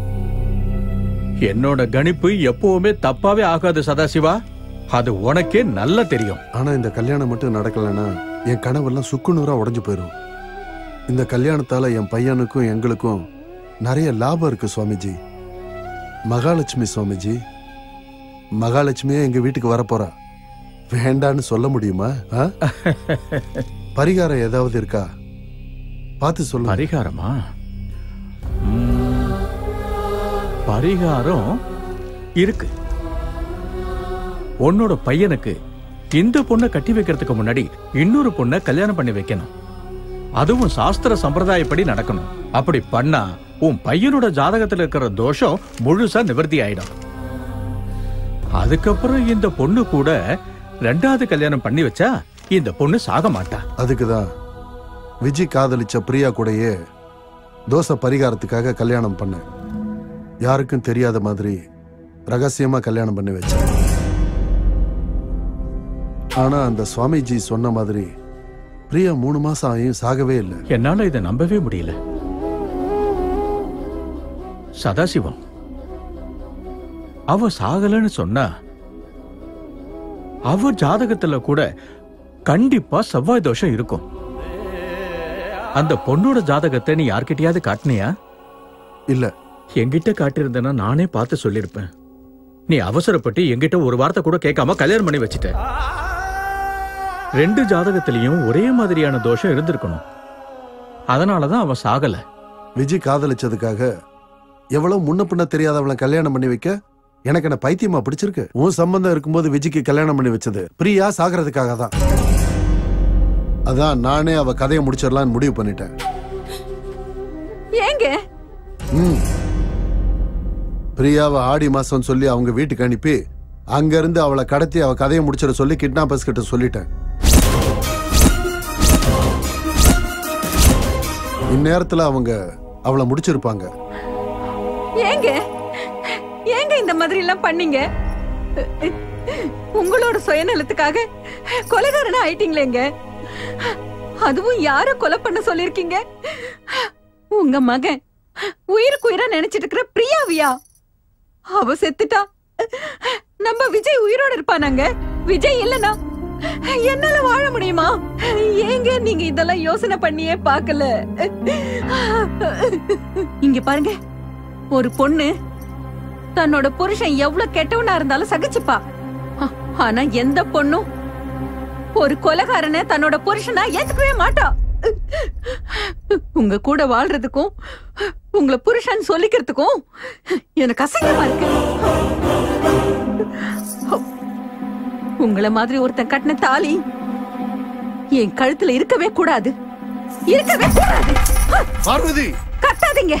என்னோட கணிப்பு எப்பவுமே தப்பாவே ஆகாது சதாசிவா அது உனக்கே நல்லா தெரியும் ஆனா இந்த கல்யாணம் மட்டும் நடக்கலைன்னா என் கனவெல்லாம் சுக்குநூறா உடைஞ்சு போயிடும் இந்த கல்யாணத்தால என் பையனுக்கும் எங்களுக்கும் நிறைய லாபம் இருக்கு சுவாமிஜி மகாலட்சுமி சுவாமிஜி மகாலட்சுமியே எங்க வீட்டுக்கு வரப்போறா வேண்டான்னு சொல்ல முடியுமா ஆ? பரிகாரம் ஏதாவது இருக்கா பார்த்து சொல்லுங்க பரிகாரமா ம், பரிகாரம் இருக்கு உன்னோட பையனுக்கு இந்த பொண்ணை கட்டி வைக்கிறதுக்கு முன்னாடி இன்னொரு பொண்ணை கல்யாணம் பண்ணி வைக்கணும் அதுவும் சாஸ்திர சம்பிரதாயப்படி நடக்கணும் அப்படி பண்ணா உன் பையனோட ஜாதகத்துல இருக்கிற தோஷம் முழுசா நிவர்த்தி ஆயிடும் அதுக்கப்புறம் இந்த பொண்ணு கூட ரெண்டாவது கல்யாணம் பண்ணி வச்சா இந்த பொண்ணு சாக மாட்டா அதுக்குதான் விஜய் காதலிச்ச பிரியா கூடயே தோசை பரிகாரத்துக்காக கல்யாணம் பண்ணேன் யாருக்கும் தெரியாத மாதிரி ரகசியமா கல்யாணம் பண்ணி வச்சேன் ஆனா அந்த சுவாமிஜி சொன்ன மாதிரி பிரியா மூணு மாசம் ஆகியும் சாகவே இல்லை என்னால இதை நம்பவே முடியல சதாசிவம் அவ சாகலன்னு சொன்னா அவ ஜாதகத்துல கூட கண்டிப்பா செவ்வாய் தோஷம் இருக்கும் அந்த பொண்ணோட ஜாதகத்தை நீ யார்கிட்டயாவது காட்டினியா இல்ல என்கிட்ட காட்டியிருந்தேன்னா நானே பார்த்து சொல்லியிருப்பேன் நீ அவசரப்பட்டு என்கிட்ட ஒரு வார்த்தை கூட கேட்காம கல்யாணம் பண்ணி வச்சிட்ட ரெண்டு ஜாதகத்திலையும் ஒரே மாதிரியான தோஷம் இருந்திருக்கணும் அதனாலதான் அவன் சாகல விஜய் காதலிச்சதுக்காக எவ்வளவு முன்ன பின்ன தெரியாதவளை கல்யாணம் பண்ணி வைக்க எனக்கு என்ன பைத்தியமா பிடிச்சிருக்கு உன் சம்பந்தம் இருக்கும்போது விஜய்க்கு கல்யாணம் பண்ணி வச்சது பிரியா சாகிறதுக்காக தான் அதான் நானே அவ கதையை முடிச்சிடலாம்னு முடிவு பண்ணிட்டேன் ஏங்க ம். பிரியாவை ஆடி மாசம் சொல்லி அவங்க வீட்டுக்கு அனுப்பி அங்க இருந்து அவளை கடத்தி அவ கதையை முடிச்சிட சொல்லி கிட்னாப்பர்ஸ் கிட்ட சொல்லிட்டேன் இந்நேரத்துல அவங்க அவளை முடிச்சிருப்பாங்க ஏங்க ஏங்க இந்த மாதிரி எல்லாம் பண்ணீங்க உங்களோட சுயநலத்துக்காக கொலைகாரனா ஆயிட்டீங்களேங்க அதுவும் யார கொலை பண்ண சொல்லிருக்கீங்க உங்க மகன் உயிருக்கு உயிரா நினைச்சிட்டு இருக்கிற பிரியாவியா அவ செத்துட்டா நம்ம விஜய் உயிரோட இருப்பானாங்க விஜய் இல்லனா என்னால வாழ முடியுமா ஏங்க நீங்க இதெல்லாம் யோசனை பண்ணியே பார்க்கல இங்க பாருங்க ஒரு பொண்ணு தன்னோட புருஷன் எவ்வளவு கெட்டவனா இருந்தாலும் சகிச்சுப்பா ஆ- ஆனா எந்த பொண்ணும் ஒரு கொலைகாரனை தன்னோட புருஷனா ஏத்துக்கவே மாட்டா உங்க கூட வாழ்றதுக்கும் உங்களை புருஷன் சொல்லிக்கிறதுக்கும் எனக்கு அசங்கமா இருக்கு உங்கள மாதிரி ஒருத்தன் கட்டின தாலி என் கழுத்துல இருக்கவே கூடாது இருக்கவே கூடாது பார்வதி கத்தாதீங்க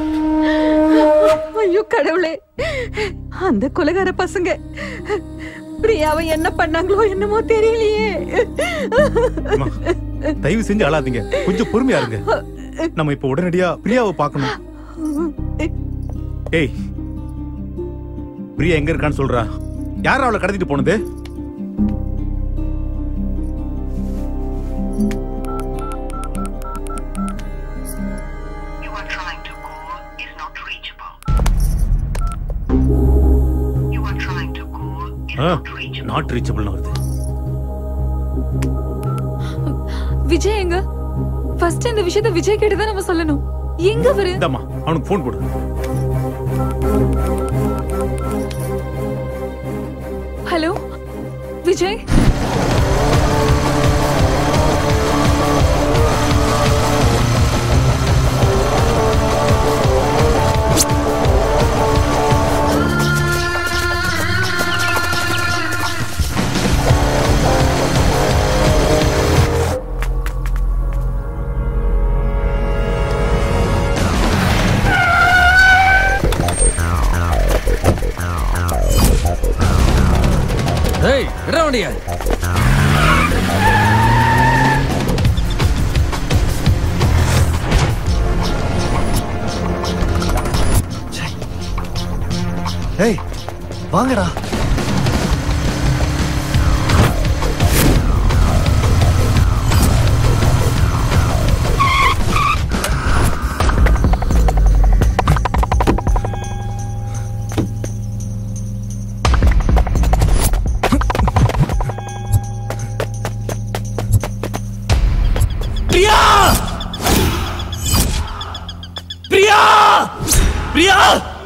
ஐயோ கடவுளே அந்த கொலைகார பசங்க பிரியாவை என்ன பண்ணாங்களோ என்னமோ தெரியலையே தயவு செஞ்சு அழாதீங்க கொஞ்சம் பொறுமையா இருங்க நம்ம இப்ப உடனடியா பிரியாவை பார்க்கணும் ஏய் பிரியா எங்க இருக்கான்னு சொல்றா யார் அவளை கடத்திட்டு போனது நாட் ரீச்சபிள்னு வருது விஜய் எங்க ஃபர்ஸ்ட் இந்த விஷயத்த விஜய் கிட்ட தான் நம்ம சொல்லணும் எங்க அவரு இந்தாம்மா அவனுக்கு ஃபோன் போடு ஹலோ விஜய் ஏய் விட வண்டிய ஏய் வாங்கடா பிரியா பிரியா பிரியா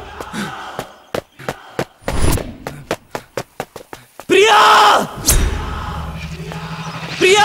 பிரியா பிரியா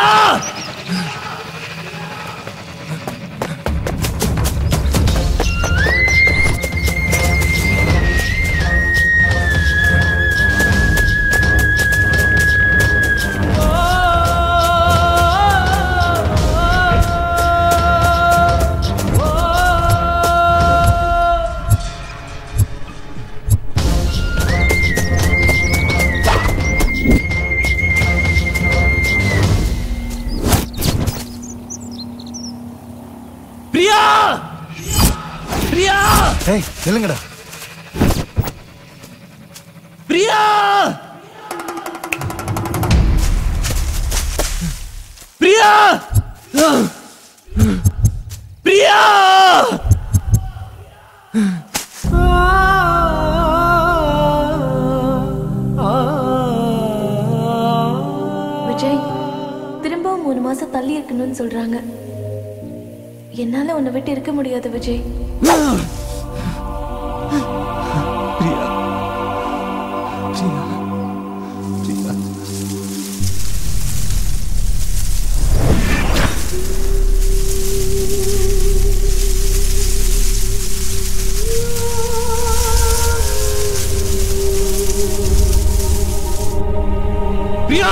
ஏய் நில்லுங்கடா பிரியா பிரியா பிரியா விஜய் திரும்பவும் மூணு மாசம் தள்ளி இருக்கணும்னு சொல்றாங்க என்னால உன்னை விட்டு இருக்க முடியாது விஜய் பிரியா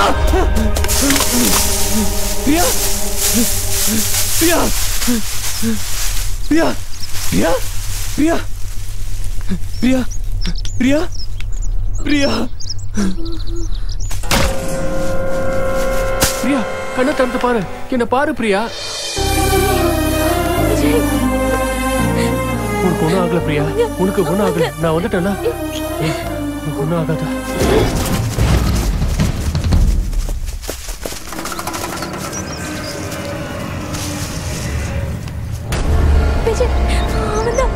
பிரியா பிரியா பிரியா பிரியா பிரியா பிரியா பிரியா பிரியா பிரியா கண்ணை திறந்து பாரு என்ன பாரு பிரியா உனக்கு ஒண்ணும் ஆகல பிரியா உனக்கு ஒண்ணும் ஆகல நான் வந்துட்டேன்னா ஏய், உனக்கு ஒண்ணும் ஆகாதா விஜய் அவன்தான்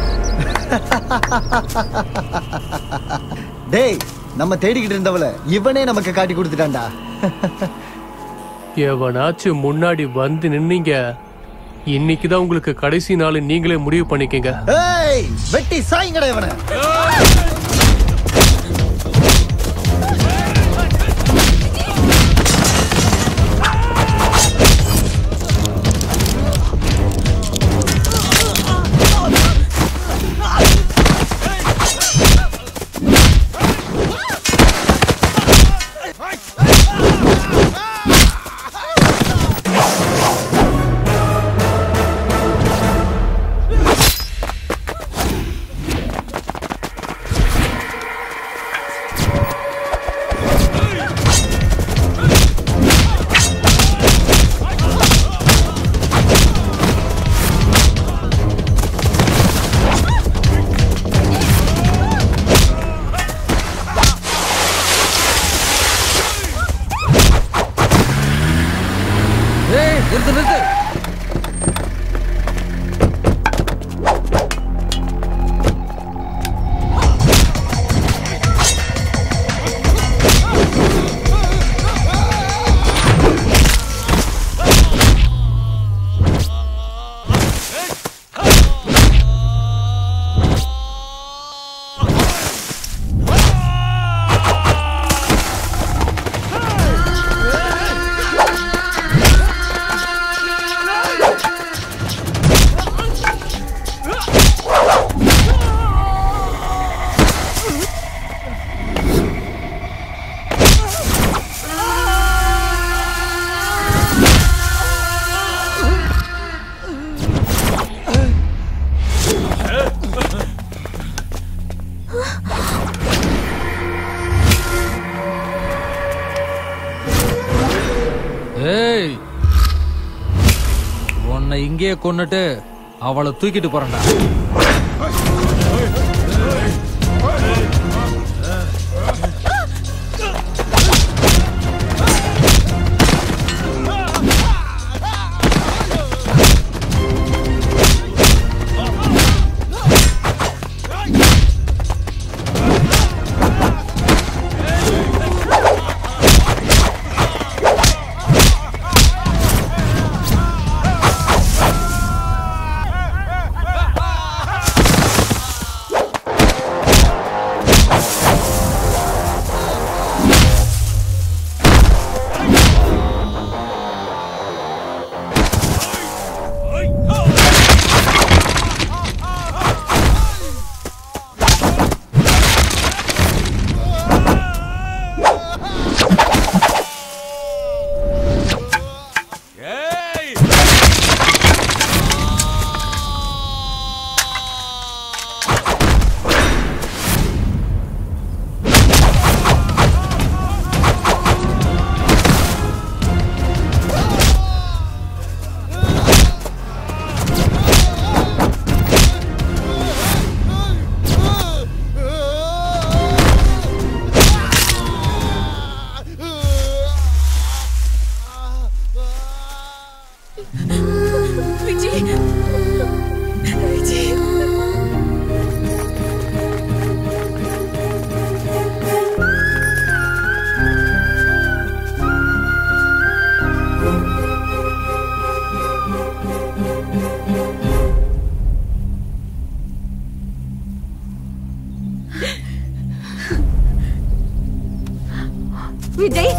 டேய் நம்ம தேடிக்கிட்டு இருந்தவள இவனே நமக்கு காட்டி கொடுத்துட்டான்டா எவனாச்சும் முன்னாடி வந்து நின்னீங்க இன்னைக்குதான் உங்களுக்கு கடைசி நாள் நீங்களே முடிவு பண்ணிக்கங்க ஏய் வெட்டி சாய்ங்கடா இவனை ஏய் நிறுத்து நிறுத்து ஏய் உன்னை இங்கேயே கொன்னுட்டு அவளை தூக்கிட்டு போறேன்டா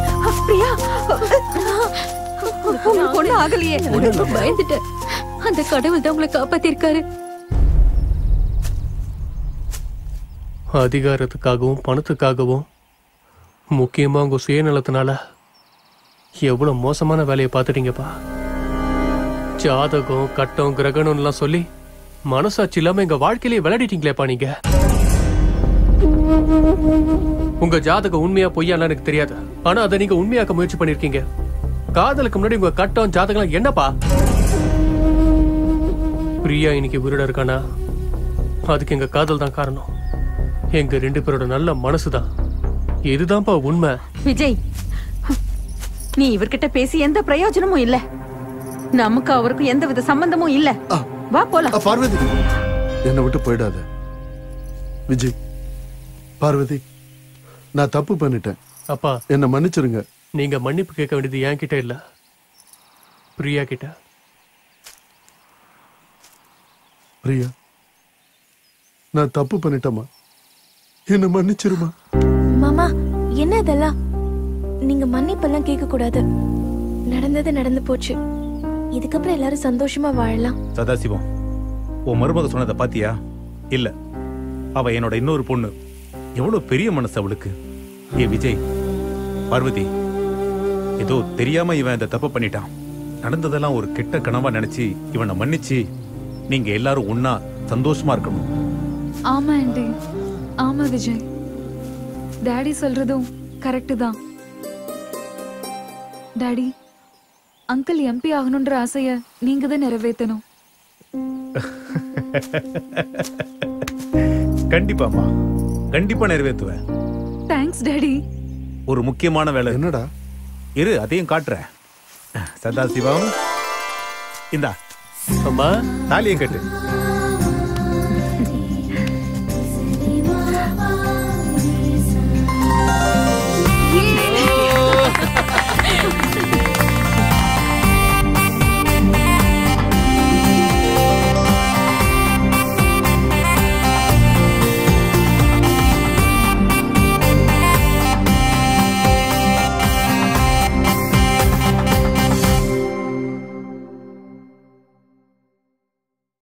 பிரியா உங்களுக்கு ஒண்ணும் ஆகலையே நான் ரொம்ப பயந்துட்டேன் அந்த கடவுள் தான் உங்களை காப்பாத்திருக்காரு அதிகாரத்துக்காகவும் பணத்துக்காகவும் முக்கியமா உங்க சுயநலத்தினால எவ்வளவு மோசமான வேலையை பார்த்துட்டீங்கப்பா ஜாதகம் கட்டம் கிரகணம்லாம் சொல்லி மனசாட்சி இல்லாம எங்க வாழ்க்கையிலேயே விளையாடிட்டீங்களேப்பா நீங்க உங்க ஜாதகம் உண்மையா பொய்யான்னு எனக்கு தெரியாது ஆனா அதை நீங்க உண்மையாக்க முயற்சி பண்ணிருக்கீங்க காதலுக்கு முன்னாடி உங்க கட்டம் ஜாதகம் என்னப்பா பிரியா இன்னைக்கு உயிரோட இருக்கானா அதுக்கு எங்க காதல் தான் காரணம் எங்க ரெண்டு பேரோட நல்ல மனசுதான் இதுதான்ப்பா உண்மை விஜய் நீ இவர்கிட்ட பேசி எந்த பிரயோஜனமும் இல்ல நமக்கு அவருக்கும் எந்த வித சம்பந்தமும் இல்ல வா போலாம் பார்வதி என்னை விட்டு போயிடாத விஜய் பார்வதி நான் தப்பு பண்ணிட்டேன் அப்பா என்னை மன்னிச்சிருங்க நீங்க மன்னிப்பு கேட்க வேண்டியது என் கிட்ட இல்ல பிரியா கிட்ட பிரியா நான் தப்பு பண்ணிட்டேம்மா என்னை மன்னிச்சிருமா மாமா என்ன இதெல்லாம் நீங்க மன்னிப்பெல்லாம் கேட்க கூடாது நடந்தது நடந்து போச்சு இதுக்கப்புறம் எல்லாரும் சந்தோஷமா வாழலாம் சதாசிவம் உன் மருமக சொன்னதை பாத்தியா இல்ல அவ என்னோட இன்னொரு பொண்ணு எவ்வளவு பெரிய மனசு அவளுக்கு ஏ விஜய் பார்வதி ஏதோ தெரியாம இவன் இந்த தப்பு பண்ணிட்டான் நடந்ததெல்லாம் ஒரு கெட்ட கனவா நினைச்சு இவனை மன்னிச்சு நீங்க எல்லாரும் ஒன்னா சந்தோஷமா இருக்கணும் ஆமா ஆண்டி ஆமா விஜய் டாடி சொல்றதும் கரெக்டு தான் டாடி அங்கிள் எம்பி ஆகணுன்ற ஆசைய நீங்க தான் நிறைவேற்றணும் கண்டிப்பாமா கண்டிப்பா நிறைவேற்றுவேன் தேங்க்ஸ் டாடி ஒரு முக்கியமான வேலை என்னடா இரு அதையும் காட்டுறேன் சதாசிவம் இந்தா அம்மா தாலியும் கட்டு